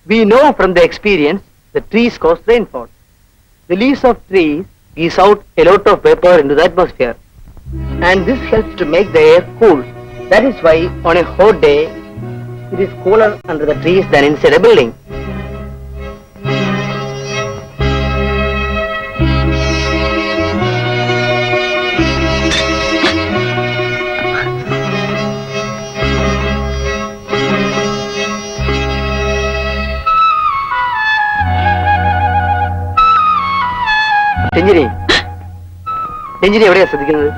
We know from the experience that trees cause rainfall. The leaves of trees gives out a lot of vapor into the atmosphere. And this helps to make the air cool. That is why on a hot day, it is cooler under the trees than inside a building. Ranjini Ranjini എവിടെയാ ശ്രദ്ധിക്കുന്നത്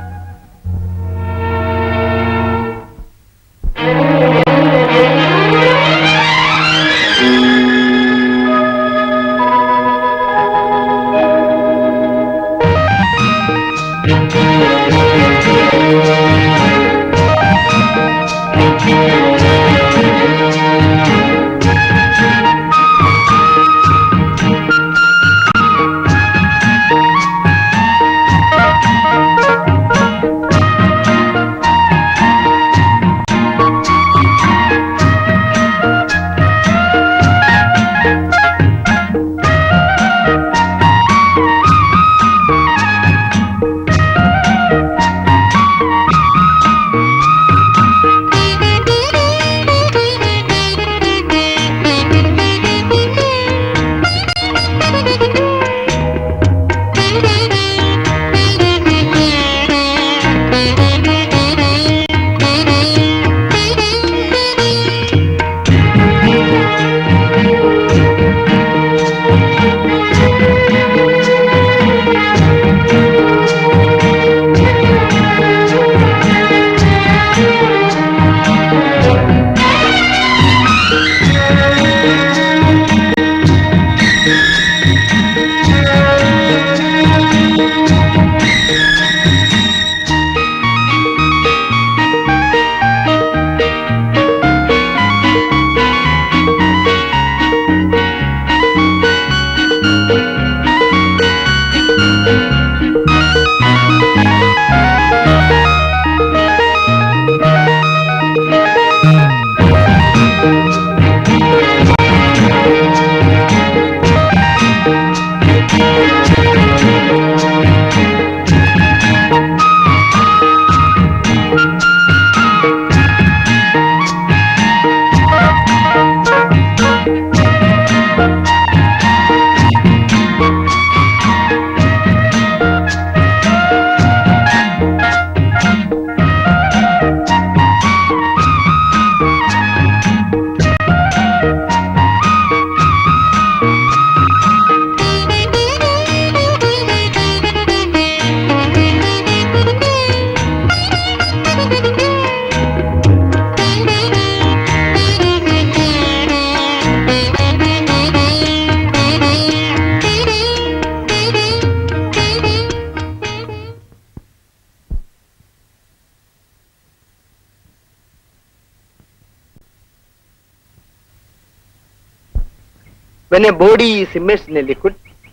When a body is immersed in a liquid,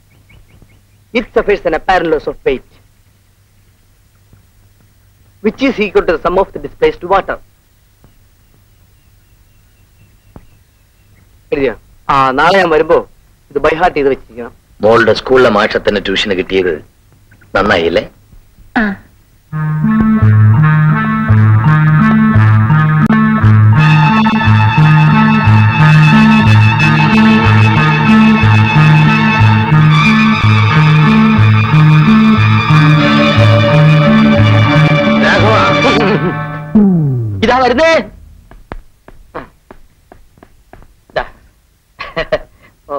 it suffers an apparent loss of weight, which is equal to the sum of the displaced water. എഴുതിയോ ആ നാളെ ഞാൻ വരുമ്പോ ഇത് by heart ചെയ്ത് വെച്ചിരിക്കണം മോളുടെ സ്കൂളിലെ മാഷത്തിന് ട്യൂഷന് കിട്ടിയത് നന്നായില്ലേ ആ രാഘവ ഇതാ വരുന്നേ ദാ. ഓ,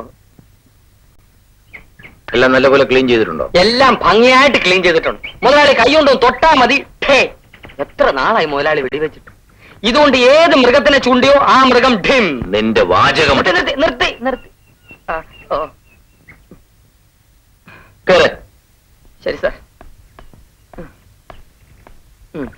എല്ലാം നല്ലപോലെ ക്ലീൻ ചെയ്തിട്ടുണ്ടോ എല്ലാം ഭംഗിയായിട്ട് ക്ലീൻ ചെയ്തിട്ടുണ്ട് മുതലാളി കൈകൊണ്ടൊന്ന് തൊട്ടാ മതി ഠേ എത്ര നാളായി മുതലാളി വെടിവെച്ചിട്ട് ഇതുകൊണ്ട് ഏത് മൃഗത്തിനെ ചൂണ്ടിയോ ആ മൃഗം ഡിം നിന്റെ വാചകം നിർത്തി നിർത്തി നിർത്തി നിർത്തി ആ, ഓ, കേറ്. ശരി സാർ ഉം.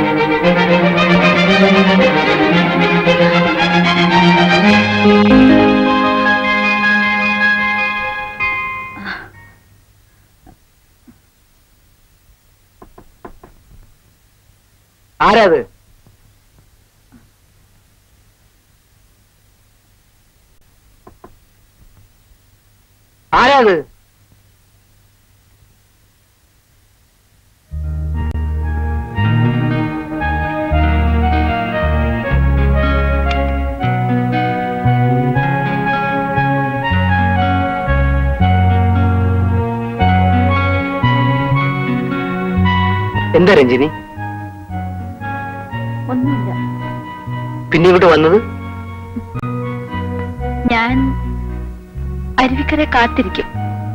ആ ആരാത് ആരാത് എന്താ രഞ്ജിനി ഒന്നുമില്ല പിന്നെ ഇങ്ങോട്ട് വന്നത് ഞാൻ അരുവിക്കര കാത്തിരിക്കും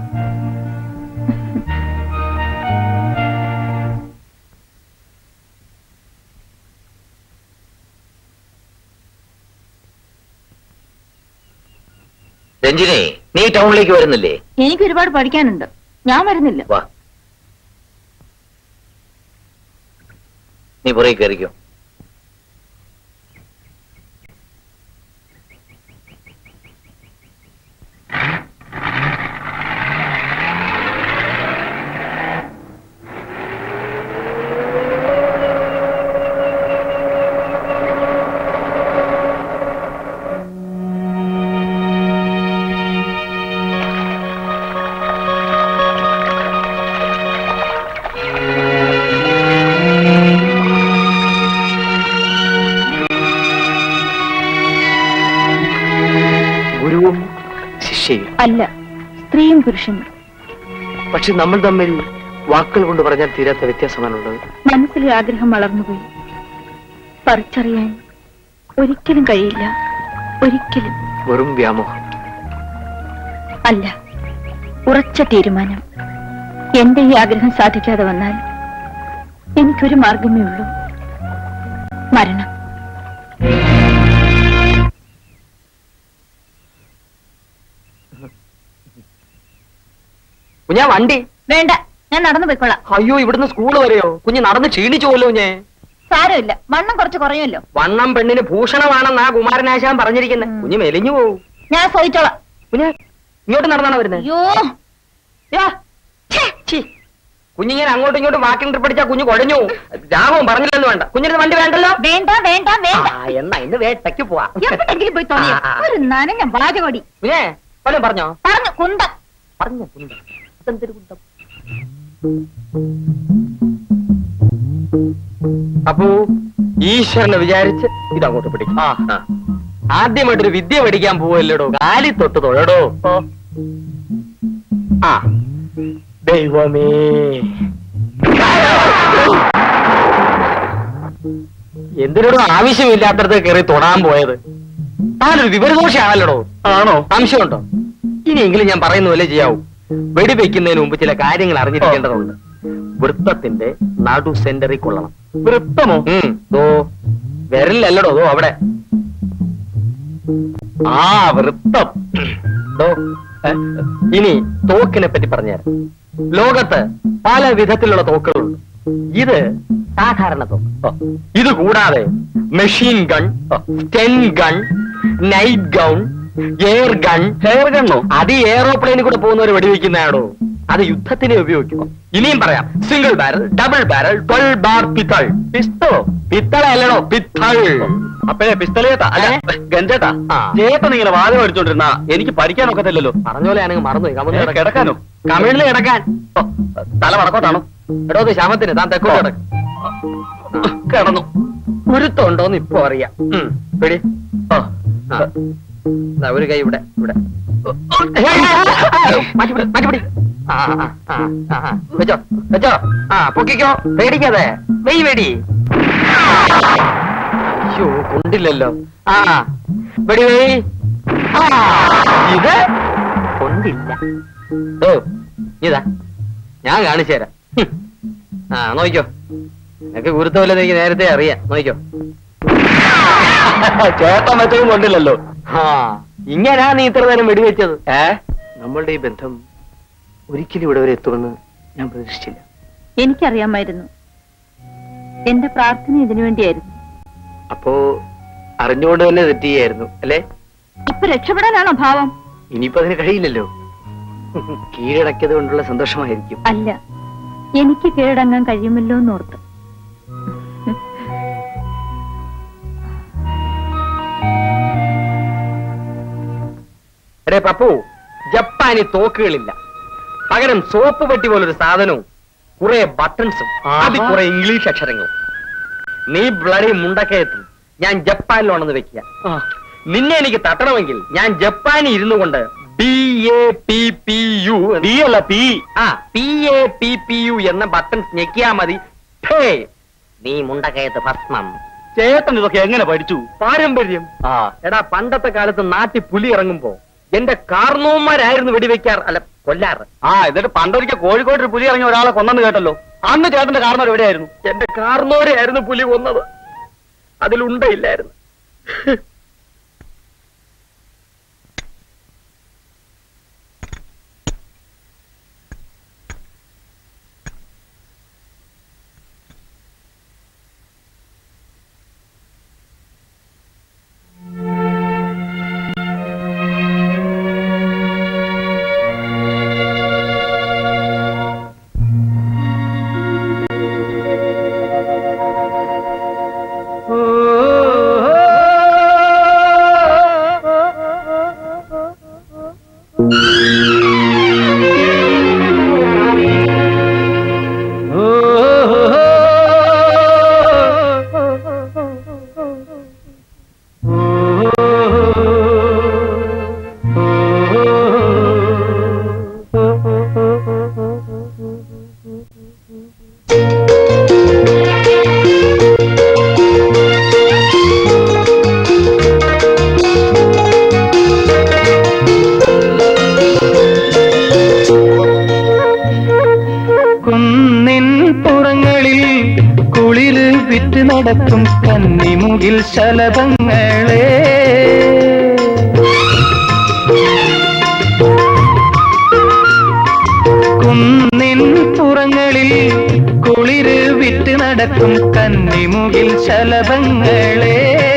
രഞ്ജിനി നീ ടൗണിലേക്ക് വരുന്നില്ലേ എനിക്ക് ഒരുപാട് പഠിക്കാനുണ്ട് ഞാൻ വരുന്നില്ല വാ നീ പുറകെ കയറിക്കോ ഗുരുവും ശിഷ്യയും അല്ല സ്ത്രീയും പുരുഷനും പക്ഷെ നമ്മൾ തമ്മിൽ വാക്കുകൾ കൊണ്ട് പറഞ്ഞാൽ തീരാത്ത വ്യത്യാസമാണുള്ളത് മനസ്സിലെ ആഗ്രഹം വളർന്നുപോയി പറിച്ചറിയാൻ ഒരിക്കലും കഴിയില്ല ഒരിക്കലും വെറും വ്യാമോഹം അല്ല ഉറച്ച തീരുമാനം എന്റെ ഈ ആഗ്രഹം സാധിക്കാതെ വന്നാൽ എനിക്കൊരു മാർഗമേ ഉള്ളൂ മരണം കുഞ്ഞാ വണ്ടി വേണ്ട ഞാൻ നടന്നു പോയിക്കൊള്ളാം അയ്യോ ഇവിടുന്ന് സ്കൂൾ വരെയോ കുഞ്ഞ് നടന്ന് ക്ഷീണിച്ചു പോലോ ഞാൻ സാരമില്ല വണ്ണം കുറച്ച് കുറയുമല്ലോ വണ്ണം പെണ്ണിന് ഭൂഷണമാണെന്നാ കുമാരനാശാൻ പറഞ്ഞിരിക്കുന്നത് ഉം. കുഞ്ഞ് മെലിഞ്ഞു പോവും ഞാൻ സോയിച്ചോളാം കുഞ്ഞ് ഇങ്ങോട്ട് നടന്നാണോ വരുന്നത് അയ്യോ കുഞ്ഞിങ്ങനെ അങ്ങോട്ടും ഇങ്ങോട്ടും വാക്കിംഗ് ട്രിപ്പ് അടിച്ചാ കുഞ്ഞ് കുഴഞ്ഞു രാഘവൻ പറഞ്ഞില്ലെന്ന് വേണ്ട കുഞ്ഞിന് വണ്ടി വേണ്ടല്ലോ വേണ്ട വേണ്ട വേണ്ട ആ, എന്നാ ഇന്ന് വേട്ടയ്ക്ക് പോവാ എപ്പോഴെങ്കിലും പോയി തോന്നിയോ ആ, ആ. ഒരു നനഞ്ഞ വാചകോടി കുഞ്ഞേ വല്ലതും പറഞ്ഞോ പറഞ്ഞു കുന്ത പറഞ്ഞോ കുഞ്ഞ് ഇതെന്തൊരു കുന്തം അപ്പോ ഈശ്വരനെ വിചാരിച്ച് ഇതങ്ങോട്ട് പിടിക്കും ആ ആ. ആദ്യമായിട്ടൊരു വിദ്യ പഠിക്കാൻ പോവല്ലേടോ കാലി തൊട്ട് തൊഴടോ ആ ദൈവമേ എന്തിനോടും ആവശ്യമില്ലാത്തടത്ത് കയറി തൊടാൻ പോയത് താനൊരു വിവരദോഷയാണല്ലോടോ ആണോ സംശയമുണ്ടോ ഇനിയെങ്കിലും ഞാൻ പറയുന്ന പോലെ ചെയ്യാവൂ വെടിവെക്കുന്നതിന് മുമ്പ് ചില കാര്യങ്ങൾ അറിഞ്ഞിരിക്കേണ്ടതുണ്ട് വൃത്തത്തിന്റെ നടു സെന്ററിൽ കൊള്ളണം വൃത്തമോ ദോ വിരലല്ലടോ ദോ അവിടെ ആ വൃത്തം ദോ ഏ, ഇനി തോക്കിനെ പറ്റി പറഞ്ഞുതരാം ലോകത്ത് പല വിധത്തിലുള്ള തോക്കുകളുണ്ട് ഇത് സാധാരണ തോക്ക് ഓ, ഇത് കൂടാതെ machine gun sten gun night gun air gun air ഗണ്ണോ അത് എയറോപ്ലെയിനിൽ കൂടെ പോകുന്നവർ വെടിവെക്കുന്നതാണോ അത് യുദ്ധത്തിനെ ഉപയോഗിക്കും ഇനിയും പറയാം single barrel double barrel twelve bore പിത്തൾ പിസ്തോ പിത്തള അല്ലടോ പിത്തൾ അപ്പഴേ പിസ്തലേട്ടാ അല്ല ഏ? ഗഞ്ചേട്ടാ ആ. ചേട്ടൻ ഇങ്ങനെ വാദം അടിച്ചോണ്ടിരുന്ന എനിക്ക് പഠിക്കാനൊക്കത്തില്ലല്ലോ പറഞ്ഞോലെയാണെങ്കിൽ മറന്നു ഏ, കിടക്കാനോ? കമിഴ്ന്ന് കിടക്കാൻ ഓ, തല വടക്കോട്ടാണോ എടോ ഇത് ശാമത്തിന് താൻ തെക്കോട്ട് ഓ. കിടക്കും കിടന്നു ഗുരുത്വം ഉണ്ടോന്ന് ഇപ്പൊ അറിയാം ഉം, പിടി ഓ, ആ. ദാ ഒരു കൈ ഇവിടെ ഇവിടെ മാറ്റി പിടി, മാറ്റി പിടി. ആ, ആ, ആ, ആ, ആ. വെച്ചോ വെച്ചോ ആ പൊക്കിക്കോ പേടിക്കാതെ വെയ് വെടി അയ്യോ കൊണ്ടില്ലല്ലോ ആ വെടി വെയ് ആ, ഇത് കൊണ്ടില്ല ഓ ഇതാ ഞാൻ കാണിച്ചു തരാം ഹും. ആ നോക്കിക്കോ നിനക്ക് ഗുരുത്വമില്ലെന്ന് എനിക്ക് നേരത്തെ അറിയാം നോക്കിക്കോ ചേട്ടൻ വെച്ചതും കൊണ്ടില്ലല്ലോ ആ ഇങ്ങനാ നീ ഇത്ര നേരം വെടിവെച്ചത് ഏ നമ്മളുടെ ഈ ബന്ധം ഒരിക്കലും ഇവിടെ വരെ എത്തുമെന്ന് ഞാൻ പ്രതീക്ഷിച്ചില്ല എനിക്കറിയാമായിരുന്നു എന്റെ പ്രാർത്ഥന ഇതിനു വേണ്ടിയായിരുന്നു അപ്പോ അറിഞ്ഞുകൊണ്ട് തന്നെ തെറ്റിയായിരുന്നു അല്ലേ അപ്പൊ രക്ഷപ്പെടാനാണോ ഭാവം ഇനിയിപ്പോ അതിന് കഴിയില്ലല്ലോ കീഴടക്കിയത് കൊണ്ടുള്ള സന്തോഷമായിരിക്കും അല്ല എനിക്ക് കീഴടങ്ങാൻ കഴിയുമല്ലോ എന്നോർത്ത് എടേ പപ്പു ജപ്പാനി തോക്കുകളില്ല പകരം സോപ്പ് പെട്ടി പോലൊരു സാധനവും കുറെ ബട്ടൺസും അത് കുറെ ഇംഗ്ലീഷ് അക്ഷരങ്ങളും നീ ബ്ലഡി മുണ്ടക്കയത്തും ഞാൻ ജപ്പാനിലാണെന്ന് വെക്കുക നിന്നെ എനിക്ക് തട്ടണമെങ്കിൽ ഞാൻ ജപ്പാനിൽ ഇരുന്നു കൊണ്ട് B A P P U B അല്ല പി ആ P A P P U എന്ന ബട്ടൺസ് ഞെക്കിയാ മതി ഠേ, നീ മുണ്ടക്കയത്ത് ഭസ്മം ചേട്ടൻ ഇതൊക്കെ എങ്ങനെ പഠിച്ചു പാരമ്പര്യം ആ എടാ പണ്ടത്തെ കാലത്ത് നാട്ടിൽ പുലി ഇറങ്ങുമ്പോ എന്റെ കാർന്നോന്മാരായിരുന്നു വെടിവെക്കാർ അല്ല കൊല്ലാറ് ആ എന്നിട്ട് പണ്ടൊരിക്കൽ കോഴിക്കോട് ഒരു പുലി ഇറങ്ങിയ ഒരാളെ കൊന്നെന്ന് കേട്ടല്ലോ അന്ന് ചേട്ടന്റെ കാരണം എവിടെയായിരുന്നു എന്റെ കാർന്നോരെയായിരുന്നു പുലി കൊന്നത് അതിലുണ്ടയില്ലായിരുന്നു കുന്നിൻ പുറങ്ങളിൽ കുളിര് വിറ്റ് നടക്കും കന്നിമുകിൽ ശലഭങ്ങളെ കുന്നിൻ പുറങ്ങളിൽ കുളിര് വിറ്റ് നടക്കും കന്നിമുകിൽ ശലഭങ്ങളെ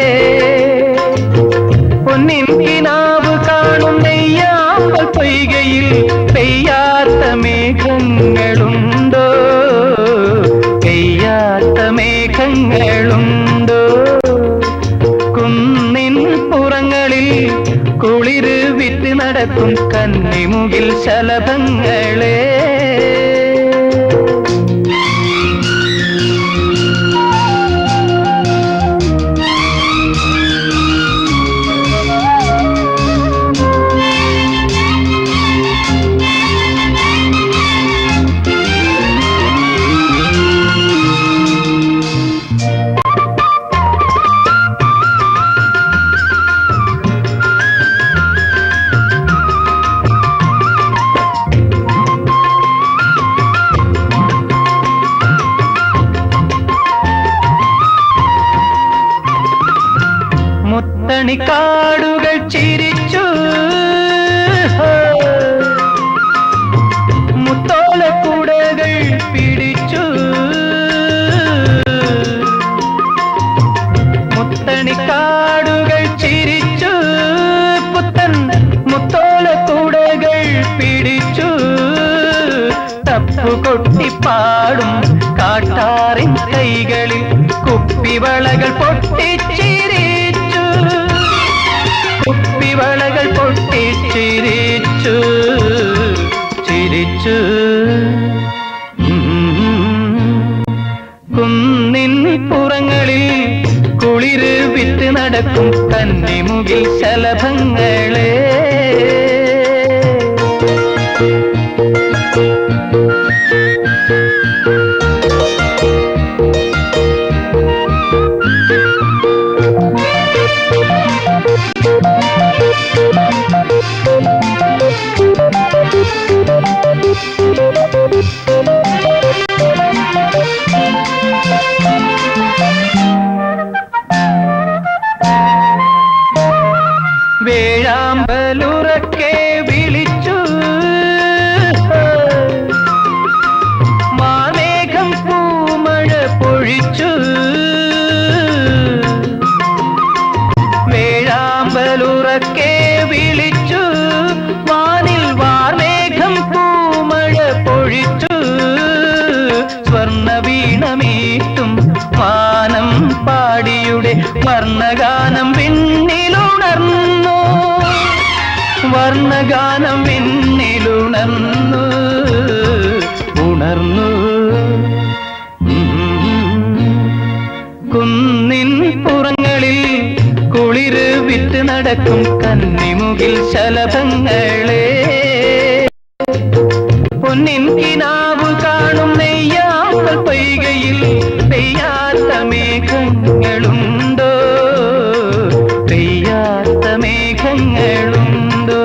പൊന്നിൻ കിനാവ് കാണും നെയ്യാമ്പൽ പൊയ്കയിൽ പെയ്യാത്ത മേഘങ്ങളുണ്ടോ പെയ്യാത്ത മേഘങ്ങളുണ്ടോ കുന്നിൻ പുറങ്ങളിൽ കുളിര് വിറ്റ് നടക്കും കന്നിമുകിൽ ശലഭങ്ങളെ മുത്തണിക്കാടുകൾ ചിരിച്ചു മുത്തോലക്കൂടകൾ പിടിച്ചു മുത്തണിക്കാടുകൾ ചിരിച്ചു പുത്തൻ മുത്തോലക്കൂടകൾ പിടിച്ചു തപ്പുകൊട്ടിപ്പാടും കാട്ടാറിൻ കൈകളിൽ കുപ്പിവളകൾ പൊട്ടിച്ചിരിച്ചു കുപ്പിവളകൾ പൊട്ടിച്ചിരിച്ചു ചിരിച്ചു കുന്നിൻ പുറങ്ങളിൽ കുളിര് വിറ്റ് നടക്കും കന്നിമുകിൽ ശലഭങ്ങളെ വേഴാമ്പലുറക്കെ വിളിച്ചു മാമേഘം പൂമഴ പൊഴിച്ചു വേഴാമ്പലുറക്കെ വിളിച്ചു വാനിൽ വാർമേഘം പൂമഴ പൊഴിച്ചു സ്വർണ വീണമീട്ടും മാനം പാടിയുടെ വർണ്ണഗാനം പിന്നിലുണർന്നു വർണ്ണഗാനം എന്നിലുണർന്നു ഉണർന്നു കുന്നിൻ പുറങ്ങളിൽ കുളിര് വിറ്റ് നടക്കും കന്നിമുകിൽ ശലഭങ്ങളെ പൊന്നിൻ കിനാവ് കാണും നെയ്യാമ്പൽ പൊയ്കയിൽ പെയ്യാത്ത മേഘങ്ങളുണ്ടോ പെയ്യാത്ത മേഘങ്ങളുണ്ടോ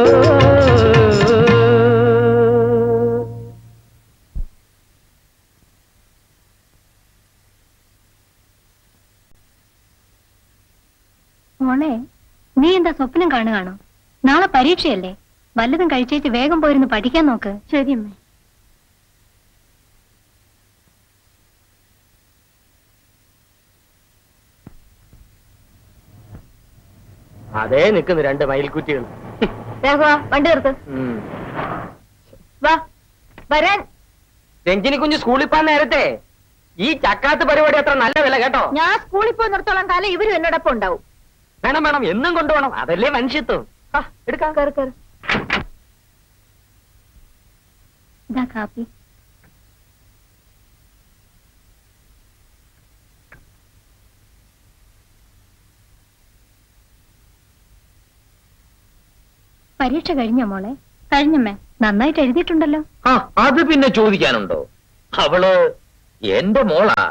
മോളെ നീ എന്താ സ്വപ്നം കാണുകയാണോ നാളെ പരീക്ഷയല്ലേ വല്ലതും കഴിച്ചേച്ച് വേഗം പോയിരുന്ന് പഠിക്കാൻ നോക്ക് ശരി അമ്മേ അതേ നിൽക്കുന്നു രണ്ട് മയിൽക്കുറ്റികൾ രാഘവ വണ്ടി നിർത്ത് വാ വരാൻ രഞ്ജിനി കുഞ്ഞ് സ്കൂളിൽ പോകാൻ നേരത്തെ ഈ ചക്കാത്ത് പരിപാടി അത്ര നല്ലതല്ല കേട്ടോ ഞാൻ സ്കൂളിൽ പോയി നിർത്തോളം കാലം ഇവരും എന്നോടൊപ്പം ഉണ്ടാവും വേണം വേണം എന്നും കൊണ്ടുപോകണം അതല്ലേ മനുഷ്യത്വം ആ, എടുക്കാം കയറി കയറി ഇതാ കാപ്പി പരീക്ഷ കഴിഞ്ഞോ മോളെ കഴിഞ്ഞമ്മേ നന്നായിട്ട് എഴുതിയിട്ടുണ്ടല്ലോ ആ അത് പിന്നെ ചോദിക്കാനുണ്ടോ അവള് എന്റെ മോളാ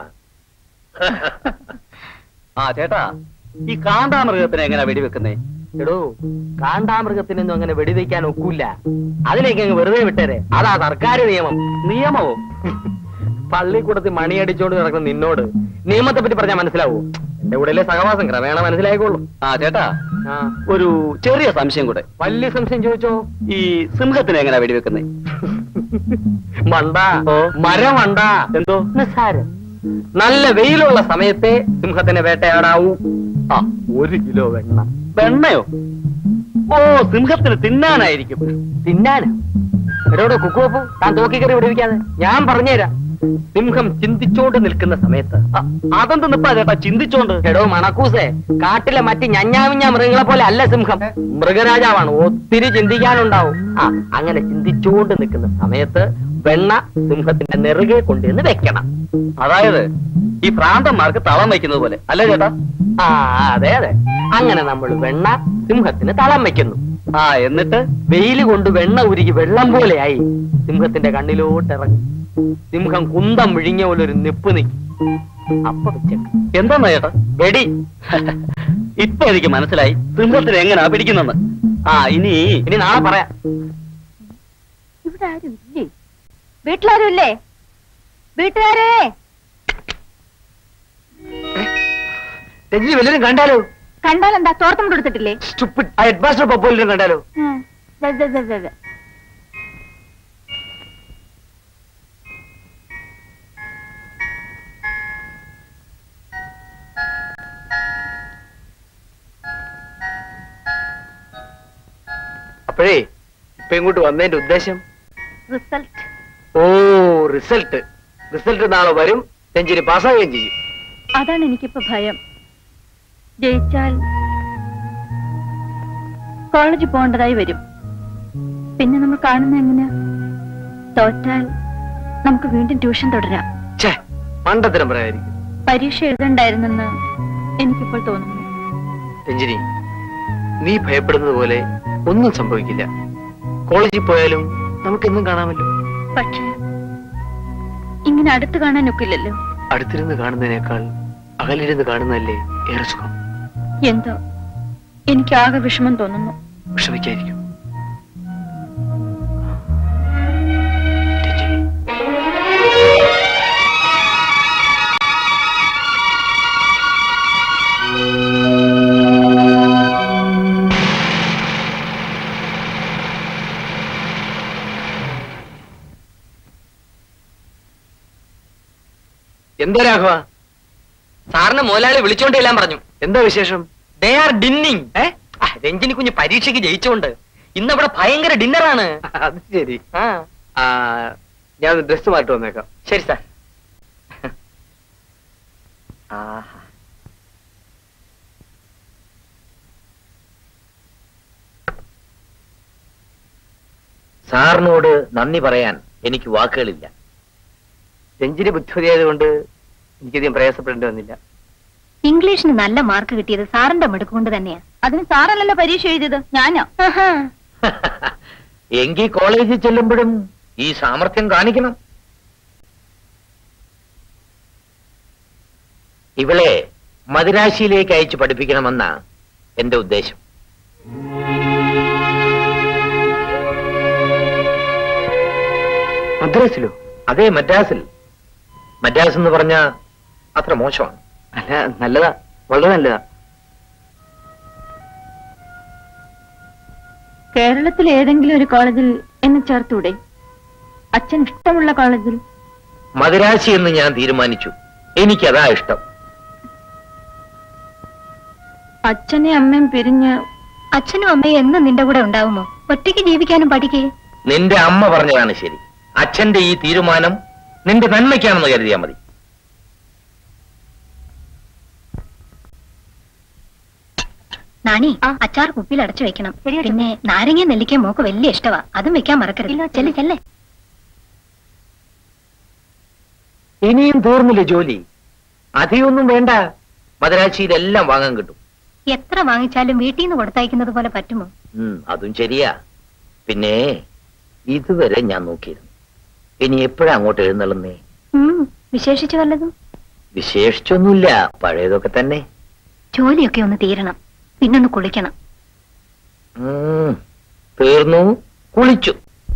ആ ചേട്ടാ ഈ കാണ്ടാമൃഗത്തിനെ എങ്ങനെ വെടിവെക്കുന്നേ എടോ കാണ്ടാമൃഗത്തിനൊന്നും അങ്ങനെ വെടിവെക്കാൻ ഒക്കൂല അതിലേക്ക് അങ്ങ് വെറുതെ വിട്ടേരെ അതാ സർക്കാർ നിയമം നിയമമോ പള്ളിക്കൂടത്തിൽ മണിയടിച്ചോണ്ട് നടക്കുന്ന നിന്നോട് നിയമത്തെ പറ്റി പറഞ്ഞാൽ മനസ്സിലാവൂ എന്റെ കൂടെ സഹവാസം ക്രമേണ മനസ്സിലായിക്കോളും ആ ചേട്ടാ ആ ഒരു ചെറിയ സംശയം കൂടെ വലിയ സംശയം ചോദിച്ചോ ഈ സിംഹത്തിനെ എങ്ങനെ വെടിവെക്കുന്നേ മണ്ട ഓ. മരമണ്ട എന്തോ നിസ്സാരം നല്ല വെയിലുള്ള സമയത്തെ സിംഹത്തിനെ വേട്ടയാടാവൂ ആ ഒരു കിലോ വെണ്ണ വെണ്ണയോ ഓ സിംഹത്തിന് തിന്നാനായിരിക്കും തിന്നാന് എടോടെ കുക്കുവപ്പു താൻ തോക്കിക്കറി വിടുവിക്കാതെ ഞാൻ പറഞ്ഞുതരാം സിംഹം ചിന്തിച്ചോണ്ട് നിൽക്കുന്ന സമയത്ത് അ- അതെന്ത് നിപ്പാ ചേട്ടാ ചിന്തിച്ചോണ്ട് എടോ മണക്കൂസേ കാട്ടിലെ മറ്റ് ഞഞ്ഞാവിഞ്ഞ മൃഗങ്ങളെ പോലെ അല്ല സിംഹം മൃഗരാജാവാണ് ഒത്തിരി ചിന്തിക്കാനുണ്ടാവും ആ അങ്ങനെ ചിന്തിച്ചുകൊണ്ട് നിൽക്കുന്ന സമയത്ത് വെണ്ണ സിംഹത്തിന്റെ നെറുകെ കൊണ്ടുവന്ന് വെക്കണം അതായത് ഈ ഭ്രാന്തന്മാർക്ക് തളം വയ്ക്കുന്നത് പോലെ അല്ലേ ചേട്ടാ ആ അതെ അതെ അങ്ങനെ നമ്മൾ വെണ്ണ സിംഹത്തിന് തളം വെക്കുന്നു ആ എന്നിട്ട് വെയിൽ കൊണ്ട് വെണ്ണ ഉരുകി വെള്ളം പോലെയായി സിംഹത്തിന്റെ കണ്ണിലോട്ട് ഇറങ്ങി സിംഹം കുന്തം വിഴിഞ്ഞ പോലെ ഒരു നിപ്പ് നിൽക്കി അപ്പൊ വെച്ചേക്ക് എന്താന്നാ ചേട്ടാ വെടി ഇപ്പൊ എനിക്ക് മനസ്സിലായി സിംഹത്തിന് എങ്ങനെയാ പിടിക്കുന്നെന്ന് ആ ഇനി ഇനി നാളെ പറയാം ഇവിടെ ആരും ഇല്ലേ വീട്ടിലാരും ഇല്ലേ വീട്ടുകാരെ രഞ്ജിനി വല്ലതും കണ്ടാലോ കണ്ടാൽ എന്താ തോർത്തം കൊടുത്തിട്ടില്ലേ സ്റ്റുപ്പിഡ് ആ ഹെഡ് മാസ്റ്റർ പപ്പോലും കണ്ടാലോ ദേ, ദേ, ദേ, ദേ, ദേ. അപ്പോഴേ ഇപ്പൊ ഇങ്ങോട്ട് വന്നതിന്റെ ഉദ്ദേശം റിസൾട്ട് ഓ റിസൾട്ട് റിസൾട്ട് നാളെ വരും രഞ്ജിനി പാസ്സാവുകയും ചെയ്യും അതാണ് എനിക്കിപ്പോ ഭയം ജയിച്ചാൽ കോളേജിൽ പോകേണ്ടതായി വരും പിന്നെ നമ്മൾ കാണുന്ന എങ്ങനെയാ തോറ്റാൽ നമുക്ക് വീണ്ടും ട്യൂഷൻ തുടരാം ഛേ മണ്ടത്തരം പറയായിരിക്കും പരീക്ഷ എഴുതണ്ടായിരുന്നെന്ന് എനിക്കിപ്പോൾ തോന്നുന്നു രഞ്ജിനി നീ ഭയപ്പെടുന്നത് പോലെ ഒന്നും സംഭവിക്കില്ല കോളേജിൽ പോയാലും നമുക്കെന്നും കാണാമല്ലോ പക്ഷേ ഇങ്ങനെ അടുത്ത് കാണാൻ ഒക്കില്ലല്ലോ അടുത്തിരുന്ന് കാണുന്നതിനേക്കാൾ അകലിരുന്ന് കാണുന്നതല്ലേ ഏറെ സുഖം എന്തോ എനിക്ക് ആകെ വിഷമം തോന്നുന്നു വിഷമിക്കായിരിക്കും എന്താ രാഘവ സാറിന് മുതലാളി വിളിച്ചോണ്ട് ചെല്ലാൻ പറഞ്ഞു എന്താ വിശേഷം ദേ ആർ ഡിന്നിങ് ഏ ആ, രഞ്ജിനി കുഞ്ഞ് പരീക്ഷയ്ക്ക് ജയിച്ചോണ്ട് ഇന്നവിടെ ഭയങ്കര ഡിന്നറാണ് അത് ശരി ആ ഞാൻ ഡ്രസ് മാറ്റി വന്നേക്കാം ശരി സാർ ആഹാ സാറിനോട് നന്ദി പറയാൻ എനിക്ക് വാക്കുകളില്ല രഞ്ജിനി ബുദ്ധിമതിയായതുകൊണ്ട് എനിക്കധികം പ്രയാസപ്പെടേണ്ടി വന്നില്ല ഇംഗ്ലീഷിന് നല്ല മാർക്ക് കിട്ടിയത് സാറിന്റെ മിടുക്ക് കൊണ്ട് തന്നെയാ അതിന് സാറല്ലല്ലോ പരീക്ഷ എഴുതിയത് ഞാനോ എങ്കിൽ കോളേജിൽ ചെല്ലുമ്പോഴും ഈ സാമർഥ്യം കാണിക്കണം ഇവളെ മദിരാശിയിലേക്ക് അയച്ചു പഠിപ്പിക്കണമെന്ന എന്റെ ഉദ്ദേശം മദ്രാസിലോ അതേ മദ്രാസിൽ മദ്രാസ് എന്ന് പറഞ്ഞ അത്ര മോശമാണ് അല്ല നല്ലതാ വളരെ നല്ലതാ കേരളത്തിൽ ഏതെങ്കിലും ഒരു കോളേജിൽ എന്നെ ചേർത്തൂടെ അച്ഛൻ ഇഷ്ടമുള്ള കോളേജിൽ മദിരാശി എന്ന് ഞാൻ തീരുമാനിച്ചു എനിക്കതാ ഇഷ്ടം അച്ഛനെ അമ്മയും പിരിഞ്ഞ് അച്ഛനും അമ്മയും എന്നും നിന്റെ കൂടെ ഉണ്ടാവുമോ ഒറ്റയ്ക്ക് ജീവിക്കാനും പഠിക്കേ നിന്റെ അമ്മ പറഞ്ഞതാണ് ശരി അച്ഛന്റെ ഈ തീരുമാനം നിന്റെ നന്മയ്ക്കാണെന്ന് കരുതിയാ മതി നാണി അച്ചാർ കുപ്പിയിൽ അടച്ചു വെക്കണം പിന്നെ നാരങ്ങ നെല്ലിക്ക മോക്ക് വലിയ ഇഷ്ടവാ അതും വെക്കാൻ മറക്കരുത് ചെല്ലെ ചെല്ലെ ഇനിയും തീർന്നില്ല ജോലി അധികമൊന്നും വേണ്ട മദരാശിയിലെല്ലാം വാങ്ങാൻ കിട്ടും എത്ര വാങ്ങിച്ചാലും വീട്ടിൽ നിന്ന് കൊടുത്തയക്കുന്നത് പോലെ പറ്റുമോ ഉം, അതും ശരിയാ പിന്നെ ഇതുവരെ ഞാൻ നോക്കിയിരുന്നു ഇനി എപ്പോഴാ അങ്ങോട്ട് എഴുന്നള്ളുന്നേ ഉം, വിശേഷിച്ച് വല്ലതും വിശേഷിച്ചൊന്നുമില്ല പഴയതൊക്കെ തന്നെ ജോലിയൊക്കെ ഒന്ന് തീരണം പിന്നൊന്ന് കുളിക്കണം ഉം, തീർന്നു കുളിച്ചു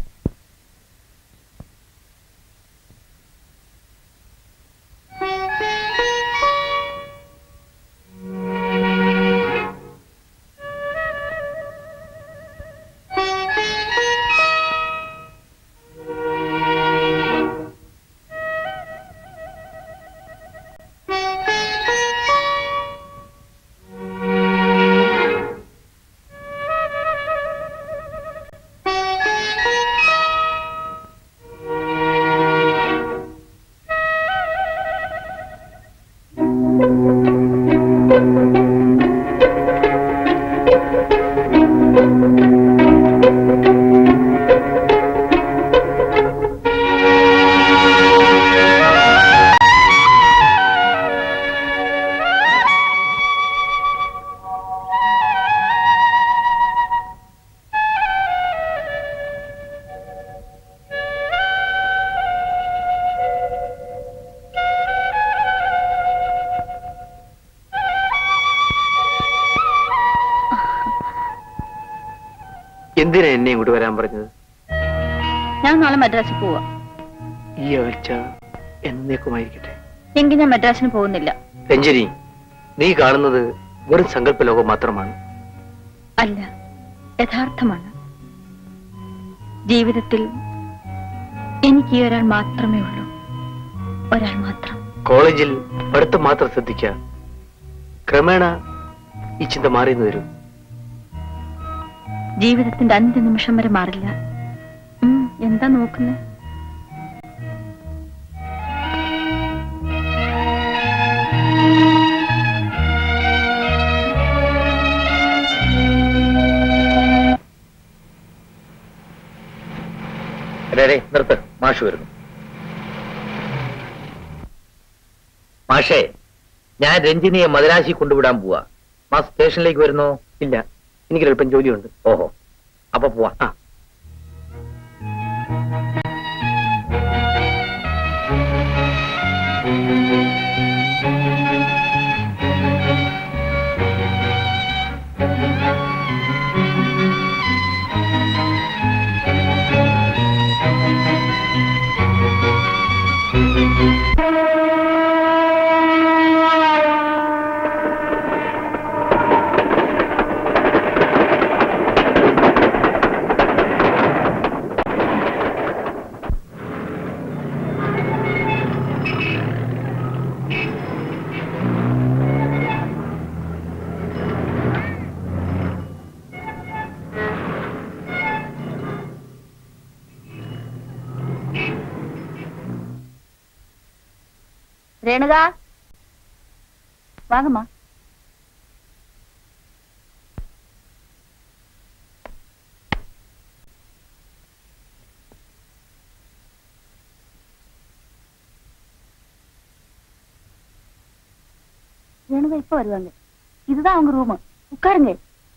എന്തിനാ എന്നെ ഇങ്ങോട്ട് വരാൻ പറഞ്ഞത് ഞാൻ നാളെ മദ്രാസിൽ പോവാ ഈ ആഴ്ച എന്നേക്കുമായിരിക്കട്ടെ എങ്കിൽ ഞാൻ മദ്രാസിന് പോകുന്നില്ല രഞ്ജനി നീ കാണുന്നത് വെറും സങ്കല്പ ലോകം മാത്രമാണ് അല്ല യഥാർത്ഥമാണ് ജീവിതത്തിൽ എനിക്ക് ഈ ഒരാൾ മാത്രമേ ഉള്ളൂ ഒരാൾ മാത്രം കോളേജിൽ പഠിത്തം മാത്രം ശ്രദ്ധിക്കുക ക്രമേണ ഈ ചിന്ത മാറിയെന്ന് വരും ജീവിതത്തിന്റെ അന്ത്യ നിമിഷം വരെ മാറില്ല ഉം, എന്താ നോക്കുന്നേ രേ നിർത്ത് മാഷ് വരുന്നു മാഷേ ഞാൻ രഞ്ജിനിയെ മദരാശി കൊണ്ടുവിടാൻ പോവാ മാസ് സ്റ്റേഷനിലേക്ക് വരുന്നോ ഇല്ല എനിക്കൊരല്പം ജോലിയുണ്ട് ഓഹോ അപ്പൊ പോവാ ആ. രേണുക വാങ്ങമ്മ ரேணுகா இப்ப வருவாங்க இதுதான் அவங்க ரூம் உட்காருங்க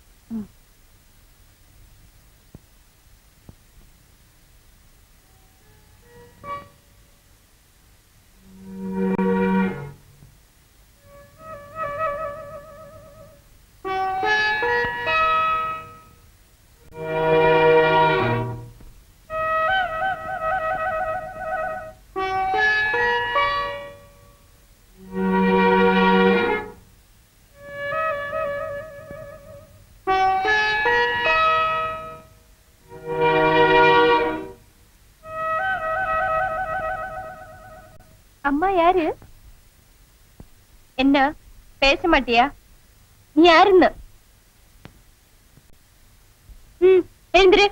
அம்மா யாரு என்ன பேச மாட்டியா நீ யாருன்னு ம் எழுந்திரு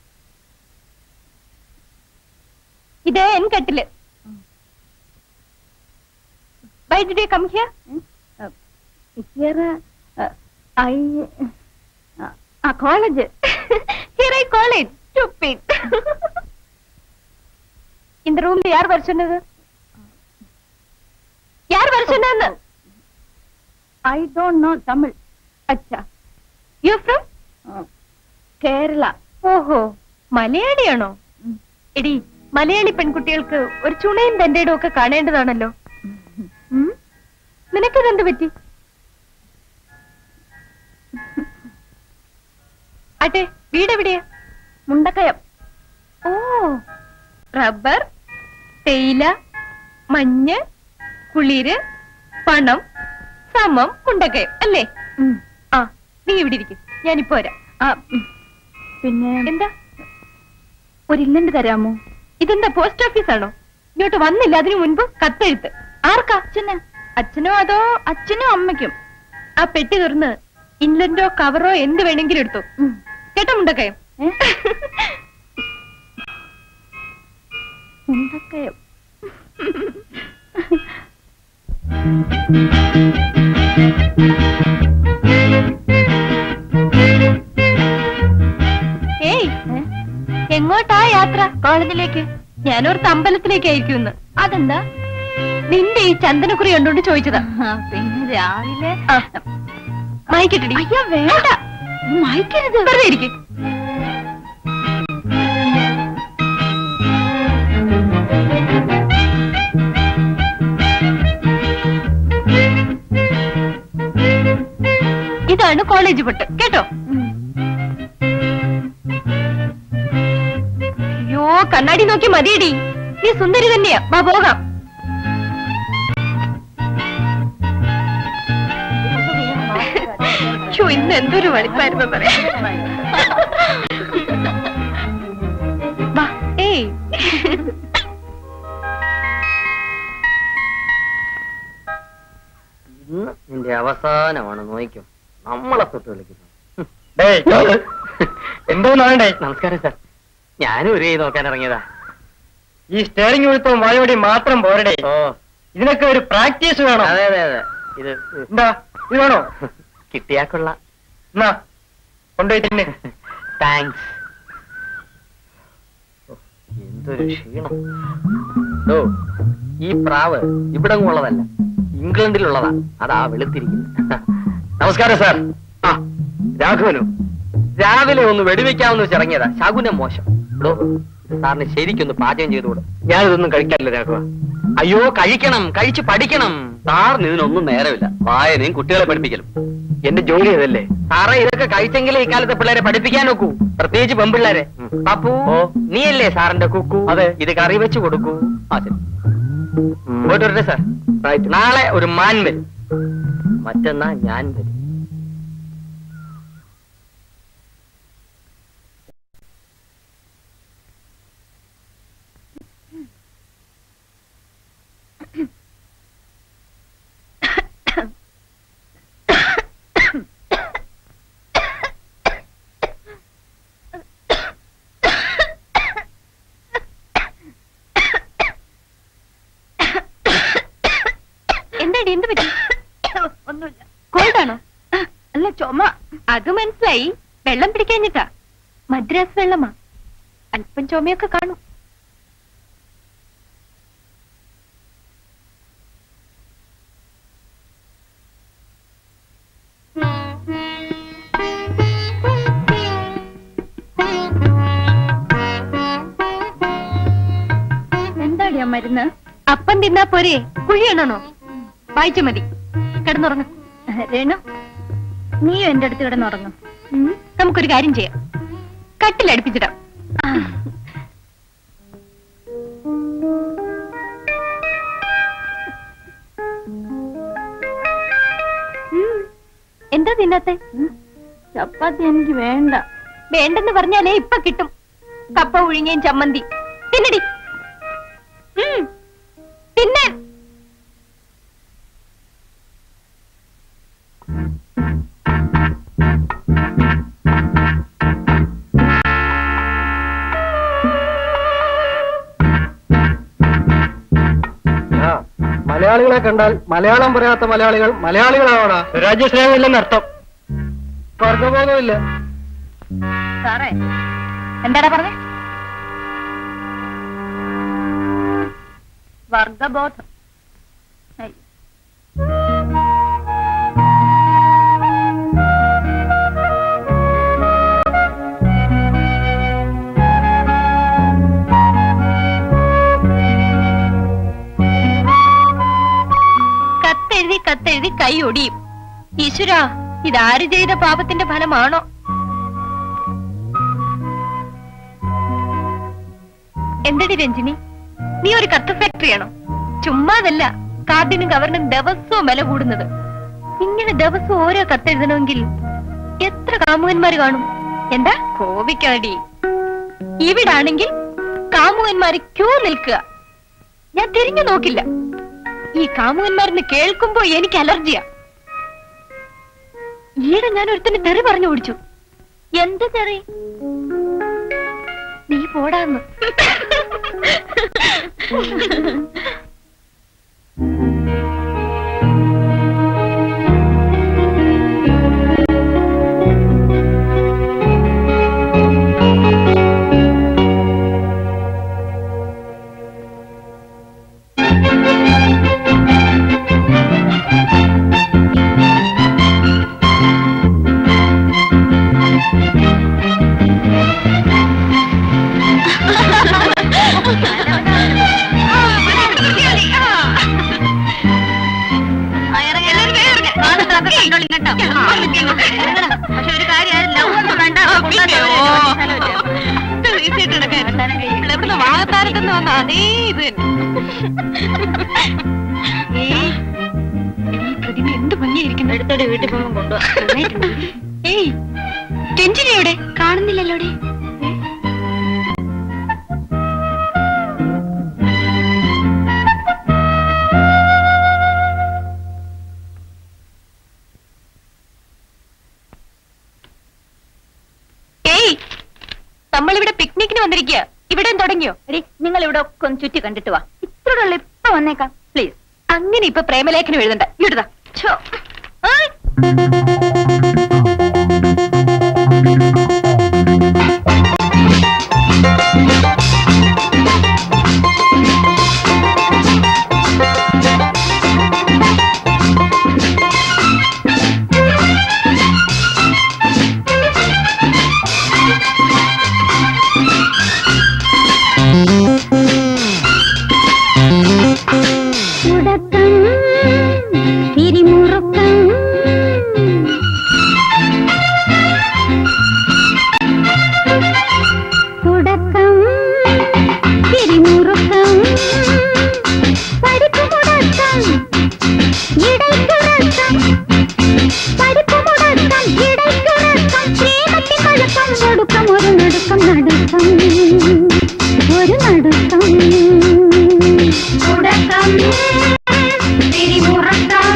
ഇത് എൻ കട്ടില് Why did you come here? here uh, I uh, uh, college Here I call it. Stupid. இந்த ரூம்ல யார் வர சொன்னது யார் வர சொன்னான்னு I don't know Tamil അച്ഛാ യു ഫ്രം uh, Kerala ഓഹോ മലയാളിയാണോ എടി മലയാളി പെൺകുട്ടികൾക്ക് ഒരു ചുണയും തന്റെയും ഒക്കെ കാണേണ്ടതാണല്ലോ ഉം? നിനക്കിതെന്ത് പറ്റി ആട്ടെ വീടെവിടെയാ മുണ്ടക്കയം ഓ റബ്ബർ തേയില മഞ്ഞ് കുളിര് പണം സമം മുണ്ടക്കയം അല്ലേ ഉം. ആ നീ ഇവിടെ ഇരിക്കും ഞാനിപ്പോ വരാം ആ, ഉം. പിന്നെ എന്താ ഒരു ഇല്ലന്റ് തരാമോ ഇതെന്താ പോസ്റ്റ് ഓഫീസാണോ ഇങ്ങോട്ട് വന്നില്ല അതിനു മുൻപ് കത്തെഴുത്ത് ആർക്കാ അച്ഛന് അച്ഛനോ അതോ അച്ഛനും അമ്മയ്ക്കും ആ പെട്ടി തുറന്ന് ഇൻലൻഡോ കവറോ എന്ത് വേണമെങ്കിലും എടുത്തു ഉം. കേട്ടോ മുണ്ടക്കയം ഏ? മുണ്ടക്കയം ഏയ് എങ്ങോട്ടാ യാത്ര കോളേജിലേക്ക് ഞാനോർത്ത് അമ്പലത്തിലേക്കായിരിക്കും അതെന്താ നിന്റെ ഈ ചന്ദനക്കുറി കണ്ടോണ്ട് ചോദിച്ചതാ ആ, പിന്നെ രാവിലെ ആ. മയക്കിട്ടടി അയ്യോ വേണ്ട മയക്കരുത് വെറുതെ ഇരിക്കും ഇതാണ് കോളേജ് പൊട്ട് കേട്ടോ ഉം. അയ്യോ കണ്ണാടി നോക്കി മതിയടി നീ സുന്ദരി തന്നെയാ വാ പോകാം ഛോ, ഇന്ന് എന്തൊരു വളിപ്പായിരുന്നു പറയാ വാ ഏയ് ഇന്ന് നിന്റെ അവസാനമാണ് നോയിക്കും നമ്മളെ തൊട്ട് കളിക്കുന്നത് എന്തോന്നാണ്ടേ നമസ്കാരം സാർ ഞാനും ഒരു കൈ നോക്കാൻ ഇറങ്ങിയതാ ഈ സ്റ്റേറിംഗ് ഒഴുത്തവും വായോടി മാത്രം പോരടേ ഓ ഇതിനൊക്കെ ഒരു പ്രാക്ടീസ് വേണം അതെ അതെ അതെ ഇത് എന്താ ഇത് വേണോ കിട്ടിയാക്കുള്ള എന്നാ കൊണ്ടുപോയി തിന്നെ താങ്ക്സ് എന്തൊരു ക്ഷീണം ഓ ഈ പ്രാവ് ഇവിടെ ഉള്ളതല്ല ഇംഗ്ലണ്ടിലുള്ളതാ അതാ വെളുത്തിരിക്കുന്നത് നമസ്കാരം സാർ ആ രാഘവനു രാവിലെ ഒന്ന് വെടിവെക്കാമെന്ന് വെച്ച് ഇറങ്ങിയതാ ശകുനം മോശം എടോ ഇത് സാറിന് ശരിക്കൊന്ന് പാചകം ചെയ്തുകൂടെ ഞാനിതൊന്നും കഴിക്കാറില്ല രാഘവ അയ്യോ കഴിക്കണം കഴിച്ച് പഠിക്കണം സാറിന് ഇതിനൊന്നും നേരമില്ല വായനയും കുട്ടികളെ പഠിപ്പിക്കലും എന്റെ ജോലി അതല്ലേ സാറേ ഇതൊക്കെ കഴിച്ചെങ്കിലേ ഇക്കാലത്തെ പിള്ളേരെ പഠിപ്പിക്കാൻ നോക്കൂ പ്രത്യേകിച്ച് പെൺപിള്ളേരെ പപ്പു നീയല്ലേ സാറിന്റെ കുക്കു അതെ ഇത് കറി വെച്ച് കൊടുക്കൂ ആ ശരി പോയിട്ട് വരട്ടെ സാർ നാളെ ഒരു മാൻ വരും മറ്റന്നാ ഞാൻ വരും എന്താടി എന്ത് പറ്റി ഒന്നുമില്ല കോൾഡാണോ അല്ല ചുമ അത് മനസ്സിലായി വെള്ളം പിടിക്കാഞ്ഞിട്ടാ മദ്രാസ് വെള്ളമാ അല്പം ചുമയൊക്കെ കാണും തിന്ന് അപ്പം തിന്നാ പോരെ കുഴിയണോ വായിച്ചു മതി കിടന്നുറങ്ങ രേണു നീയും എന്റെ അടുത്ത് കിടന്നുറങ്ങും നമുക്കൊരു കാര്യം ചെയ്യാം കട്ടിലടുപ്പിച്ചിടാം എന്താ തിന്നത്തെ ചപ്പാത്തി എനിക്ക് വേണ്ട വേണ്ടെന്ന് പറഞ്ഞാലേ ഇപ്പൊ കിട്ടും കപ്പ ഉഴുങ്ങിയും ചമ്മന്തി തിന്നടി ഉം. തിന്നാൻ ആ മലയാളികളെ കണ്ടാൽ മലയാളം പറയാത്ത മലയാളികൾ മലയാളികളാവണ രാജ്യസ്നേഹമില്ലെന്ന് അർത്ഥം വർഗബോധമില്ല സാറേ എന്താടാ പറഞ്ഞേ വർഗബോധം അയ്യോ. കത്തെഴുതി കത്തെഴുതി കൈ ഒടിയും ഈശ്വര ഇതാര് ചെയ്ത പാപത്തിന്റെ ഫലമാണോ എന്തടി രഞ്ജിനി നീ ഒരു കത്ത് ഫാക്ടറിയാണോ ചുമ്മാതല്ല കാർഡിനും കവറിനും ദിവസവും വില കൂടുന്നത് ഇങ്ങനെ ദിവസവും ഓരോ കത്തെഴുതണമെങ്കിൽ എത്ര കാമുകന്മാര് കാണും എന്താ കോപിക്കാടി ഇവിടാണെങ്കിൽ കാമുകന്മാര് ക്യൂ നിൽക്കുക ഞാൻ തിരിഞ്ഞു നോക്കില്ല ഈ കാമുകന്മാരെന്ന് കേൾക്കുമ്പോ എനിക്ക് അലർജിയാ ഈയിടെ ഞാൻ ഒരുത്തിന് തെറി പറഞ്ഞു ഓടിച്ചു എന്ത് തെറി നീ പോടാന്ന് പക്ഷെ ഒരു കാര്യമല്ല ഒന്നും വേണ്ട ഇവിടുന്ന് വാഗത്താരത്തുനിന്ന് വന്ന അതേ ഇത് ഏയ് ഈ പ്രതിമ എന്ത് ഭംഗിയായിരിക്കുന്നു എടുത്തോടെ വീട്ടിൽ പോകുമ്പോൾ കൊണ്ടുപോകാം ഏയ് രഞ്ജിനി എവിടെ കാണുന്നില്ലല്ലോടെ ഏയ് നമ്മളിവിടെ പിക്നിക്കിന് വന്നിരിക്കുക ഇവിടെ തുടങ്ങിയോ നിങ്ങൾ ഇവിടെ ഒക്കെ ഒന്ന് ചുറ്റി കണ്ടിട്ട് വാ ഇത്രയുള്ള ഇപ്പൊ വന്നേക്കാം പ്ലീസ് അങ്ങനെ ഇപ്പൊ പ്രേമലേഖനം എഴുതണ്ട ഇവിടുതാ ഛോ. ആയ്. ഉടക്കം തിരിമുറുക്കം ഉടക്കം തിരിമുറുക്കം പഠിപ്പുമുടക്കം ഇടയ്ക്കുറക്കം പഠിപ്പുമുടക്കം ഇടയ്ക്കുറക്കം പ്രേമത്തിൻ കുഴപ്പം ഒടുക്കം ഒരു നടുക്കം നടുക്കം ഒരു നടുക്കം ഉടക്കം തിരിമുറക്കം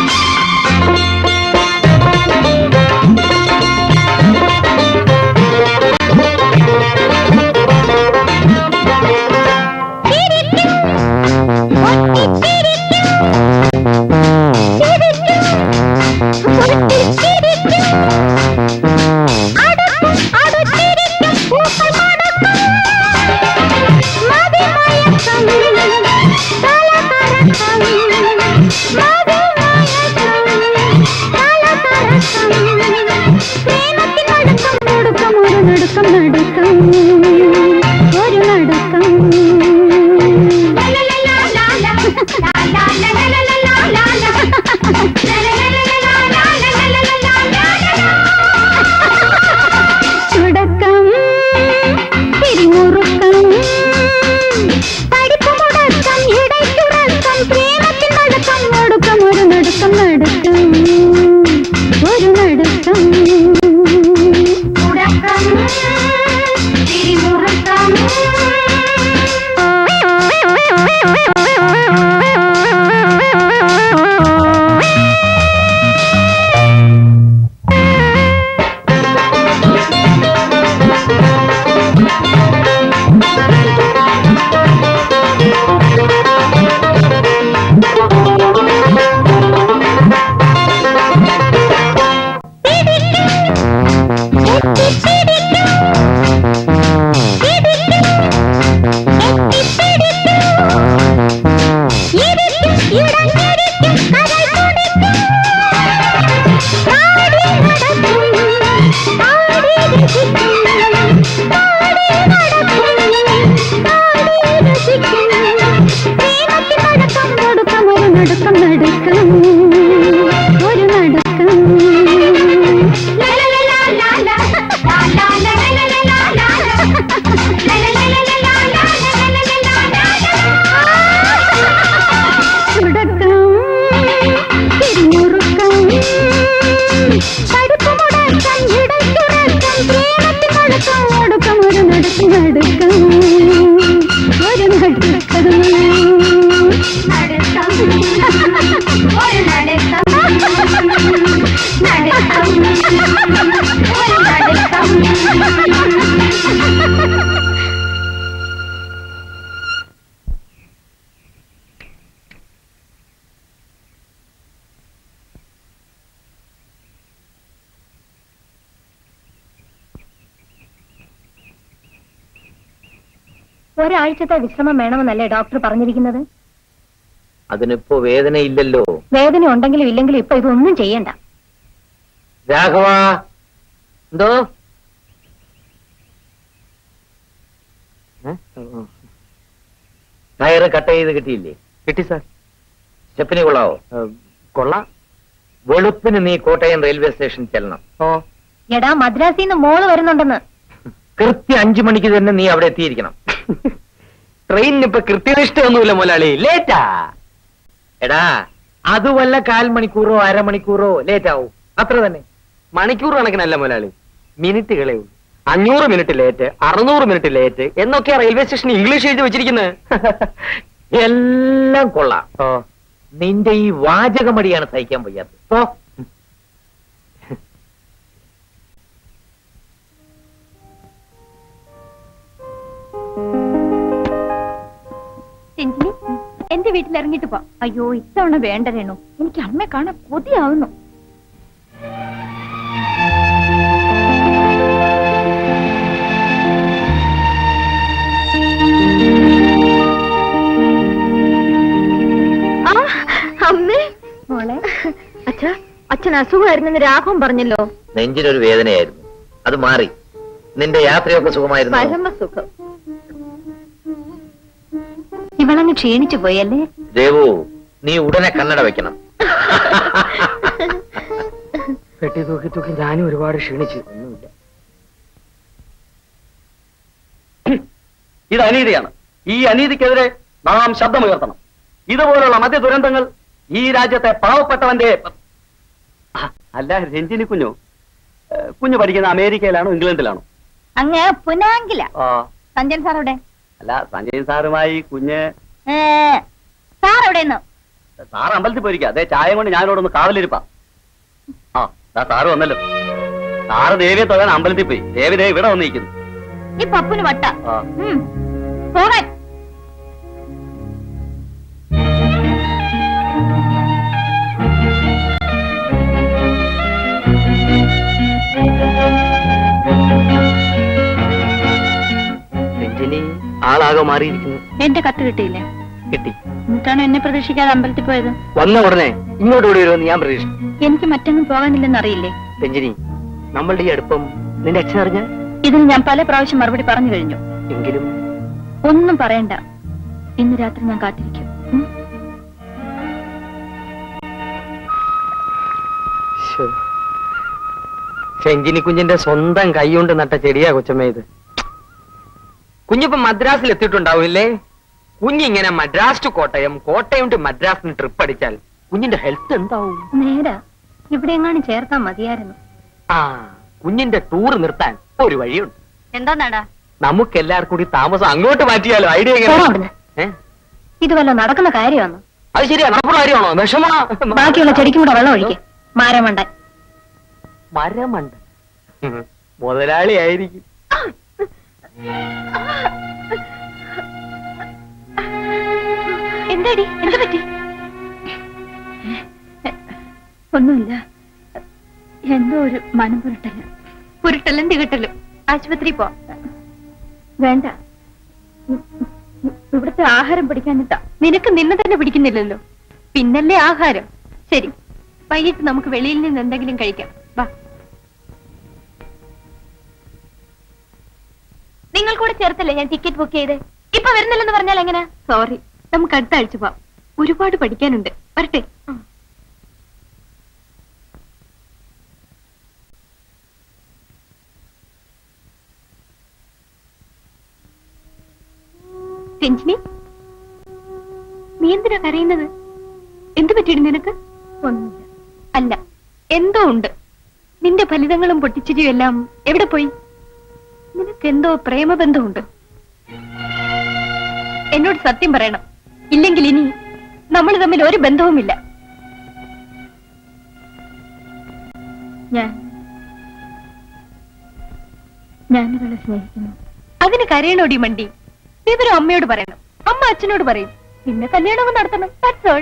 Thank തുടക്കം തുടക്കം തിരിമുറുക്കം നടുക്കം നടുക്കം ഒരു നടുക്കം തുടക്കം തിരിമുറുക്കം കടുപ്പമുടക്കം ഇടയ്ക്കുറക്കം പ്രേമത്തിൽ മുഴക്കം ഒടുക്കം ഒരു നടുക്കം നടുക്കം ഒരു നടുക്കം നടുക്കം ഒരു നടുക്കം നടുക്കം ഒരു നടുക്കം ഒരാഴ്ചത്തെ വിശ്രമം വേണമെന്നല്ലേ ഡോക്ടർ പറഞ്ഞിരിക്കുന്നത് അതിനിപ്പോ വേദനയില്ലല്ലോ വേദന ഉണ്ടെങ്കിലും ഇല്ലെങ്കിലും ഇപ്പൊ ഇതൊന്നും ചെയ്യണ്ട രാഘവ എന്തോ ടയറ് കട്ട് ചെയ്ത് കിട്ടിയില്ലേ കിട്ടി സാർ സ്റ്റെപ്പിന് കൊള്ളാവോ കൊള്ളാം വെളുപ്പിന് നീ കോട്ടയം റെയിൽവേ സ്റ്റേഷൻ ചെല്ലണം ഓ എടാ മദ്രാസിൽ നിന്ന് മോള് വരുന്നുണ്ടെന്ന് കൃത്യം അഞ്ചു മണിക്ക് തന്നെ നീ അവിടെ എത്തിയിരിക്കണം ട്രെയിനിന് ഇപ്പൊ കൃത്യനിഷ്ഠയൊന്നുമില്ല മുതലാളി ലേറ്റാ എടാ അത് വല്ല കാൽ മണിക്കൂറോ അരമണിക്കൂറോ ലേറ്റ് ആവും അത്ര തന്നെ മണിക്കൂർ കണക്കിനല്ല മുതലാളി മിനിറ്റുകളേ ഉള്ളൂ അഞ്ഞൂറ് മിനിറ്റ് ലേറ്റ് അറുന്നൂറ് മിനിറ്റ് ലേറ്റ് എന്നൊക്കെയാ റെയിൽവേ സ്റ്റേഷൻ ഇംഗ്ലീഷ് എഴുതി വെച്ചിരിക്കുന്നത് എല്ലാം കൊള്ളാം ഓ നിന്റെ ഈ വാചകമടിയാണ് സഹിക്കാൻ വയ്യാത്തത് ഓ രഞ്ജിനി എന്റെ വീട്ടിൽ ഇറങ്ങിട്ട് പോ അയ്യോ ഇത്തവണ വേണ്ട രേണു എനിക്ക് അമ്മയെ കാണാൻ കൊതിയാവുന്നു അമ്മേ മോളെ അച്ഛാ അച്ഛൻ അസുഖമായിരുന്നെന്ന് രാഘവൻ പറഞ്ഞല്ലോ നെഞ്ചിനൊരു വേദനയായിരുന്നു അത് മാറി നിന്റെ യാത്രയൊക്കെ സുഖമായിരുന്നു പരമസുഖം ഇവളങ്ങ് ക്ഷീണിച്ചു പോയല്ലേ ദേവു നീ ഉടനെ കണ്ണട വെക്കണം പെട്ടി തൂക്കി തൂക്കി ഞാനും ഒരുപാട് ക്ഷീണിച്ചു ഒന്നുമില്ല ഇത് അനീതിയാണ് ഈ അനീതിക്കെതിരെ നാം ശബ്ദമുയർത്തണം ഇതുപോലുള്ള മദ്യ ദുരന്തങ്ങൾ ഈ രാജ്യത്തെ പാവപ്പെട്ടവന്റെ ആ, അല്ല രഞ്ജിനി കുഞ്ഞു ഏ, കുഞ്ഞു പഠിക്കുന്ന അമേരിക്കയിലാണോ ഇംഗ്ലണ്ടിലാണോ അങ്ങ് പുനാങ്കില ആ, സഞ്ജൻ സാർ എവിടെ അല്ല സഞ്ജയ് സാറുമായി കുഞ്ഞ് ഏ, സാർ എവിടെയെന്ന് സാറ് അമ്പലത്തിൽ പോയിരിക്കുക അതേ ചായ കൊണ്ട് ഞാനിവിടെ ഒന്ന് കാവലിരിപ്പാ ആ ദാ സാറ് വന്നല്ലോ സാറ് ദേവിയെ തൊഴാൻ അമ്പലത്തിൽ പോയി ദേവി ദേവി ഇവിടെ വന്നിരിക്കുന്നു ഈ പപ്പുന് വട്ട ആ ഉം. പോകാൻ രഞ്ജിനി ആളാകെ മാറിയിരിക്കുന്നു എന്റെ കത്ത് കിട്ടിയില്ലേ കിട്ടി എന്നിട്ടാണ് എന്നെ പ്രതീക്ഷിക്കാതെ അമ്പലത്തിൽ പോയത് വന്ന ഉടനെ ഇങ്ങോട്ട് ഓടി വരുമെന്ന് ഞാൻ പ്രതീക്ഷിച്ചു എനിക്ക് മറ്റൊന്നും പോകാനില്ലെന്ന് അറിയില്ലേ രഞ്ജിനി നമ്മളുടെ ഈ അടുപ്പം നിന്റെ അച്ഛൻ അറിഞ്ഞ ഇതിന് ഞാൻ പല പ്രാവശ്യം മറുപടി പറഞ്ഞു കഴിഞ്ഞു എങ്കിലും ഒന്നും പറയണ്ട ഇന്ന് രാത്രി ഞാൻ കാത്തിരിക്കും ഉം? ശ്ശോ. രഞ്ജിനി കുഞ്ഞിന്റെ സ്വന്തം കൈകൊണ്ട് നട്ട ചെടിയാ കൊച്ചമ്മ ഇത് കുഞ്ഞിപ്പോ മദ്രാസിൽ എത്തിയിട്ടുണ്ടാവില്ലേ കുഞ്ഞിങ്ങനെ മദ്രാസ് ടു കോട്ടയം കോട്ടയം ടു മദ്രാസിന് ട്രിപ്പ് അടിച്ചാൽ കുഞ്ഞിന്റെ ഹെൽത്ത് എന്താവും നേരാ ഇവിടെ എങ്ങാനും ചേർത്താ മതിയായിരുന്നു ആ കുഞ്ഞിന്റെ ടൂർ നിർത്താൻ ഒരു വഴിയുണ്ട് എന്താന്നാടാ നമുക്ക് എല്ലാവർക്കും കൂടി താമസം അങ്ങോട്ട് മാറ്റിയാലോ ഐഡിയ പോടാ എങ്ങനെ അവിടുന്ന്. ഏ? ഇത് വല്ല നടക്കുന്ന കാര്യമാണോ അത് ശരിയാ നമ്മുടെ കാര്യമാണോ വിഷമാ ബാക്കിയുള്ള ചെടിക്കും കൂടെ വെള്ളം ഒഴിക്ക് മാരമണ്ട മരമണ്ട് ഉം. മുതലാളി ആയിരിക്കും എന്താടി എന്ത് പറ്റി ഒന്നുമില്ല എന്തോ ഒരു മനം പുരട്ടല് ഉരുട്ടലും തികട്ടലും ആശുപത്രി പോ വേണ്ട ഇ- ഇ- ഇവിടുത്തെ ആഹാരം പിടിക്കാനിട്ടാ നിനക്ക് നിന്നെ തന്നെ പിടിക്കുന്നില്ലല്ലോ പിന്നല്ലേ ആഹാരം ശരി വൈകിട്ട് നമുക്ക് വെളിയിൽ നിന്ന് എന്തെങ്കിലും കഴിക്കാം വാ നിങ്ങൾ കൂടെ ചേർത്തല്ലേ ഞാൻ ടിക്കറ്റ് ബുക്ക് ചെയ്ത് ഇപ്പൊ വരുന്നില്ലെന്ന് പറഞ്ഞാൽ എങ്ങനെ സോറി നമുക്ക് അടുത്ത ആഴ്ച പോവാം ഒരുപാട് പഠിക്കാനുണ്ട് വരട്ടെ രഞ്ജിനി നീ എന്തിനാ കരയുന്നത് എന്ത് പറ്റിയിടും നിനക്ക് ഒന്നുമില്ല അല്ല എന്തോ ഉണ്ട് നിന്റെ ഫലിതങ്ങളും പൊട്ടിച്ചിരിയും എല്ലാം എവിടെ പോയി നിനക്ക് എന്തോ പ്രേമബന്ധമുണ്ട് എന്നോട് സത്യം പറയണം ഇല്ലെങ്കിൽ ഇനി നമ്മൾ തമ്മിൽ ഒരു ബന്ധവുമില്ല ഞാൻ ഞാനിവളെ സ്നേഹിക്കുന്നു അതിന് കരയണോടി മണ്ടി വിവരം അമ്മയോട് പറയണം അമ്മ അച്ഛനോട് പറയും പിന്നെ കല്യാണം നടത്തണം That's all.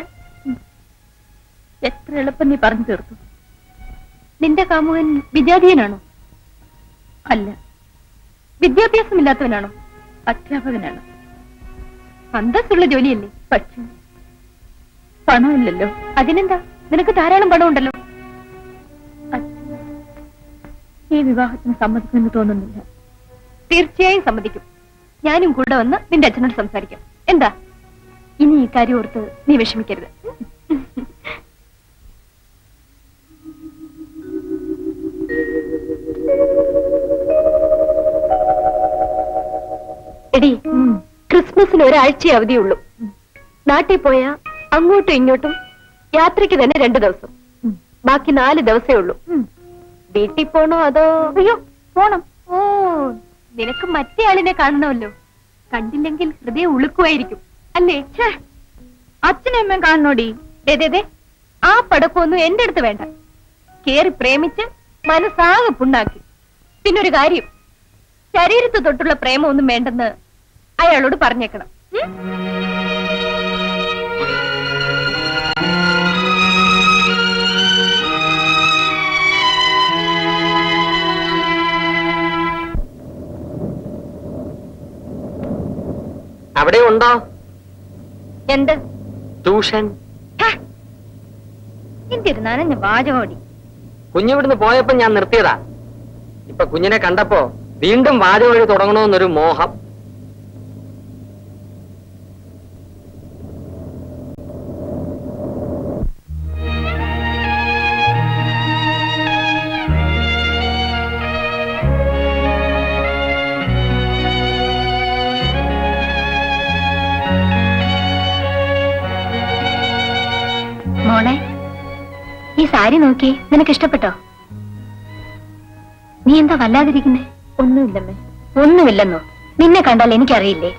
എത്ര എളുപ്പം നീ പറഞ്ഞു തീർത്തു നിന്റെ കാമുകൻ വിജാതീയനാണോ അല്ല വിദ്യാഭ്യാസമില്ലാത്തവനാണോ അധ്യാപകനാണ് അന്തസ്സുള്ള ജോലിയല്ലേ പക്ഷേ പണമില്ലല്ലോ അതിനെന്താ നിനക്ക് ധാരാളം പണമുണ്ടല്ലോ അച്ഛൻ ഈ വിവാഹത്തിന് സമ്മതിക്കുമെന്ന് തോന്നുന്നില്ല തീർച്ചയായും സമ്മതിക്കും ഞാനും കൂടെ വന്ന് നിന്റെ അച്ഛനോട് സംസാരിക്കാം എന്താ ഇനി ഈ കാര്യം ഓർത്ത് നീ വിഷമിക്കരുത് എടി ക്രിസ്മസിന് ഒരാഴ്ച അവധിയുള്ളൂ നാട്ടിൽ പോയാ അങ്ങോട്ടും ഇങ്ങോട്ടും യാത്രയ്ക്ക് തന്നെ രണ്ടു ദിവസം ഉം. ബാക്കി നാല് ദിവസമേ ഉള്ളൂ ഉം. വീട്ടിൽ പോണോ അതോ അയ്യോ പോണം ഓ നിനക്ക് മറ്റേ ആളിനെ കാണണമല്ലോ കണ്ടില്ലെങ്കിൽ ഹൃദയം ഉളുക്കുമായിരിക്കും അല്ലേ ഛേ, അച്ഛനും അമ്മയും കാണണോടി ദേ, ദേ, ദേ, ആ പടക്കമൊന്നും എന്റെ അടുത്ത് വേണ്ട കേറി പ്രേമിച്ച് മനസ്സാകെ പുണ്ണാക്കി പിന്നൊരു കാര്യം ശരീരത്ത് തൊട്ടുള്ള പ്രേമമൊന്നും വേണ്ടെന്ന് അയാളോട് പറഞ്ഞേക്കണം ഉം? അവിടെ ഉണ്ടോ എന്ത് ട്യൂഷൻ എന്റെ ഒരു നനഞ്ഞ വാചകോടി കുഞ്ഞിവിടുന്ന് പോയപ്പോ ഞാൻ നിർത്തിയതാ ഇപ്പൊ കുഞ്ഞിനെ കണ്ടപ്പോ വീണ്ടും വാചവഴി തുടങ്ങണമെന്നൊരു മോഹം മോളെ ഈ സാരി നോക്കി നിനക്ക് ഇഷ്ടപ്പെട്ടോ നീ എന്താ വല്ലാതിരിക്കുന്നേ ഒന്നുമില്ലമ്മേ ഒന്നുമില്ലെന്നോ നിന്നെ കണ്ടാൽ എനിക്കറിയില്ലേ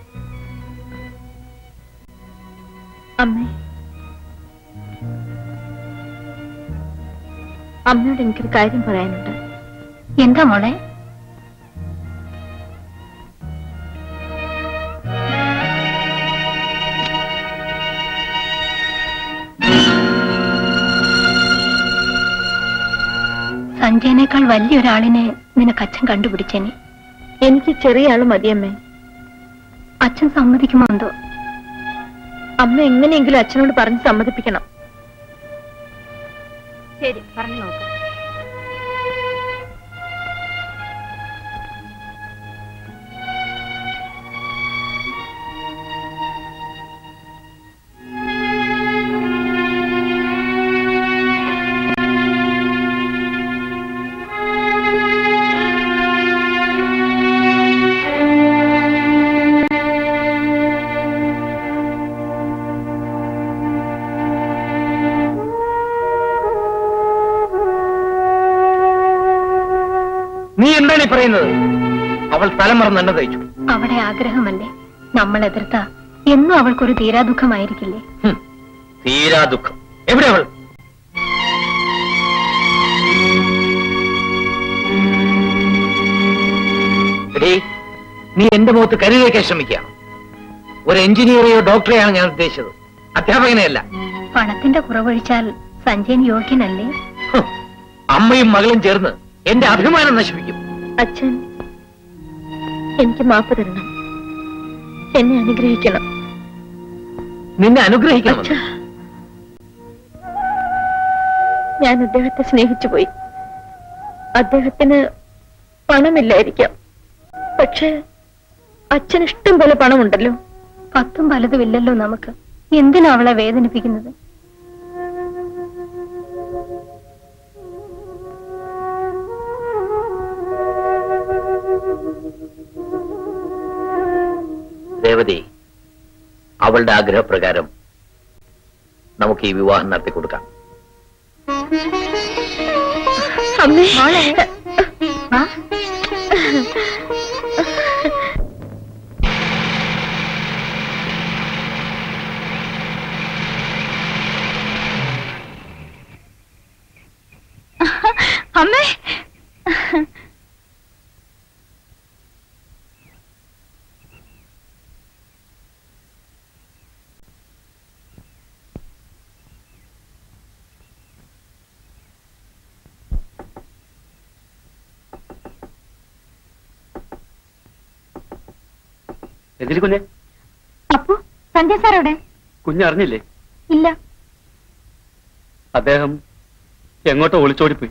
അമ്മേ അമ്മയോട് എനിക്കൊരു കാര്യം പറയാനുണ്ട് എന്താ മോളെ സഞ്ജയനേക്കാൾ വലിയൊരാളിനെ നിനക്ക് അച്ഛൻ കണ്ടുപിടിച്ചേനെ എനിക്ക് ചെറിയ ആള് മതിയമ്മേ അച്ഛൻ സമ്മതിക്കുമോ എന്തോ അമ്മ എങ്ങനെയെങ്കിലും അച്ഛനോട് പറഞ്ഞ് സമ്മതിപ്പിക്കണം ശരി പറഞ്ഞു നോക്കാം നീ എന്താണ് ഈ പറയുന്നത് അവൾ തലമറന്ന് എന്നെ തയ്ച്ചു അവിടെ ആഗ്രഹമല്ലേ നമ്മൾ എതിർത്ത എന്നും അവൾക്കൊരു തീരാ ദുഃഖമായിരിക്കില്ലേ ഹും, തീരാ ദുഃഖം എവിടെ അവൾ എടീ, നീ എന്റെ മുഖത്ത് കരുതേക്കാൻ ശ്രമിക്കുകയാണ് ഒരു എഞ്ചിനീയറെയോ ഡോക്ടറെയാണ് ഞാൻ ഉദ്ദേശിച്ചത് അധ്യാപകനെയല്ല പണത്തിന്റെ കുറവൊഴിച്ചാൽ സഞ്ജയൻ യോഗ്യനല്ലേ ഹും, അമ്മയും മകളും ചേർന്ന് എന്റെ അഭിമാനം നശിപ്പിക്കും അച്ഛൻ എനിക്ക് മാപ്പ് തരണം എന്നെ അനുഗ്രഹിക്കണം നിന്നെ അനുഗ്രഹിക്കണം അച്ഛാ ഞാൻ അദ്ദേഹത്തെ സ്നേഹിച്ചു പോയി അദ്ദേഹത്തിന് പണമില്ലായിരിക്കാം പക്ഷെ അച്ഛന് ഇഷ്ടം പോലെ പണമുണ്ടല്ലോ പത്തും പലതും ഇല്ലല്ലോ നമുക്ക് എന്തിനാ അവളെ വേദനിപ്പിക്കുന്നത് രേവതി അവളുടെ ആഗ്രഹപ്രകാരം നമുക്ക് ഈ വിവാഹം നടത്തി കൊടുക്കാം അമ്മേ വാ. അമ്മേ രഞ്ജിനി കുഞ്ഞെ അപ്പു സഞ്ജയ് സാർ എവിടെ കുഞ്ഞറിഞ്ഞില്ലേ ഇല്ല അദ്ദേഹം എങ്ങോട്ടോ ഒളിച്ചോടിപ്പോയി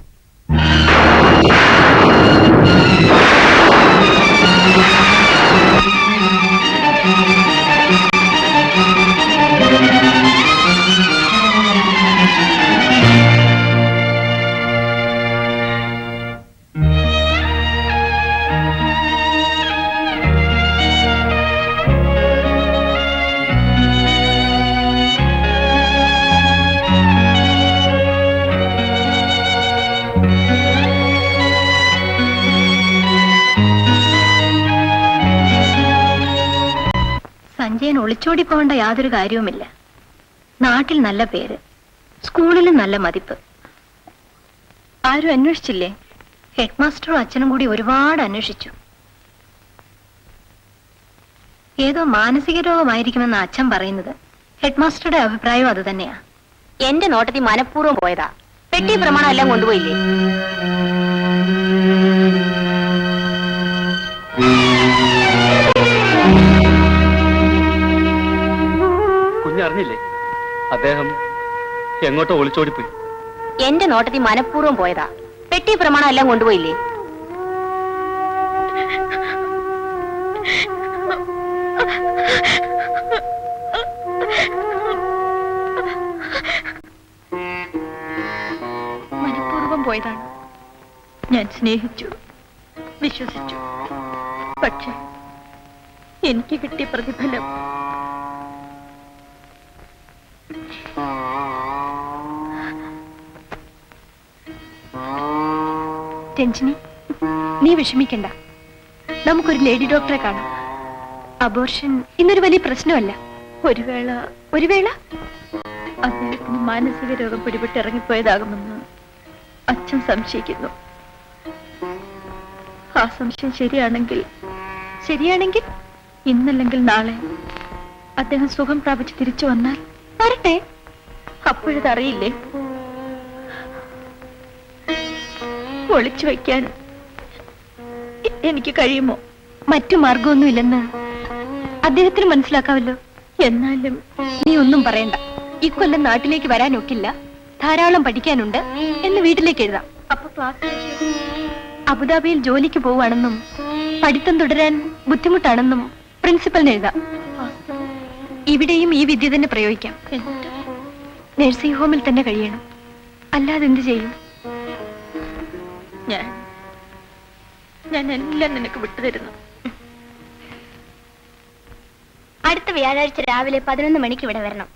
സഞ്ജയൻ ഒളിച്ചോടി പോകേണ്ട യാതൊരു കാര്യവുമില്ല നാട്ടിൽ നല്ല പേര് സ്കൂളിലും നല്ല മതിപ്പ് ആരും അന്വേഷിച്ചില്ലേ ഹെഡ് മാസ്റ്ററും അച്ഛനും കൂടി ഒരുപാട് അന്വേഷിച്ചു ഏതോ മാനസിക രോഗമായിരിക്കുമെന്ന് അച്ഛൻ പറയുന്നത് ഹെഡ് മാസ്റ്ററുടെ അഭിപ്രായവും അത് തന്നെയാ എന്റെ നോട്ടത്തിൽ മനഃപൂർവ്വം പോയതാ പെട്ടി പ്രമാണം എല്ലാം കൊണ്ടുപോയില്ലേ കുഞ്ഞറിഞ്ഞില്ലേ അദ്ദേഹം എങ്ങോട്ടോ ഒളിച്ചോടിപ്പോയി എന്റെ നോട്ടത്തിൽ മനഃപൂർവ്വം പോയതാ പെട്ടി പ്രമാണം എല്ലാം കൊണ്ടുപോയില്ലേ മനഃപൂർവ്വം പോയതാണ് ഞാൻ സ്നേഹിച്ചു വിശ്വസിച്ചു പക്ഷെ എനിക്ക് കിട്ടിയ പ്രതിഫലം രഞ്ജിനി നീ വിഷമിക്കണ്ട നമുക്കൊരു ലേഡി ഡോക്ടറെ കാണാം അബോർഷൻ ഇന്നൊരു വലിയ പ്രശ്നമല്ല ഒരു വേള ഒരു വേള അദ്ദേഹത്തിന് മാനസിക രോഗം പിടിപെട്ട് ഇറങ്ങിപ്പോയതാകുമെന്ന് അച്ഛൻ സംശയിക്കുന്നു ആ സംശയം ശരിയാണെങ്കിൽ ശരിയാണെങ്കിൽ ഇന്നല്ലെങ്കിൽ നാളെ അദ്ദേഹം സുഖം പ്രാപിച്ച് തിരിച്ചു വന്നാൽ വരട്ടെ അപ്പോഴതറിയില്ലേ ഒളിച്ചു വയ്ക്കാൻ എ- എനിക്ക് കഴിയുമോ മറ്റു മാർഗമൊന്നുമില്ലെന്ന് അദ്ദേഹത്തിന് മനസ്സിലാക്കാമല്ലോ എന്നാലും നീ ഒന്നും പറയണ്ട ഇക്കൊല്ലം നാട്ടിലേക്ക് വരാനൊക്കില്ല ധാരാളം പഠിക്കാനുണ്ട് എന്ന് വീട്ടിലേക്ക് എഴുതാം അപ്പൊ ക്ലാസ് അബുദാബിയിൽ ജോലിക്ക് പോവുകയാണെന്നും പഠിത്തം തുടരാൻ ബുദ്ധിമുട്ടാണെന്നും പ്രിൻസിപ്പലിന് എഴുതാം ഇവിടെയും ഈ വിദ്യ തന്നെ പ്രയോഗിക്കാം നഴ്സിംഗ് ഹോമിൽ തന്നെ കഴിയണം അല്ലാതെ എന്ത് ചെയ്യും ഞാൻ ഞാൻ എല്ലാം നിനക്ക് വിട്ടുതരുന്നു അടുത്ത വ്യാഴാഴ്ച രാവിലെ പതിനൊന്ന് മണിക്ക് ഇവിടെ വരണം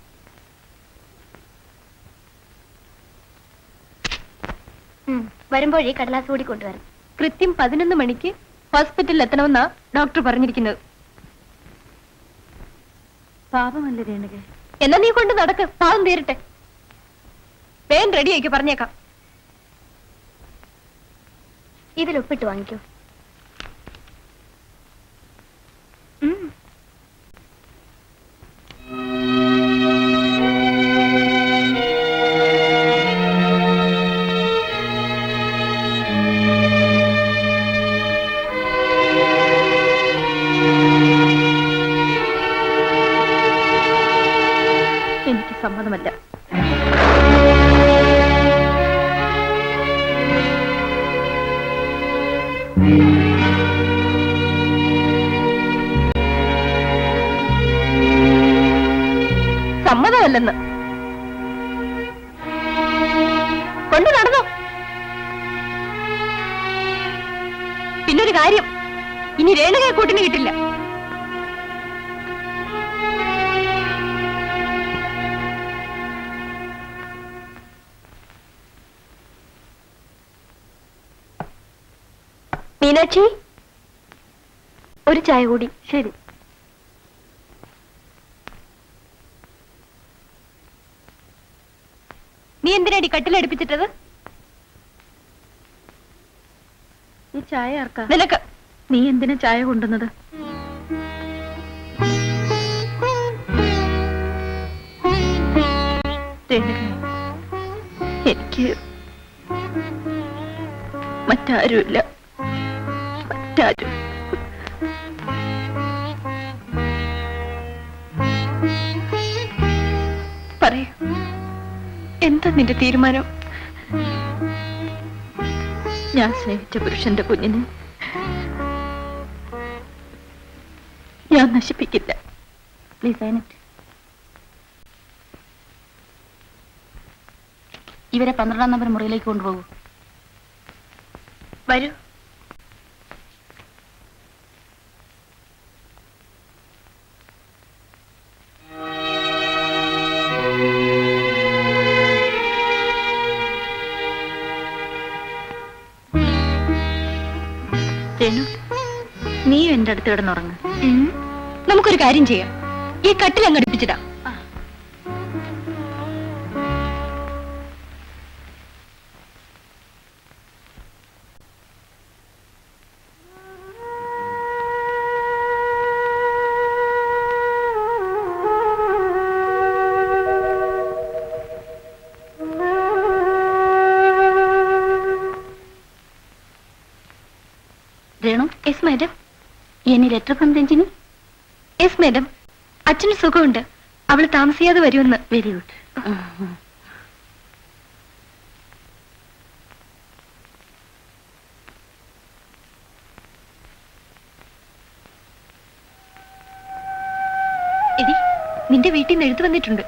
ഉം, വരുമ്പോഴേ കടലാസ് കൂടി കൊണ്ടുവരണം കൃത്യം പതിനൊന്ന് മണിക്ക് ഹോസ്പിറ്റലിൽ എത്തണമെന്നാ ഡോക്ടർ പറഞ്ഞിരിക്കുന്നത് പാപമല്ലേ രേണുക എന്നാ നീ കൊണ്ട് നടക്ക് പാവം തീരട്ടെ വേഗം റെഡി ആയിക്ക് പറഞ്ഞേക്കാം ഇതിൽ ഒപ്പിട്ട് വാങ്ങിക്കോ ഉം. എനിക്ക് സമ്മതമല്ല സമ്മതമല്ലെന്ന് കൊണ്ട് നടന്നോ പിന്നൊരു കാര്യം ഇനി രേണുകയെ കൂട്ടിന് കിട്ടില്ല മീനാക്ഷി ഒരു ചായ കൂടി ശരി നീ എന്തിനാടി കട്ടിലടുപ്പിച്ചിട്ടത് ഈ ചായ ആർക്കാ നിനക്ക് നീ എന്തിനാ ചായ കൊണ്ടുവന്നത് രേണുക എനിക്ക് മറ്റാരുമില്ല മറ്റാരും പറയൂ എന്താ നിന്റെ തീരുമാനം ഞാൻ സ്നേഹിച്ച പുരുഷന്റെ കുഞ്ഞിനെ ഞാൻ നശിപ്പിക്കില്ല പ്ലീസ് ഇവരെ പന്ത്രണ്ടാം നമ്പർ മുറിയിലേക്ക് കൊണ്ടുപോകൂ വരൂ രേണു നീയും എന്റെ അടുത്ത് കിടന്നുറങ്ങ ഉം. നമുക്കൊരു കാര്യം ചെയ്യാം ഈ കട്ടിൽ അങ്ങ് അടുപ്പിച്ചിടാം Renu yes madam any letter from Ranjini yes madam അച്ഛന് സുഖമുണ്ട് അവള് താമസിയാതെ വരുമെന്ന് വെരി ഗുഡ് എടി നിന്റെ വീട്ടിൽ നിന്ന് എഴുത്ത് വന്നിട്ടുണ്ട്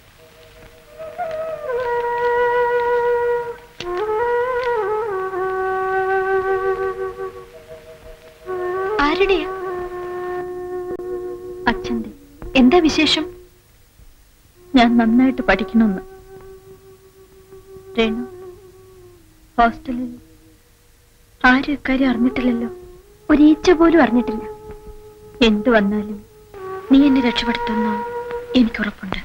ആരുടെയാ അച്ഛന്റെ എന്താ വിശേഷം ഞാൻ നന്നായിട്ട് പഠിക്കണമെന്ന് രേണു ഹോസ്റ്റലിൽ ആരും ഇക്കാര്യം അറിഞ്ഞിട്ടില്ലല്ലോ ഒരീച്ച പോലും അറിഞ്ഞിട്ടില്ല എന്തു വന്നാലും നീ എന്നെ രക്ഷപ്പെടുത്തുന്ന എനിക്ക് ഉറപ്പുണ്ട്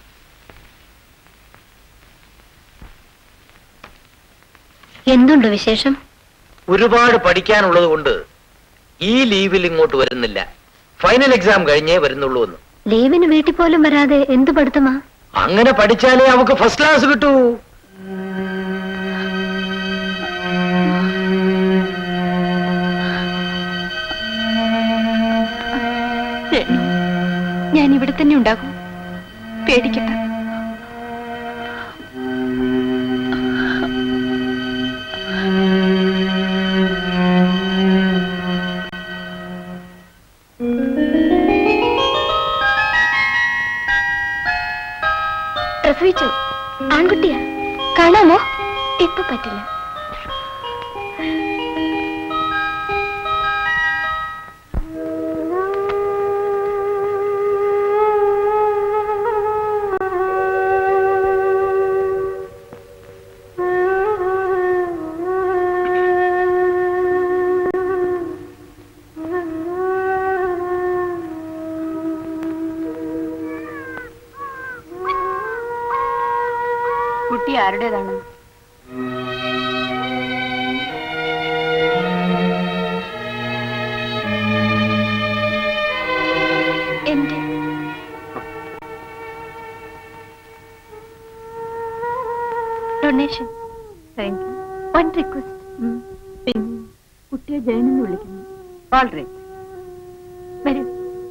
എന്തുണ്ട് വിശേഷം ഒരുപാട് പഠിക്കാനുള്ളത് കൊണ്ട് ഈ ലീവിൽ ഇങ്ങോട്ട് വരുന്നില്ല ഫൈനൽ എക്സാം കഴിഞ്ഞേ വരുന്നുള്ളൂ എന്ന് ലീവിന് വീട്ടിൽ പോലും വരാതെ എന്ത് പഠിത്തമാ അങ്ങനെ പഠിച്ചാലേ അവക്ക് ഫസ്റ്റ് ക്ലാസ് കിട്ടൂ രേണു ഞാൻ ഇവിടെ തന്നെ ഉണ്ടാകും പേടിക്കണ്ട പ്രസവിച്ചു ആൺകുട്ടിയാ കാണാമോ ഇപ്പൊ പറ്റില്ല പെട്ടി ആരുടേതാണ് എന്റെ donation thank you one request പിന്നെ കുട്ടിയെ ജയനെന്ന് വിളിക്കുന്നു വളരെ വരൂ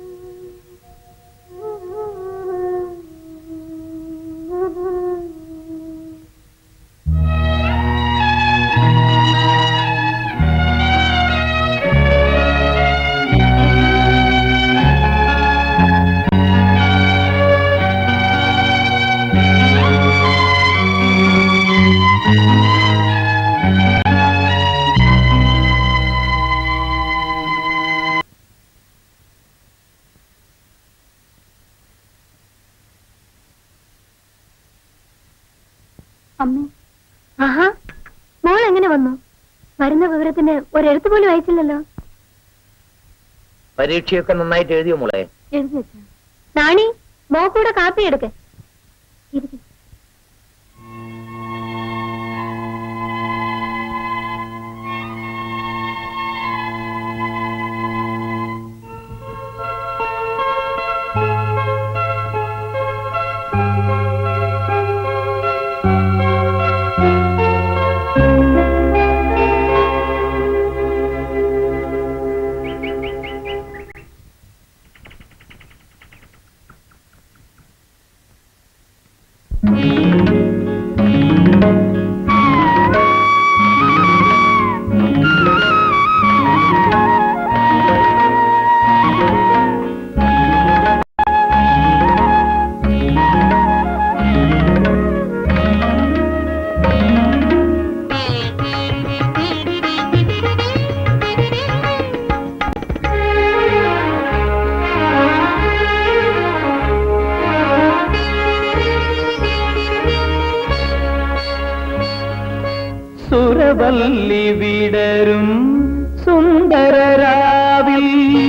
അമ്മേ ആഹാ മോൾ എങ്ങനെ വന്നു വരുന്ന വിവരത്തിന് ഒരെഴുത്ത് പോലും അയച്ചില്ലല്ലോ പരീക്ഷയൊക്കെ നന്നായിട്ട് എഴുതിയോ മോളെ എഴുതി വെച്ചാ നാണി മോക്കൂടെ കാപ്പി എടുക്ക് ഇരിക്ക്. സുരവല്ലി വിടരും സുന്ദരരാവിൽ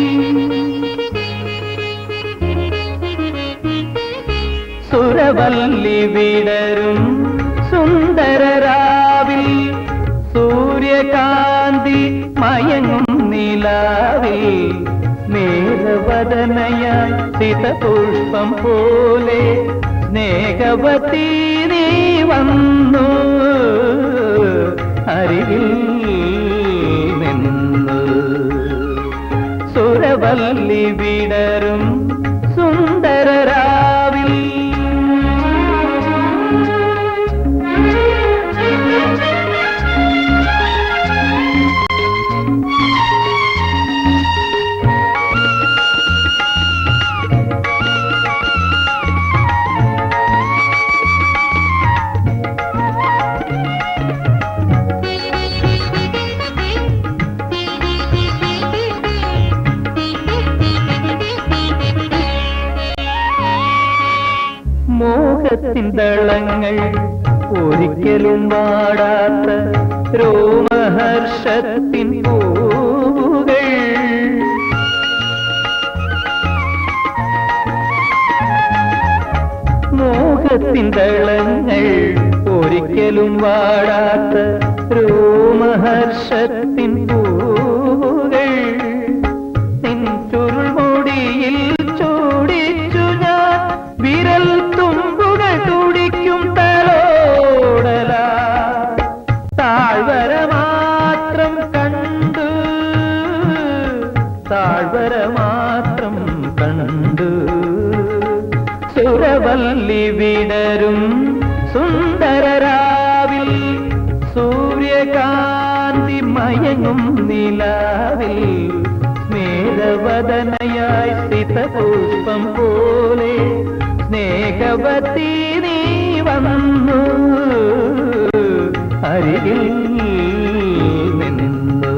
സുരവല്ലി വിടരും സുന്ദരരാവിൽ സൂര്യകാന്തി മയങ്ങും നിലാവിൽ മേഘവദനയായി സിതപുഷ്പം പോലെ സ്നേഹവതി നീ വന്നു അരികിൽ നിന്നു സുരവല്ലി വിടരും സുന്ദരരാവിൽ മോഹത്തിൻ ദളങ്ങൾ ഒരിക്കലും വാടാത്ത രോമഹർഷത്തിൻ പൂവുകൾ മോഹത്തിൻ ദളങ്ങൾ ഒരിക്കലും വാടാത്ത രോമഹർഷത്തിൻ പൂവുകൾ നിൻ ചുരുൾമുടിയിൽ ചൂടിച്ചു ഞാൻ വിരൽ തുമ്പുകൾ തുടിക്കും തലോടല താഴ്വര മാത്രം കണ്ടു താഴ്വര മാത്രം കണ്ടു സുരവല്ലി വിടരും സുന്ദരരാവിൽ സൂര്യകാന്തി മയങ്ങും നിലാവിൽ സ്നേഹവദനയായി സിതപുഷ്പം പോലെ സ്നേഹവതി നീ വന്നു അരികിൽ നിന്നു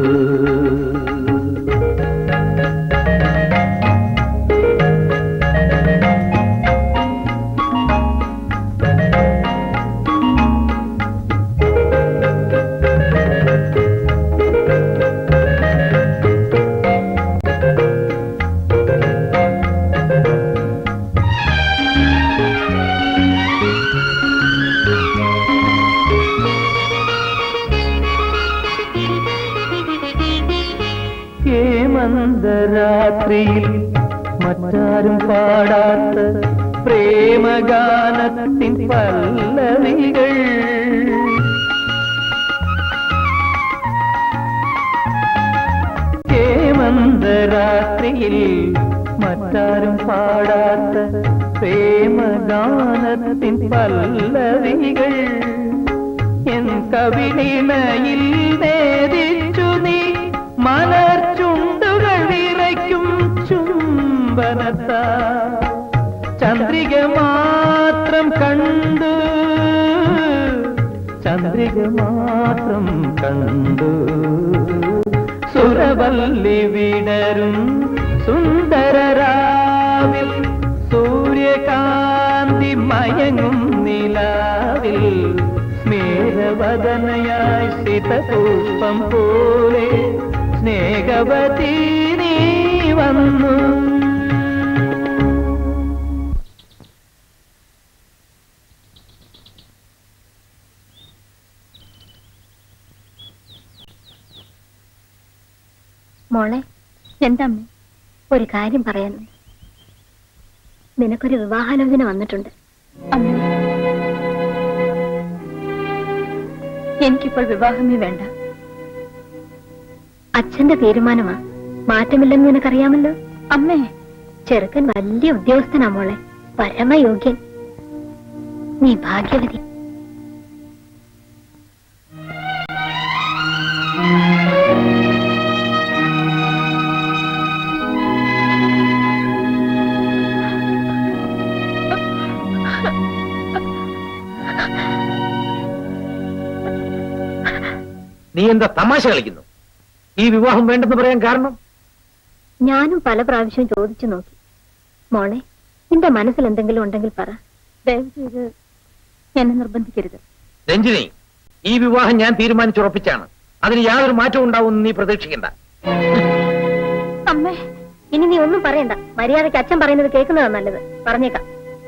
ഹേമന്തരാത്രിയിൽ മറ്റാരും പാടാത്ത പ്രേമഗാനത്തിൻ പല്ലവികൾ ഹേമന്തരാത്രിയിൽ മറ്റാരും പാടാത്ത പ്രേമഗാനത്തിൻ പല്ലവികൾ എൻ കവിളിണയിൽ നേരിച്ചു നീ മലർച്ചുണ്ടുകൾ വിറയ്ക്കും ചുംബനത്ത ചന്ദ്രിക മാത്രം കണ്ടു ചന്ദ്രിക മാത്രം കണ്ടു സുരവല്ലി വിടരും സുന്ദരരാവിൽ സൂര്യകാന്തി മയങ്ങും നിലാവിൽ സ്മേരവദനയായി ശിതപുഷ്പം പോലെ സ്നേഹവതി നീ വന്നു മോളെ എന്താ അമ്മേ ഒരു കാര്യം പറയാനുണ്ട് നിനക്കൊരു വിവാഹാലോചന വന്നിട്ടുണ്ട് അമ്മേ എനിക്കിപ്പോൾ വിവാഹമേ വേണ്ട അച്ഛന്റെ തീരുമാനമാ മാറ്റമില്ലെന്ന് നിനക്കറിയാമല്ലോ അമ്മേ ചെറുക്കൻ വലിയ ഉദ്യോഗസ്ഥനാ മോളെ പരമയോഗ്യൻ നീ ഭാഗ്യവതി നീ എന്താ തമാശ കളിക്കുന്നു ഈ വിവാഹം വേണ്ടെന്ന് പറയാൻ കാരണം ഞാനും പല പ്രാവശ്യവും ചോദിച്ചു നോക്കി മോളെ നിന്റെ മനസ്സിൽ എന്തെങ്കിലും ഉണ്ടെങ്കിൽ പറ ദയവ് ചെയ്ത് എന്നെ നിർബന്ധിക്കരുത് രഞ്ജിനി ഈ വിവാഹം ഞാൻ തീരുമാനിച്ചുറപ്പിച്ചാണ് അതിന് യാതൊരു മാറ്റവും ഉണ്ടാവുമെന്ന് നീ പ്രതീക്ഷിക്കണ്ട അമ്മേ ഇനി നീ ഒന്നും പറയണ്ട മര്യാദയ്ക്ക് അച്ഛൻ പറയുന്നത് കേൾക്കുന്നതാ നല്ലത് പറഞ്ഞേക്കാം